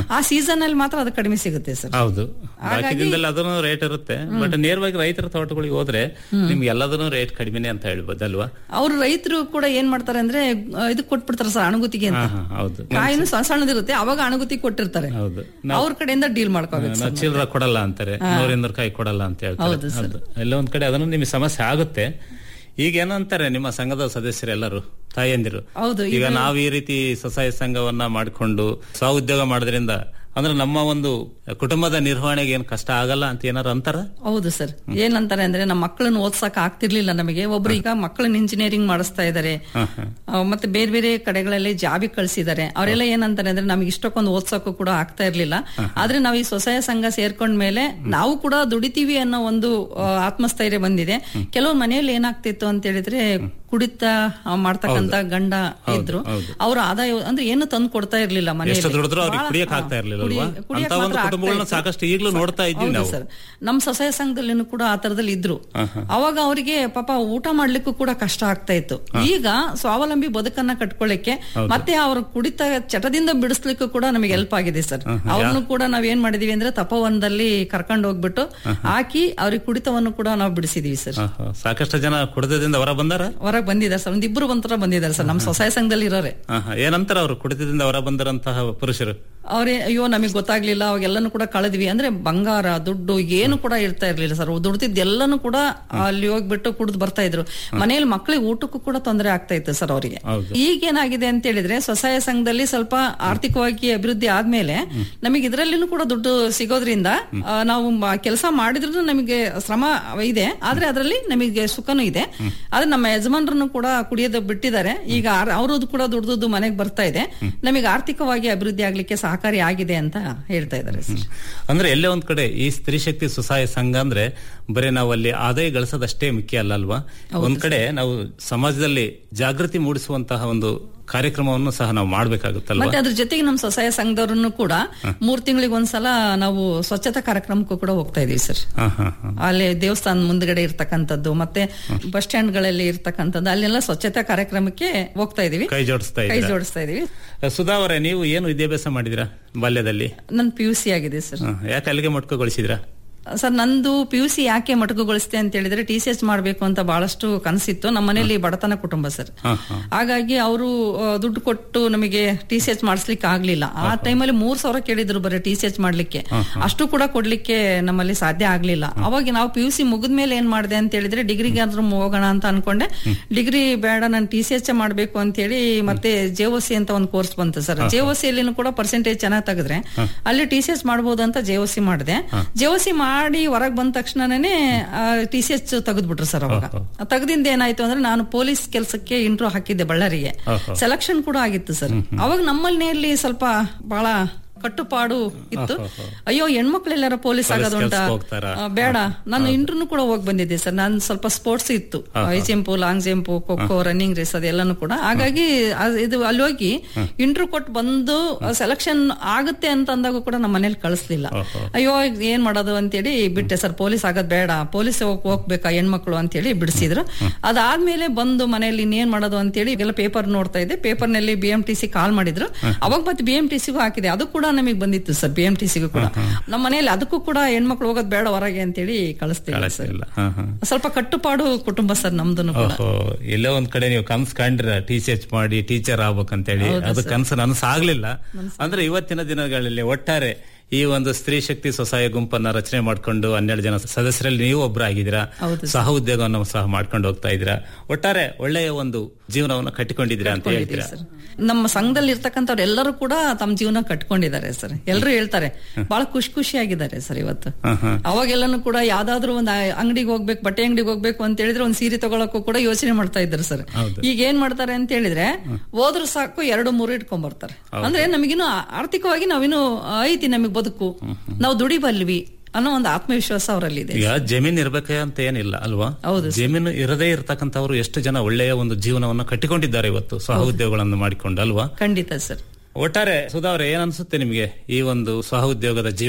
Speaker 15: ಸೀಸನ್ ಅಲ್ಲಿ ಮಾತ್ರ ಅದು ಕಡಿಮೆ ಸಿಗುತ್ತೆ ಸರ್
Speaker 14: ಹೌದು ಬಾಕಿ ದಿನದಲ್ಲಿ ಅದನ್ನು ರೇಟ್ ಇರುತ್ತೆ ಬಟ್ ನೇರವಾಗಿ ರೈತರ ತೋಟಗಳಿಗೆ ಹೋದ್ರೆ ನಿಮ್ಗೆ ಎಲ್ಲದನ್ನು ರೇಟ್ ಕಡಿಮೆನೆ ಅಂತ ಹೇಳ್ಬೋದಲ್ವಾ
Speaker 15: ಅವ್ರು ರೈತರು ಕೂಡ ಏನ್ ಮಾಡ್ತಾರೆ ಅಂದ್ರೆ ಆ, ಇದು ಕೊಟ್ಬಿಡ್ತಾರೆ ಸರ್ ಅಣಗುತಿಗೆ ಅಂತ
Speaker 14: ಹಾ, ಹಾ, ಹೌದು
Speaker 15: ಕಾಯಿನು ಸಣ್ಣ ಸಣ್ಣದಿರುತ್ತೆ ಅವಾಗ ಅಣಗುತಿ ಕೊಟ್ಟಿರ್ತಾರೆ
Speaker 14: ಹೌದು
Speaker 15: ಅವ್ರ ಕಡೆಯಿಂದ ಡೀಲ್ ಮಾಡ್ಕೋಬೇಕು
Speaker 14: ನಾವು ಚಿಲ್ಲರ ಕೊಡಲ್ಲ ಅಂತಾರೆ ನೂರಿಂದ ಕಾಯಿ ಕೊಡಲ್ಲ ಅಂತ ಹೇಳ್ತಾರೆ
Speaker 15: ಹೌದು ಸರ್.
Speaker 14: ಹೌದು. ಎಲ್ಲ ಒಂದ್ ಕಡೆ ಅದನ್ನು ನಿಮಗೆ ಸಮಸ್ಯೆ ಆಗುತ್ತೆ ಈಗ ಏನಂತಾರೆ ನಿಮ್ಮ ಸಂಘದ ಸದಸ್ಯರೆಲ್ಲರೂ ತಾಯಂದಿರು
Speaker 15: ಹೌದು,
Speaker 14: ಈಗ ನಾವು ಈ ರೀತಿ ಸ್ವಸಹಾಯ ಸಂಘವನ್ನ ಮಾಡಿಕೊಂಡು ಸ್ವ ಉದ್ಯೋಗ ಮಾಡೋದ್ರಿಂದ ಅಂದ್ರೆ ನಮ್ಮ ಒಂದು ಕುಟುಂಬದ ನಿರ್ವಹಣೆಗೆ ಏನ್ ಕಷ್ಟ ಆಗಲ್ಲ ಅಂತ ಏನಾರು ಅಂತಾರ
Speaker 15: ಹೌದು ಸರ್ ಏನಂತಾರೆ ಅಂದ್ರೆ ನಮ್ಮ ಮಕ್ಕಳನ್ನ ಓದ್ಸಕ್ ಆಗ್ತಿರ್ಲಿಲ್ಲ ನಮಗೆ ಒಬ್ರು ಈಗ ಮಕ್ಕಳನ್ನ ಇಂಜಿನಿಯರಿಂಗ್ ಮಾಡಿಸ್ತಾ ಇದಾರೆ ಆ, ಮತ್ತೆ ಬೇರೆ ಬೇರೆ ಕಡೆಗಳಲ್ಲಿ ಜಾಬಿಗೆ ಕಳ್ಸಿದ್ದಾರೆ ಅವರೆಲ್ಲ ಏನಂತಾರೆ ಅಂದ್ರೆ ನಮ್ಗೆ ಇಷ್ಟಕ್ಕೊಂದು ಓದ್ಸಕ್ಕೂ ಕೂಡ ಆಗ್ತಾ ಇರ್ಲಿಲ್ಲ ಆದ್ರೆ ನಾವು ಈ ಸ್ವಸಹಾಯ ಸಂಘ ಸೇರ್ಕೊಂಡ್ಮೇಲೆ ನಾವು ಕೂಡ ದುಡಿತೀವಿ ಅನ್ನೋ ಒಂದು ಆ, ಆತ್ಮಸ್ಥೈರ್ಯ ಬಂದಿದೆ ಕೆಲವು ಮನೆಯಲ್ಲಿ ಏನಾಗ್ತಿತ್ತು ಅಂತ ಹೇಳಿದ್ರೆ ಕುಡಿತ ಆ, ಮಾಡ್ತಕ್ಕಂತ ಗಂಡ ಇದ್ರು ಅವ್ರ ಆದಾಯ ಅಂದ್ರೆ ಏನು ತಂದು ಕೊಡ್ತಾ ಇರ್ಲಿಲ್ಲ
Speaker 14: ಎಷ್ಟು
Speaker 15: ಮನೆಯಲ್ಲಿ
Speaker 14: ದುಡಿದ್ರು ಅವ್ರಿಗೆ
Speaker 15: ಬಹಳ-
Speaker 14: ಕುಡಿಯಕ್ ಆಗ್ತಾ ಇರ್ಲಿಲ್ಲ
Speaker 15: ಕುಡಿ-
Speaker 14: ಅಲ್ವಾ
Speaker 15: ಕುಡಿಯಕ್
Speaker 14: ಅಂತ ಒಂದು
Speaker 15: ಮಾತ್ರ ಆಗ್ತಾ
Speaker 14: ಕುಟುಂಬಗಳನ್ನ
Speaker 15: ಇತ್ತು.
Speaker 14: ಸಾಕಷ್ಟು ಈಗಲೂ ನೋಡ್ತಾ ಇದ್ದೀವಿ
Speaker 15: ಹೌದು
Speaker 14: ನಾವು
Speaker 15: ಸರ್ ನಮ್ ಸ್ವಸಹಾಯ ಸಂಘದಲ್ಲಿನೂ ಕೂಡ ಆ ತರದಲ್ಲಿ ಇದ್ರು ಅವಾಗ ಅವರಿಗೆ ಪಾಪ ಊಟ ಮಾಡ್ಲಿಕ್ಕೂ ಕೂಡ ಕಷ್ಟ ಆಗ್ತಾ ಇತ್ತು ಈಗ ಸ್ವಾವಲಂಬಿ ಬದುಕನ್ನ ಕಟ್ಕೊಳ್ಳಿಕ್ಕೆ ಮತ್ತೆ ಅವ್ರ ಕುಡಿತ ಚಟದಿಂದ ಬಿಡಿಸ್ಲಿಕ್ಕೂ ಕೂಡ ನಮಗೆ ಹೆಲ್ಪ್ ಆಗಿದೆ ಸರ್ ಅವ್ರನ್ನು ಕೂಡ ನಾವ್ ಏನ್ ಮಾಡಿದೀವಿ ಅಂದ್ರೆ ತಪವನದಲ್ಲಿ ಕರ್ಕೊಂಡು ಹೋಗ್ಬಿಟ್ಟು ಹಾಕಿ ಅವ್ರಿಗೆ ಕುಡಿತವನ್ನು ಕೂಡ ನಾವು ಬಿಡಿಸಿದೀವಿ ಸರ್
Speaker 14: ಆಹಾ. ಸಾಕಷ್ಟು ಜನ ಕುಡಿತದಿಂದ ಹೊರ ಬಂದಾರ
Speaker 15: ಹೊರಗ್ ಬಂದಿದ್ದಾರೆ ಸರ್ ಒಂದ್ ಇಬ್ರು ಒಂಥರ ಬಂದಿದ್ದಾರೆ ಸರ್ ನಮ್ ಸ್ವಸಹಾಯ ಸಂಘದಲ್ಲಿ ಇರೋರೆ
Speaker 14: ಆಹಾ. ಏನಂತಾರ ಅವರು ಕುಡಿತದಿಂದ ಹೊರ ಬಂದಿರಂತಹ ಪುರುಷರು
Speaker 15: ಅವ್ರೇ ಅಯ್ಯೋ ನಮಗೆ ಗೊತ್ತಾಗ್ಲಿಲ್ಲ ಅವಾಗೆಲ್ಲನೂ ಕೂಡ ಕಳೆದ್ವಿ ಅಂದ್ರೆ ಬಂಗಾರ ದುಡ್ಡು ಏನು ಕೂಡ ಇರ್ತಾ ಇರ್ಲಿಲ್ಲ ಸರ್ ದುಡ್ದಿದ್ದು ಎಲ್ಲಾನು ಕೂಡ ಅಲ್ಲಿ ಹೋಗ್ಬಿಟ್ಟು ಕುಡಿದು ಬರ್ತಾ ಇದ್ರು ಮನೆಯಲ್ಲಿ ಮಕ್ಕಳಿಗೆ ಊಟಕ್ಕೂ ಕೂಡ ತೊಂದರೆ ಆಗ್ತಾ ಇತ್ತು ಸರ್ ಅವರಿಗೆ
Speaker 14: ಹೌದು.
Speaker 15: ಈಗ ಏನಾಗಿದೆ ಅಂತ ಹೇಳಿದ್ರೆ ಸ್ವಸಹಾಯ ಸಂಘದಲ್ಲಿ ಸ್ವಲ್ಪ ಆರ್ಥಿಕವಾಗಿ ಅಭಿವೃದ್ಧಿ ಆದ್ಮೇಲೆ ನಮಗೆ ಇದರಲ್ಲಿನೂ ಕೂಡ ದುಡ್ಡು ಸಿಗೋದ್ರಿಂದ ಆ, ನಾವು ಕೆಲಸ ಮಾಡಿದ್ರು ನಮಗೆ ಶ್ರಮ ಇದೆ ಆದ್ರೆ ಅದರಲ್ಲಿ ನಮಗೆ ಸುಖನೂ ಇದೆ ಆದ್ರೆ ನಮ್ಮ ಯಜಮಾನ್ರನ್ನು ಕೂಡ ಕುಡಿಯೋದು ಬಿಟ್ಟಿದ್ದಾರೆ ಈಗ ಅವ್ರದ್ದು ಕೂಡ ದುಡ್ದು ಮನೆಗೆ ಬರ್ತಾ ಇದೆ ನಮಗೆ ಆರ್ಥಿಕವಾಗಿ ಅಭಿವೃದ್ಧಿ ಆಗ್ಲಿಕ್ಕೆ ಸಹಕಾರಿ ಆಗಿದೆ ಅಂತ ಹೇಳ್ತಾ ಇದ್ದಾರೆ ಸರ್
Speaker 14: ಅಂದ್ರೆ ಎಲ್ಲೇ ಒಂದ್ ಕಡೆ ಈ ಸ್ತ್ರೀ ಶಕ್ತಿ ಸ್ವಸಹಾಯ ಸಂಘ ಅಂದ್ರೆ ಬರೀ ನಾವು ಅಲ್ಲಿ ಆದಾಯ ಗಳಿಸೋದಷ್ಟೇ ಮುಖ್ಯ ಅಲ್ಲ ಅಲ್ವಾ ಒಂದ್ ಕಡೆ ನಾವು ಸಮಾಜದಲ್ಲಿ ಜಾಗೃತಿ ಮೂಡಿಸುವಂತಹ ಒಂದು ಕಾರ್ಯಕ್ರಮವನ್ನು ಸಹ ನಾವು ಮಾಡ್ಬೇಕಾಗುತ್ತಲ್ವಾ
Speaker 15: ಮತ್ತೆ ಅದ್ರ ಜೊತೆಗೆ ನಮ್ಮ ಸ್ವಸಹಾಯ ಸಂಘದವ್ರನ್ನು ಕೂಡ ಮೂರ್ ತಿಂಗಳಿಗೆ ಒಂದ್ಸಲ ನಾವು ಸ್ವಚ್ಛತಾ ಕಾರ್ಯಕ್ರಮಕ್ಕೂ ಕೂಡ ಹೋಗ್ತಾ ಇದೀವಿ ಸರ್
Speaker 14: ಹಾ, ಹಾ, ಹಾ.
Speaker 15: ಅಲ್ಲಿ ದೇವಸ್ಥಾನ ಮುಂದ್ಗಡೆ ಇರ್ತಕ್ಕಂಥದ್ದು ಮತ್ತೆ ಬಸ್ ಸ್ಟ್ಯಾಂಡ್ ಗಳಲ್ಲಿ ಇರ್ತಕ್ಕಂಥದ್ದು ಅಲ್ಲೆಲ್ಲ ಸ್ವಚ್ಛತಾ ಕಾರ್ಯಕ್ರಮಕ್ಕೆ ಹೋಗ್ತಾ ಇದೀವಿ
Speaker 14: ಕೈ ಜೋಡಿಸ್ತಾ
Speaker 15: ಕೈ
Speaker 14: ಇದ್ದೀರಾ?
Speaker 15: ಜೋಡಿಸ್ತಾ ಇದೀವಿ
Speaker 14: ಸುಧಾ ಅವರೇ ನೀವು ಏನು ವಿದ್ಯಾಭ್ಯಾಸ ಮಾಡಿದಿರಾ ಬಾಲ್ಯದಲ್ಲಿ
Speaker 15: ನನ್ ಪಿ ಯು ಸಿ ಆಗಿದೆ ಸರ್
Speaker 14: ಹಾ, ಯಾಕೆ ಅಲ್ಲಿಗೆ ಮೊಟ್ಕುಗೊಳಿಸಿದ್ರಾ
Speaker 15: ಸರ್ ನಂದು ಪಿ ಯು ಸಿ ಯಾಕೆ ಮಟಕುಗೊಳಿಸ್ತೆ ಅಂತ ಹೇಳಿದ್ರೆ ಟಿ ಸಿ ಎಚ್ ಮಾಡಬೇಕು ಅಂತ ಬಹಳಷ್ಟು ಕನಸಿತ್ತು ನಮ್ಮ ಮನೇಲಿ ಬಡತನ ಕುಟುಂಬ ಸರ್
Speaker 14: ಹಾ, ಹಾ.
Speaker 15: ಹಾಗಾಗಿ ಅವರು ದುಡ್ಡು ಕೊಟ್ಟು ನಮಗೆ ಟಿ ಸಿ ಎಚ್ ಮಾಡಿಸ್ಲಿಕ್ಕೆ ಆಗ್ಲಿಲ್ಲ ಆ ಟೈಮಲ್ಲಿ ಮೂರ್ ಸಾವಿರ ಕೇಳಿದ್ರು ಬರೀ ಟಿ ಸಿ ಎಚ್ ಮಾಡ್ಲಿಕ್ಕೆ ಅಷ್ಟು ಕೂಡ ಕೊಡ್ಲಿಕ್ಕೆ ನಮ್ಮಲ್ಲಿ ಸಾಧ್ಯ ಆಗ್ಲಿಲ್ಲ ಅವಾಗ ನಾವು ಪಿ ಯು ಸಿ ಮುಗಿದ್ಮೇಲೆ ಏನ್ ಮಾಡಿದೆ ಅಂತ ಹೇಳಿದ್ರೆ ಡಿಗ್ರಿಗೆ ಆದ್ರೂ ಹೋಗೋಣ ಅಂತ ಅನ್ಕೊಂಡೆ ಡಿಗ್ರಿ ಬೇಡ ನಾನು ಟಿ ಸಿ ಎಚ್ ಮಾಡ್ಬೇಕು ಅಂತ ಹೇಳಿ ಮತ್ತೆ ಜೆಒಸಿ ಅಂತ ಒಂದು ಕೋರ್ಸ್ ಬಂತು ಸರ್ ಜೆಒಸಿ ಅಲ್ಲಿ ಕೂಡ ಪರ್ಸೆಂಟೇಜ್ ಚೆನ್ನಾಗಿ ತೆಗೆದ್ರೆ ಅಲ್ಲಿ ಟಿ ಸಿ ಎಚ್ ಮಾಡ್ಬೋದು ಅಂತ ಜೆಒಸಿ ಮಾಡಿದೆ ಜೆಒಸಿ ಮಾಡಿ ಹೊರಗ್ ಬಂದ ತಕ್ಷಣನೇ ಟಿ ಸಿ ಎಚ್ ತೆಗೆದ್ಬಿಟ್ರು ಸರ್ ಅವಾಗ ತೆಗೆದಿಂದ ಏನಾಯ್ತು ಅಂದ್ರೆ ನಾನು ಪೊಲೀಸ್ ಕೆಲಸಕ್ಕೆ ಇಂಟ್ರೋ ಹಾಕಿದ್ದೆ ಬಳ್ಳಾರಿಗೆ
Speaker 14: ಓಹೋ.
Speaker 15: ಸೆಲೆಕ್ಷನ್ ಕೂಡ ಆಗಿತ್ತು ಸರ್ ಅವಾಗ ನಮ್ಮಲ್ಲಿ ಸ್ವಲ್ಪ ಬಹಳ ಕಟ್ಟುಪಾಡು ಇತ್ತು ಅಯ್ಯೋ ಹೆಣ್ಮಕ್ಳೆಲ್ಲಾರ ಪೊಲೀಸ್
Speaker 14: ಪೊಲೀಸ್
Speaker 15: ಆಗೋದು ಅಂತ
Speaker 14: ಕೆಲ್ಸಕ್ಕೆ ಹೋಗ್ತಾರಾ?
Speaker 15: ಆ, ಬೇಡ ನಾನು ಇಂಟ್ರೂ ಕೂಡ ಹೋಗಿ ಬಂದಿದ್ದೆ ಸರ್ ನಾನು ಸ್ವಲ್ಪ ಸ್ಪೋರ್ಟ್ಸ್ ಇತ್ತು high jump long jump kho kho running race ಅದೆಲ್ಲಾನು ಕೂಡ ಹಾಗಾಗಿ ಅದ್- ಇದು ಅಲ್ಲಿ ಹೋಗಿ ಇಂಟ್ರೂ ಕೊಟ್ಟು ಬಂದು ಸೆಲೆಕ್ಷನ್ ಆಗುತ್ತೆ ಅಂತ ಅಂದಾಗ ಕೂಡ ನಮ್ಮ ಮನೇಲಿ ಕಳಿಸ್ಲಿಲ್ಲ ಅಯ್ಯೋ ಇದ್ ಏನ್ ಮಾಡೋದು ಅಂತೇಳಿ ಬಿಟ್ಟೆ ಸರ್ ಪೊಲೀಸ್ ಆಗೋದ್ ಬೇಡ ಪೊಲೀಸ್ ಹೋಗ್ಬೇಕಾ ಹೆಣ್ಮಕ್ಳು ಅಂತೇಳಿ ಬಿಡಿಸಿದ್ರು ಅದಾದ್ಮೇಲೆ ಬಂದು ಮನೆಯಲ್ಲಿ ಇನ್ನೇನ್ ಮಾಡೋದು ಅಂತೇಳಿ ಎಲ್ಲ ಪೇಪರ್ ನೋಡ್ತಾ ಇದ್ದೆ ಪೇಪರ್ ನಲ್ಲಿ B M T C call ಮಾಡಿದ್ರು ಅವಾಗ ಮತ್ತೆ ಬಿ ಎಂ ಟಿ ಸಿಗೂ ಹಾಕಿದೆ ಅದು ಕೂಡ ನಮಗೆ ಬಂದಿತ್ತು ಸರ್ ಬಿ ಎಂ ಟಿ ಸಿಗೂ ಕೂಡ ನಮ್ಮ ಮನೆಯಲ್ಲಿ ಅದಕ್ಕೂ ಕೂಡ ಹೆಣ್ಮಕ್ಳು ಹೋಗೋದ್ ಬೇಡ ಹೊರಗೆ ಅಂತೇಳಿ ಕಳಿಸ್ತೀವಿ ಸರ್
Speaker 14: ಕಳಿಸ್ತಿಲ್ಲ ಹಾ ಹಾ
Speaker 15: ಸ್ವಲ್ಪ ಕಟ್ಟುಪಾಡು ಕುಟುಂಬ ಸರ್ ನಮ್ದು ಕೂಡ
Speaker 14: ಓಹೋ ಎಲ್ಲೋ ಒಂದ್ ಕಡೆ ನೀವು ಕನ್ಸ್ ಕಂಡ್ರ ಟಿ ಸಿ ಎಚ್ ಮಾಡಿ ಟೀಚರ್ ಆಗ್ಬೇಕಂತೇಳಿ
Speaker 15: ಹೌದು
Speaker 14: ಅದು
Speaker 15: ಸರ್.
Speaker 14: ಕನಸು ನನಸಾಗ್ಲಿಲ್ಲ ಅಂದ್ರೆ ಇವತ್ತಿನ ದಿನಗಳಲ್ಲಿ ಒಟ್ಟಾರೆ ಈ ಒಂದು ಸ್ತ್ರೀ ಶಕ್ತಿ ಸ್ವಸಹಾಯ ಗುಂಪನ್ನ ರಚನೆ ಮಾಡ್ಕೊಂಡು ಹನ್ನೆರಡು ಜನ ಸದಸ್ಯರಲ್ಲಿ ನೀವು ಒಬ್ಬರಾಗಿದ್ದೀರಾ
Speaker 15: ಹೌದು
Speaker 14: ಸಹ ಉದ್ಯೋಗವನ್ನು ಸಹ ಮಾಡ್ಕೊಂಡು ಹೋಗ್ತಾ ಇದ್ದೀರಾ ಒಟ್ಟಾರೆ ಒಳ್ಳೆಯ ಒಂದು ಜೀವನವನ್ನು ಕಟ್ಟಿಕೊಂಡಿದ್ದೀರಾ ಅಂತ ಹೇಳ್ತೀರಾ
Speaker 15: ನಮ್ಮ ಸಂಘದಲ್ಲಿ ಇರ್ತಕ್ಕಂಥವ್ರು ಎಲ್ಲರೂ ಕೂಡ ತಮ್ಮ ಜೀವನ ಕಟ್ಕೊಂಡಿದ್ದಾರೆ ಸರ್ ಎಲ್ಲರೂ ಹೇಳ್ತಾರೆ ಬಹಳ ಖುಷಿ ಖುಷಿಯಾಗಿದ್ದಾರೆ ಸರ್ ಇವತ್ತು ಅವಾಗೆಲ್ಲನೂ ಕೂಡ ಯಾವ್ದಾದ್ರು ಒಂದು ಅಂಗಡಿಗೆ ಹೋಗ್ಬೇಕು ಬಟ್ಟೆ ಅಂಗಡಿಗೆ ಹೋಗ್ಬೇಕು ಅಂತ ಹೇಳಿದ್ರೆ ಒಂದ್ ಸೀರೆ ತಗೊಳಕ್ಕೂ ಕೂಡ ಯೋಚನೆ ಮಾಡ್ತಾ ಇದ್ದಾರೆ ಸರ್
Speaker 14: ಹೌದು.
Speaker 15: ಈಗ ಏನ್ ಮಾಡ್ತಾರೆ ಅಂತ ಹೇಳಿದ್ರೆ ಹೋದ್ರು ಸಾಕು ಎರಡು ಮೂರು ಇಟ್ಕೊಂಡ್ ಬರ್ತಾರೆ ಅಂದ್ರೆ ನಮಗಿನ್ನು ಆರ್ಥಿಕವಾಗಿ ನಾವಿನ್ನು ಐತಿ ನಮಗ್ ಬದುಕು ನಾವು ದುಡಿಬಲ್ವಿ ಅನ್ನೋ ಒಂದು ಆತ್ಮವಿಶ್ವಾಸ ಅವರಲ್ಲಿ ಇದೆ
Speaker 14: ಈಗ ಜಮೀನ್ ಇರ್ಬೇಕೆ ಅಂತ ಏನಿಲ್ಲ ಅಲ್ವಾ
Speaker 15: ಹೌದು
Speaker 14: ಜಮೀನು ಇರದೇ ಇರತಕ್ಕಂಥವ್ರು ಎಷ್ಟು ಜನ ಒಳ್ಳೆಯ ಒಂದು ಜೀವನವನ್ನು ಕಟ್ಟಿಕೊಂಡಿದ್ದಾರೆ ಇವತ್ತು ಸಹ ಉದ್ಯೋಗಗಳನ್ನು ಮಾಡಿಕೊಂಡು ಅಲ್ವಾ
Speaker 15: ಖಂಡಿತ ಸರ್
Speaker 14: ಒಟ್ಟಾರೆ ಸುಧಾ ಅವ್ರೆ ಏನ್ ಅನ್ಸುತ್ತೆ ನಿಮ್ಗೆ ಈ ಒಂದು ಸಹ ಉದ್ಯೋಗದ ಜೀವನ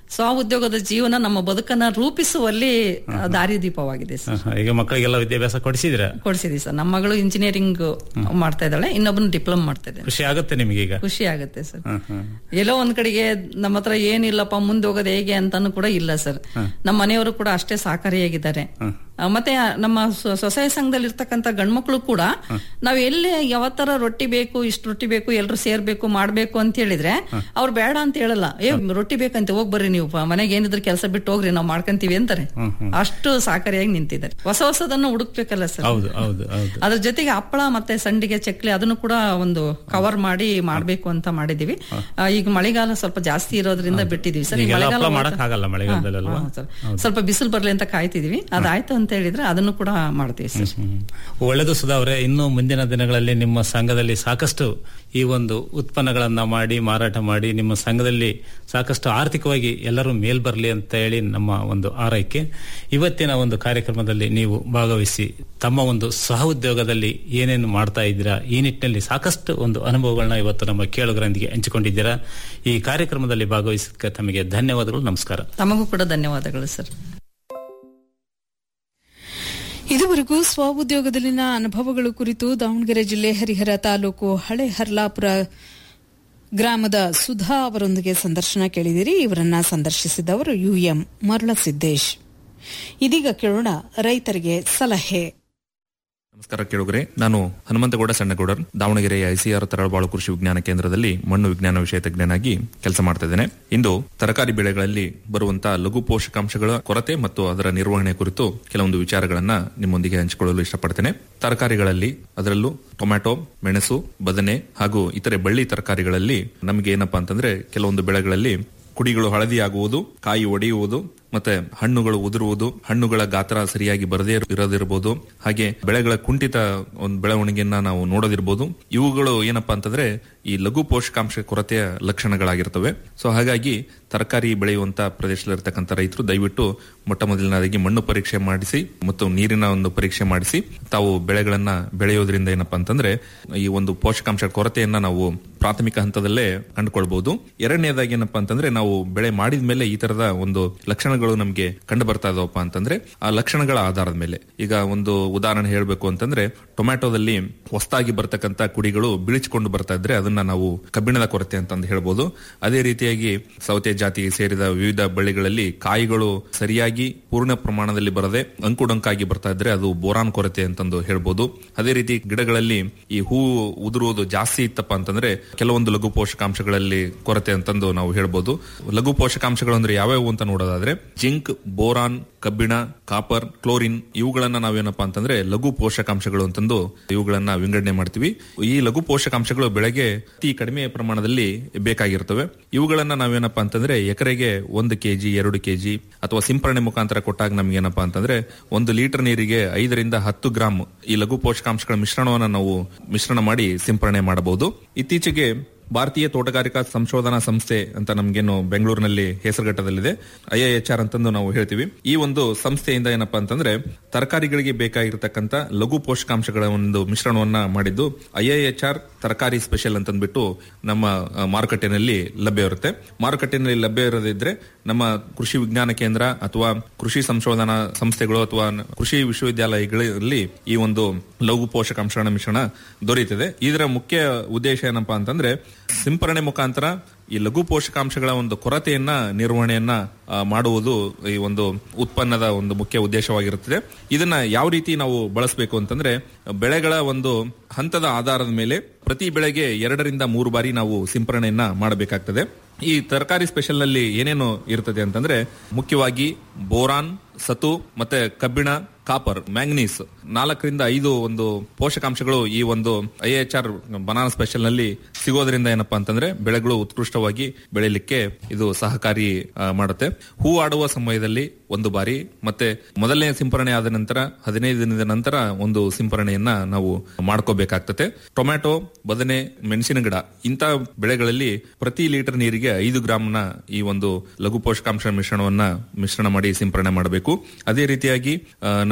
Speaker 15: ಸ್ವ ಉದ್ಯೋಗದ ಜೀವನ ನಮ್ಮ ಬದುಕನ್ನ ರೂಪಿಸುವಲ್ಲಿ ಆ, ದಾರಿದೀಪವಾಗಿದೆ ಸರ್
Speaker 14: ಹ, ಹ. ಈಗ ಮಕ್ಕಳಿಗೆಲ್ಲ ವಿದ್ಯಾಭ್ಯಾಸ ಕೊಡಿಸಿದ್ರ
Speaker 15: ಕೊಡಿಸಿದೀವಿ ಸರ್ ನಮ್ಮ ಮಗಳು ಇಂಜಿನಿಯರಿಂಗ್ ಮಾಡ್ತಾ ಇದ್ದಾಳೆ ಇನ್ನೊಬ್ಬನ ಡಿಪ್ಲೊಮಾ ಮಾಡ್ತಾ ಇದ್ದಾಳೆ
Speaker 14: ಖುಷಿ ಆಗುತ್ತೆ ನಿಮಗೆ ಈಗ
Speaker 15: ಖುಷಿ ಆಗುತ್ತೆ ಸರ್
Speaker 14: ಹ, ಹ.
Speaker 15: ಎಲ್ಲೋ ಒಂದ್ ಕಡೆಗೆ ನಮ್ಮ ಹತ್ರ ಏನಿಲ್ಲಪ್ಪ ಮುಂದೆ ಹೋಗೋದು ಹೇಗೆ ಅಂತಾನು ಕೂಡ ಇಲ್ಲ ಸರ್ ನಮ್ಮ ಮನೆಯವರು ಕೂಡ ಅಷ್ಟೇ ಸಹಕಾರಿಯಾಗಿದ್ದಾರೆ ಆ, ಮತ್ತೆ ನಮ್ಮ ಸ್ವ- ಸ್ವಸಹಾಯ ಸಂಘದಲ್ಲಿ ಇರ್ತಕ್ಕಂಥ ಗಂಡ್ಮಕ್ಳು ಕೂಡ ನಾವ್ ಎಲ್ಲಿ ಯಾವತ್ತರ ರೊಟ್ಟಿ ಬೇಕು ಇಷ್ಟು ರೊಟ್ಟಿ ಬೇಕು ಎಲ್ರು ಸೇರ್ಬೇಕು ಮಾಡ್ಬೇಕು ಅಂತ ಹೇಳಿದ್ರೆ ಅವ್ರು ಬೇಡ ಅಂತ ಹೇಳಲ್ಲ ಏ ರೊಟ್ಟಿ ಬೇಕಂತ ಹೋಗ್ ಬರ್ರಿ ನೀವು ಪ- ಮನೆಗೆ ಏನಿದ್ರು ಕೆಲಸ ಬಿಟ್ಟು ಹೋಗ್ರಿ ನಾವು ಮಾಡ್ಕೊಂತೀವಿ ಅಂತಾರೆ ಅಷ್ಟು ಸಹಕಾರಿಯಾಗಿ ನಿಂತಿದ್ದಾರೆ ಹೊಸ ಹೊಸದನ್ನು ಹುಡುಕ್ಬೇಕಲ್ಲ ಸರ್
Speaker 14: ಹೌದು ಹೌದು ಹೌದು
Speaker 15: ಅದ್ರ ಜೊತೆಗೆ ಹಪ್ಪಳ ಮತ್ತೆ ಸಂಡಿಗೆ ಚಕ್ಲಿ ಅದನ್ನು ಕೂಡ ಒಂದು ಕವರ್ ಮಾಡಿ ಮಾಡ್ಬೇಕು ಅಂತ ಮಾಡಿದೀವಿ ಆ, ಈಗ ಮಳೆಗಾಲ ಸ್ವಲ್ಪ ಜಾಸ್ತಿ ಇರೋದ್ರಿಂದ ಬಿಟ್ಟಿದೀವಿ ಸರ್ ಈ
Speaker 14: ಈಗೆಲ್ಲ
Speaker 15: ಮಳೆಗಾಲ
Speaker 14: ಹಪ್ಪಳ
Speaker 15: ಹೋದ-
Speaker 14: ಮಾಡಕ್ ಆಗಲ್ಲ ಮಳೆಗಾಲದಲ್ಲಲ್ವಾ?
Speaker 15: ಹಾ, ಹಾ, ಸರ್. ಸ್ವಲ್ಪ ಬಿಸಿಲು ಬರ್ಲಿ ಅಂತ ಕಾಯ್ತಿದೀವಿ ಅದಾಯ್ತು ಅಂತ ಹೇಳಿದ್ರೆ ಅದನ್ನು ಕೂಡ ಮಾಡ್ತೀವಿ ಸರ್
Speaker 14: ಒಳ್ಳೆದು ಸುಧಾ ಅವರೇ ಇನ್ನು ಮುಂದಿನ ದಿನಗಳಲ್ಲಿ ನಿಮ್ಮ ಸಂಘದಲ್ಲಿ ಸಾಕಷ್ಟು ಈ ಒಂದು ಉತ್ಪನ್ನಗಳನ್ನ ಮಾಡಿ ಮಾರಾಟ ಮಾಡಿ ನಿಮ್ಮ ಸಂಘದಲ್ಲಿ ಸಾಕಷ್ಟು ಆರ್ಥಿಕವಾಗಿ ಎಲ್ಲರೂ ಮೇಲ್ ಬರಲಿ ಅಂತ ಹೇಳಿ ನಮ್ಮ ಒಂದು ಆರೈಕೆ ಇವತ್ತಿನ ಒಂದು ಕಾರ್ಯಕ್ರಮದಲ್ಲಿ ನೀವು ಭಾಗವಹಿಸಿ ತಮ್ಮ ಒಂದು ಸಹ ಉದ್ಯೋಗದಲ್ಲಿ ಏನೇನು ಮಾಡ್ತಾ ಇದ್ದೀರಾ ಈ ನಿಟ್ಟಿನಲ್ಲಿ ಸಾಕಷ್ಟು ಒಂದು ಅನುಭವಗಳನ್ನ ಇವತ್ತು ನಮ್ಮ ಕೇಳುಗರೊಂದಿಗೆ ಹಂಚಿಕೊಂಡಿದ್ದೀರಾ ಈ ಕಾರ್ಯಕ್ರಮದಲ್ಲಿ ಭಾಗವಹಿಸಕ್ಕೆ ತಮಗೆ ಧನ್ಯವಾದಗಳು ನಮಸ್ಕಾರ
Speaker 15: ತಮಗೂ ಕೂಡ ಧನ್ಯವಾದಗಳು ಸರ್
Speaker 10: ಇದುವರೆಗೂ ಸ್ವಉದ್ಯೋಗದಲ್ಲಿನ ಅನುಭವಗಳು ಕುರಿತು ದಾವಣಗೆರೆ ಜಿಲ್ಲೆ ಹರಿಹರ ತಾಲೂಕು ಹಳೆ ಹರ್ಲಾಪುರ ಗ್ರಾಮದ ಸುಧಾ ಅವರೊಂದಿಗೆ ಸಂದರ್ಶನ ಕೇಳಿದಿರಿ ಇವರನ್ನ ಸಂದರ್ಶಿಸಿದವರು ಯುಎಂ ಮರಳಸಿದ್ದೇಶ್ ಇದೀಗ ಕೇಳೋಣ ರೈತರಿಗೆ ಸಲಹೆ
Speaker 16: ನಮಸ್ಕಾರ ಕೇಳುಗರೆ ನಾನು ಹನುಮಂತಗೌಡ ಸಣ್ಣಗೌಡರ್ ದಾವಣಗೆರೆಯ ಐಸಿಆರ್ ತರಳಬಾಳು ಕೃಷಿ ವಿಜ್ಞಾನ ಕೇಂದ್ರದಲ್ಲಿ ಮಣ್ಣು ವಿಜ್ಞಾನ ವಿಷಯ ತಜ್ಞನಾಗಿ ಕೆಲಸ ಮಾಡ್ತಾ ಇದ್ದೇನೆ ಇಂದು ತರಕಾರಿ ಬೆಳೆಗಳಲ್ಲಿ ಬರುವಂತಹ ಲಘು ಪೋಷಕಾಂಶಗಳ ಕೊರತೆ ಮತ್ತು ಅದರ ನಿರ್ವಹಣೆ ಕುರಿತು ಕೆಲವೊಂದು ವಿಚಾರಗಳನ್ನ ನಿಮ್ಮೊಂದಿಗೆ ಹಂಚಿಕೊಳ್ಳಲು ಇಷ್ಟಪಡ್ತೇನೆ ತರಕಾರಿಗಳಲ್ಲಿ ಅದರಲ್ಲೂ ಟೊಮ್ಯಾಟೊ ಮೆಣಸು ಬದನೆ ಹಾಗೂ ಇತರೆ ಬಳ್ಳಿ ತರಕಾರಿಗಳಲ್ಲಿ ನಮಗೆ ಏನಪ್ಪಾ ಅಂತಂದ್ರೆ ಕೆಲವೊಂದು ಬೆಳೆಗಳಲ್ಲಿ ಕುಡಿಗಳು ಹಳದಿಯಾಗುವುದು ಕಾಯಿ ಒಡೆಯುವುದು ಮತ್ತೆ ಹಣ್ಣುಗಳು ಉದುರುವುದು ಹಣ್ಣುಗಳ ಗಾತ್ರ ಸರಿಯಾಗಿ ಬರದೇ ಇರ- ಇರೋದಿರ್ಬೋದು ಹಾಗೆ ಬೆಳೆಗಳ ಕುಂಠಿತ ಒಂದು ಬೆಳವಣಿಗೆಯನ್ನ ನಾವು ನೋಡೋದಿರ್ಬೋದು ಇವುಗಳು ಏನಪ್ಪಾ ಅಂತಂದ್ರೆ ಈ ಲಘು ಪೋಷಕಾಂಶ ಕೊರತೆಯ ಲಕ್ಷಣಗಳಾಗಿರ್ತವೆ ಸೊ ಹಾಗಾಗಿ ತರಕಾರಿ ಬೆಳೆಯುವಂತ ಪ್ರದೇಶದಲ್ಲಿರ್ತಕ್ಕಂಥ ರೈತರು ದಯವಿಟ್ಟು ಮೊಟ್ಟ ಮೊದಲನೇದಾಗಿ ಮಣ್ಣು ಪರೀಕ್ಷೆ ಮಾಡಿಸಿ ಮತ್ತು ನೀರಿನ ಒಂದು ಪರೀಕ್ಷೆ ಮಾಡಿಸಿ ತಾವು ಬೆಳೆಗಳನ್ನ ಬೆಳೆಯೋದ್ರಿಂದ ಏನಪ್ಪಾ ಅಂತಂದ್ರೆ ಈ ಒಂದು ಪೋಷಕಾಂಶ ಕೊರತೆಯನ್ನ ನಾವು ಪ್ರಾಥಮಿಕ ಹಂತದಲ್ಲೇ ಕಂಡುಕೊಳ್ಬಹುದು ಎರಡನೇದಾಗಿ ಏನಪ್ಪಾ ಅಂತಂದ್ರೆ ನಾವು ಬೆಳೆ ಮಾಡಿದ ಮೇಲೆ ಈ ತರದ ಒಂದು ಲಕ್ಷಣಗಳು ನಮಗೆ ಕಂಡು ಬರ್ತಾ ಇದಾವಪ್ಪ ಅಂತಂದ್ರೆ ಆ ಲಕ್ಷಣಗಳ ಆಧಾರದ ಮೇಲೆ ಈಗ ಒಂದು ಉದಾಹರಣೆ ಹೇಳಬೇಕು ಅಂತಂದ್ರೆ ಟೊಮ್ಯಾಟೋದಲ್ಲಿ ಹೊಸದಾಗಿ ಬರ್ತಕ್ಕಂತ ಕುಡಿಗಳು ಬಿಳಿಚಿಕೊಂಡು ಬರ್ತಾ ಇದ್ರೆ ಅದನ್ನ ನಾವು ಕಬ್ಬಿಣದ ಕೊರತೆ ಅಂತಂದು ಹೇಳ್ಬೋದು ಅದೇ ರೀತಿಯಾಗಿ ಸೌತೆ ಜಾತಿಗೆ ಸೇರಿದ ವಿವಿಧ ಬಳ್ಳಿಗಳಲ್ಲಿ ಕಾಯಿಗಳು ಸರಿಯಾಗಿ ಪೂರ್ಣ ಪ್ರಮಾಣದಲ್ಲಿ ಬರದೆ ಅಂಕುಡೊಂಕಾಗಿ ಬರ್ತಾ ಇದ್ರೆ ಅದು ಬೋರಾನ್ ಕೊರತೆ ಅಂತಂದು ಹೇಳ್ಬೋದು ಅದೇ ರೀತಿ ಗಿಡಗಳಲ್ಲಿ ಈ ಹೂವು ಉದುರುವುದು ಜಾಸ್ತಿ ಇತ್ತಪ್ಪ ಅಂತಂದ್ರೆ ಕೆಲವೊಂದು ಲಘು ಪೋಷಕಾಂಶಗಳಲ್ಲಿ ಕೊರತೆ ಅಂತಂದು ನಾವು ಹೇಳ್ಬೋದು ಲಘು ಪೋಷಕಾಂಶಗಳು ಅಂದ್ರೆ ಯಾವ್ಯಾವು ಅಂತ ನೋಡೋದಾದ್ರೆ ಜಿಂಕ್ ಬೋರಾನ್ ಕಬ್ಬಿಣ ಕಾಪರ್ ಕ್ಲೋರಿನ್ ಇವುಗಳನ್ನ ನಾವೇನಪ್ಪಾ ಅಂತಂದ್ರೆ ಲಘು ಪೋಷಕಾಂಶಗಳು ಅಂತಂದು ಇವುಗಳನ್ನ ವಿಂಗಡಣೆ ಮಾಡ್ತೀವಿ ಈ ಲಘು ಪೋಷಕಾಂಶಗಳು ಬೆಳೆಗೆ ಅತಿ ಕಡಿಮೆ ಪ್ರಮಾಣದಲ್ಲಿ ಬೇಕಾಗಿರ್ತವೆ ಇವುಗಳನ್ನ ನಾವೇನಪ್ಪಾ ಅಂತಂದ್ರೆ ಎಕರೆಗೆ ಒಂದು ಕೆಜಿ ಎರಡು ಕೆಜಿ ಅಥವಾ ಸಿಂಪರಣೆ ಮುಖಾಂತರ ಕೊಟ್ಟಾಗ ನಮ್ಗೆ ಏನಪ್ಪಾ ಅಂತಂದ್ರೆ ಒಂದು ಲೀಟರ್ ನೀರಿಗೆ ಐದರಿಂದ ಹತ್ತು ಗ್ರಾಂ ಈ ಲಘು ಪೋಷಕಾಂಶಗಳ ಮಿಶ್ರಣವನ್ನ ನಾವು ಮಿಶ್ರಣ ಮಾಡಿ ಸಿಂಪರಣೆ ಮಾಡಬಹುದು ಇತ್ತೀಚೆಗೆ ಭಾರತೀಯ ತೋಟಗಾರಿಕಾ ಸಂಶೋಧನಾ ಸಂಸ್ಥೆ ಅಂತ ನಮ್ಗೇನು ಬೆಂಗಳೂರಿನಲ್ಲಿ ಹೆಸರುಘಟ್ಟದಲ್ಲಿದೆ ಐಐಎಚ್ಆರ್ ಅಂತಂದು ನಾವು ಹೇಳ್ತೀವಿ ಈ ಒಂದು ಸಂಸ್ಥೆಯಿಂದ ಏನಪ್ಪಾ ಅಂತಂದ್ರೆ ತರಕಾರಿಗಳಿಗೆ ಬೇಕಾಗಿರ್ತಕ್ಕಂಥ ಲಘು ಪೋಷಕಾಂಶಗಳ ಒಂದು ಮಿಶ್ರಣವನ್ನ ಮಾಡಿದ್ದು ಐಐಎಚ್ಆರ್ ತರಕಾರಿ ಸ್ಪೆಷಲ್ ಅಂತಂದ್ಬಿಟ್ಟು ನಮ್ಮ ಆ, ಮಾರುಕಟ್ಟೆನಲ್ಲಿ ಲಭ್ಯ ಇರುತ್ತೆ ಮಾರುಕಟ್ಟೆನಲ್ಲಿ ಲಭ್ಯ ಇರೋದಿದ್ರೆ ನಮ್ಮ ಕೃಷಿ ವಿಜ್ಞಾನ ಕೇಂದ್ರ ಅಥವಾ ಕೃಷಿ ಸಂಶೋಧನಾ ಸಂಸ್ಥೆಗಳು ಅಥವಾ ನ- ಕೃಷಿ ವಿಶ್ವವಿದ್ಯಾಲಯಗಳಲ್ಲಿ ಈ ಒಂದು ಲಘು ಪೋಷಕಾಂಶಗಳ ಮಿಶ್ರಣ ದೊರೆಯುತ್ತದೆ ಇದರ ಮುಖ್ಯ ಉದ್ದೇಶ ಏನಪ್ಪಾ ಅಂತಂದ್ರೆ ಸಿಂಪರಣೆ ಮುಖಾಂತರ ಈ ಲಘು ಪೋಷಕಾಂಶಗಳ ಒಂದು ಕೊರತೆಯನ್ನ ನಿರ್ವಹಣೆಯನ್ನ ಆ, ಮಾಡುವುದು ಈ ಒಂದು ಉತ್ಪನ್ನದ ಒಂದು ಮುಖ್ಯ ಉದ್ದೇಶವಾಗಿರುತ್ತದೆ ಇದನ್ನ ಯಾವ ರೀತಿ ನಾವು ಬಳಸಬೇಕು ಅಂತಂದ್ರೆ ಬೆಳೆಗಳ ಒಂದು ಹಂತದ ಆಧಾರದ ಮೇಲೆ ಪ್ರತಿ ಬೆಳೆಗೆ ಎರಡರಿಂದ ಮೂರು ಬಾರಿ ನಾವು ಸಿಂಪರಣೆಯನ್ನ ಮಾಡಬೇಕಾಗ್ತದೆ ಈ ತರಕಾರಿ ಸ್ಪೆಷಲ್ ನಲ್ಲಿ ಏನೇನು ಇರ್ತದೆ ಅಂತಂದ್ರೆ ಮುಖ್ಯವಾಗಿ ಬೋರಾನ್ ಸತು ಮತ್ತೆ ಕಬ್ಬಿಣ ಕಾಪರ್ ಮ್ಯಾಂಗನೀಸ್ ನಾಲ್ಕರಿಂದ ಐದು ಒಂದು ಪೋಷಕಾಂಶಗಳು ಈ ಒಂದು ಐಎಚ್ಆರ್ ಬನಾನಾ ಸ್ಪೆಷಲ್ ನಲ್ಲಿ ಸಿಗೋದ್ರಿಂದ ಏನಪ್ಪಾ ಅಂತಂದ್ರೆ ಬೆಳೆಗಳು ಉತ್ಕೃಷ್ಟವಾಗಿ ಬೆಳೆಯಲಿಕ್ಕೆ ಇದು ಸಹಕಾರಿ ಆ, ಮಾಡುತ್ತೆ ಹೂ ಆಡುವ ಸಮಯದಲ್ಲಿ ಒಂದು ಬಾರಿ ಮತ್ತೆ ಮೊದಲನೇ ಸಿಂಪರಣೆ ಆದ ನಂತರ ಹದಿನೈದು ದಿನದ ನಂತರ ಒಂದು ಸಿಂಪರಣೆಯನ್ನ ನಾವು ಮಾಡ್ಕೋಬೇಕಾಗ್ತದೆ ಟೊಮ್ಯಾಟೊ ಬದನೆ ಮೆಣಸಿನ ಗಿಡ ಇಂಥ ಬೆಳೆಗಳಲ್ಲಿ ಪ್ರತಿ ಲೀಟರ್ ನೀರಿಗೆ ಐದು ಗ್ರಾಮ್ನ ಈ ಒಂದು ಲಘು ಪೋಷಕಾಂಶ ಮಿಶ್ರಣವನ್ನ ಮಿಶ್ರಣ ಮಾಡಿ ಸಿಂಪರಣೆ ಮಾಡಬೇಕು ಅದೇ ರೀತಿಯಾಗಿ ಆ,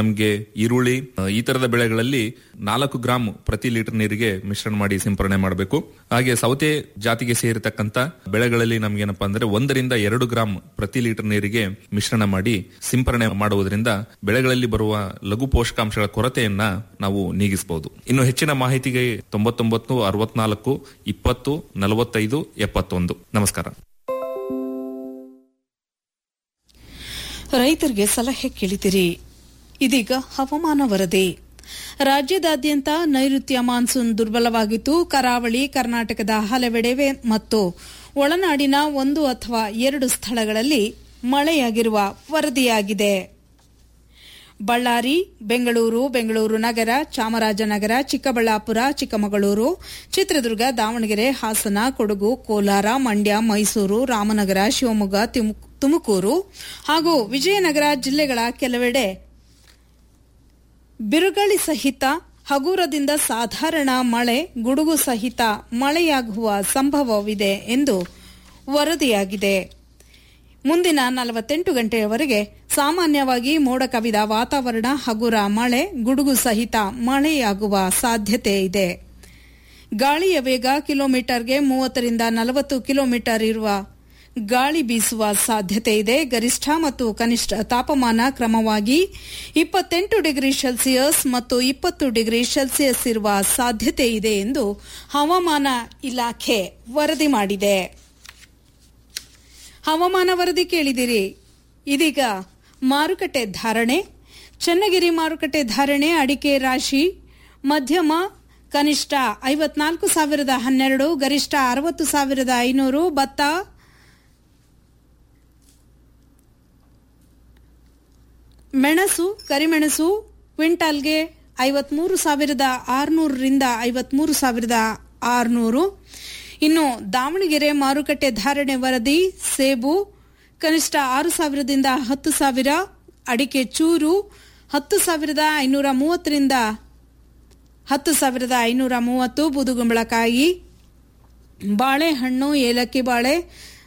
Speaker 16: ನಮ್ಗೆ ಈರುಳ್ಳಿ ಆ, ಈ ತರದ ಬೆಳೆಗಳಲ್ಲಿ ನಾಲ್ಕು ಗ್ರಾಂ ಪ್ರತಿ ಲೀಟರ್ ನೀರಿಗೆ ಮಿಶ್ರಣ ಮಾಡಿ ಸಿಂಪರಣೆ ಮಾಡಬೇಕು ಹಾಗೆ ಸೌತೆ ಜಾತಿಗೆ ಸೇರಿರ್ತಕ್ಕಂತ ಬೆಳೆಗಳಲ್ಲಿ ನಮ್ಗೇನಪ್ಪಾ ಅಂದ್ರೆ ಒಂದರಿಂದ ಎರಡು ಗ್ರಾಂ ಪ್ರತಿ ಲೀಟರ್ ನೀರಿಗೆ ಮಿಶ್ರಣ ಮಾಡಿ ಸಿಂಪರಣೆ ಮಾಡುವುದರಿಂದ ಬೆಳೆಗಳಲ್ಲಿ ಬರುವ ಲಘು ಪೋಷಕಾಂಶಗಳ ಕೊರತೆಯನ್ನ ನಾವು ನೀಗಿಸಬಹುದು ಇನ್ನು ಹೆಚ್ಚಿನ ಮಾಹಿತಿಗೆ ತೊಂಬತ್ತೊಂಬತ್ತು ಅರವತ್ನಾಲ್ಕು ಇಪ್ಪತ್ತು ನಲವತ್ತೈದು ಎಪ್ಪತ್ತೊಂದು ನಮಸ್ಕಾರ
Speaker 10: ರೈತರಿಗೆ ಸಲಹೆ ಕೇಳಿದಿರಿ ಇದೀಗ ಹವಾಮಾನ ವರದಿ ರಾಜ್ಯದಾದ್ಯಂತ ನೈಋತ್ಯ ಮಾನ್ಸೂನ್ ದುರ್ಬಲವಾಗಿದ್ದು ಕರಾವಳಿ ಕರ್ನಾಟಕದ ಹಲವೆಡೆ ಮತ್ತು ಒಳನಾಡಿನ ಒಂದು ಅಥವಾ ಎರಡು ಸ್ಥಳಗಳಲ್ಲಿ ಮಳೆಯಾಗಿರುವ ವರದಿಯಾಗಿದೆ ಬಳ್ಳಾರಿ ಬೆಂಗಳೂರು ಬೆಂಗಳೂರು ನಗರ ಚಾಮರಾಜನಗರ ಚಿಕ್ಕಬಳ್ಳಾಪುರ ಚಿಕ್ಕಮಗಳೂರು ಚಿತ್ರದುರ್ಗ ದಾವಣಗೆರೆ ಹಾಸನ ಕೊಡಗು ಕೋಲಾರ ಮಂಡ್ಯ ಮೈಸೂರು ರಾಮನಗರ ಶಿವಮೊಗ್ಗ ತಿಮ್- ತುಮಕೂರು ಹಾಗೂ ವಿಜಯನಗರ ಜಿಲ್ಲೆಗಳ ಕೆಲವೆಡೆ ಬಿರುಗಾಳಿ ಸಹಿತ ಹಗುರದಿಂದ ಸಾಧಾರಣ ಮಳೆ ಗುಡುಗು ಸಹಿತ ಮಳೆಯಾಗುವ ಸಂಭವವಿದೆ ಎಂದು ವರದಿಯಾಗಿದೆ ಮುಂದಿನ ನಲವತ್ತೆಂಟು ಗಂಟೆಯವರೆಗೆ ಸಾಮಾನ್ಯವಾಗಿ ಮೋಡ ಕವಿದ ವಾತಾವರಣ ಹಗುರ ಮಳೆ ಗುಡುಗು ಸಹಿತ ಮಳೆಯಾಗುವ ಸಾಧ್ಯತೆ ಇದೆ ಗಾಳಿಯ ವೇಗ ಕಿಲೋಮೀಟರ್ಗೆ ಮೂವತ್ತರಿಂದ ನಲವತ್ತು ಕಿಲೋಮೀಟರ್ ಇರುವ ಗಾಳಿ ಬೀಸುವ ಸಾಧ್ಯತೆ ಇದೆ ಗರಿಷ್ಠ ಮತ್ತು ಕನಿಷ್ಠ ತಾಪಮಾನ ಕ್ರಮವಾಗಿ ಇಪ್ಪತ್ತೆಂಟು ಡಿಗ್ರಿ ಸೆಲ್ಸಿಯಸ್ ಮತ್ತು ಇಪ್ಪತ್ತು ಡಿಗ್ರಿ ಸೆಲ್ಸಿಯಸ್ ಇರುವ ಸಾಧ್ಯತೆ ಇದೆ ಎಂದು ಹವಾಮಾನ ಇಲಾಖೆ ವರದಿ ಮಾಡಿದೆ ಹವಾಮಾನ ವರದಿ ಕೇಳಿದಿರಿ ಇದೀಗ ಮಾರುಕಟ್ಟೆ ಧಾರಣೆ ಚನ್ನಗಿರಿ ಮಾರುಕಟ್ಟೆ ಧಾರಣೆ ಅಡಿಕೆ ರಾಶಿ ಮಧ್ಯಮ ಕನಿಷ್ಠ ಐವತ್ನಾಲ್ಕು ಸಾವಿರದ ಹನ್ನೆರಡು ಗರಿಷ್ಠ ಅರವತ್ತು ಸಾವಿರದ ಐನೂರು ಭತ್ತ ಮೆಣಸು ಕರಿಮೆಣಸು ಕ್ವಿಂಟಾಲ್ಗೆ ಐವತ್ಮೂರು ಸಾವಿರದ ಆರುನೂರರಿಂದ ಐವತ್ಮೂರು ಸಾವಿರದ ಆರುನೂರು ಇನ್ನು ದಾವಣಗೆರೆ ಮಾರುಕಟ್ಟೆ ಧಾರಣೆ ವರದಿ ಸೇಬು ಕನಿಷ್ಠ ಆರು ಸಾವಿರದಿಂದ ಹತ್ತು ಸಾವಿರ ಅಡಿಕೆ ಚೂರು ಹತ್ತು ಸಾವಿರದ ಐನೂರ ಮೂವತ್ತರಿಂದ ಹತ್ತು ಸಾವಿರದ ಐನೂರ ಮೂವತ್ತು ಬೂದುಗುಂಬಳಕಾಯಿ ಬಾಳೆಹಣ್ಣು ಏಲಕ್ಕಿ ಬಾಳೆ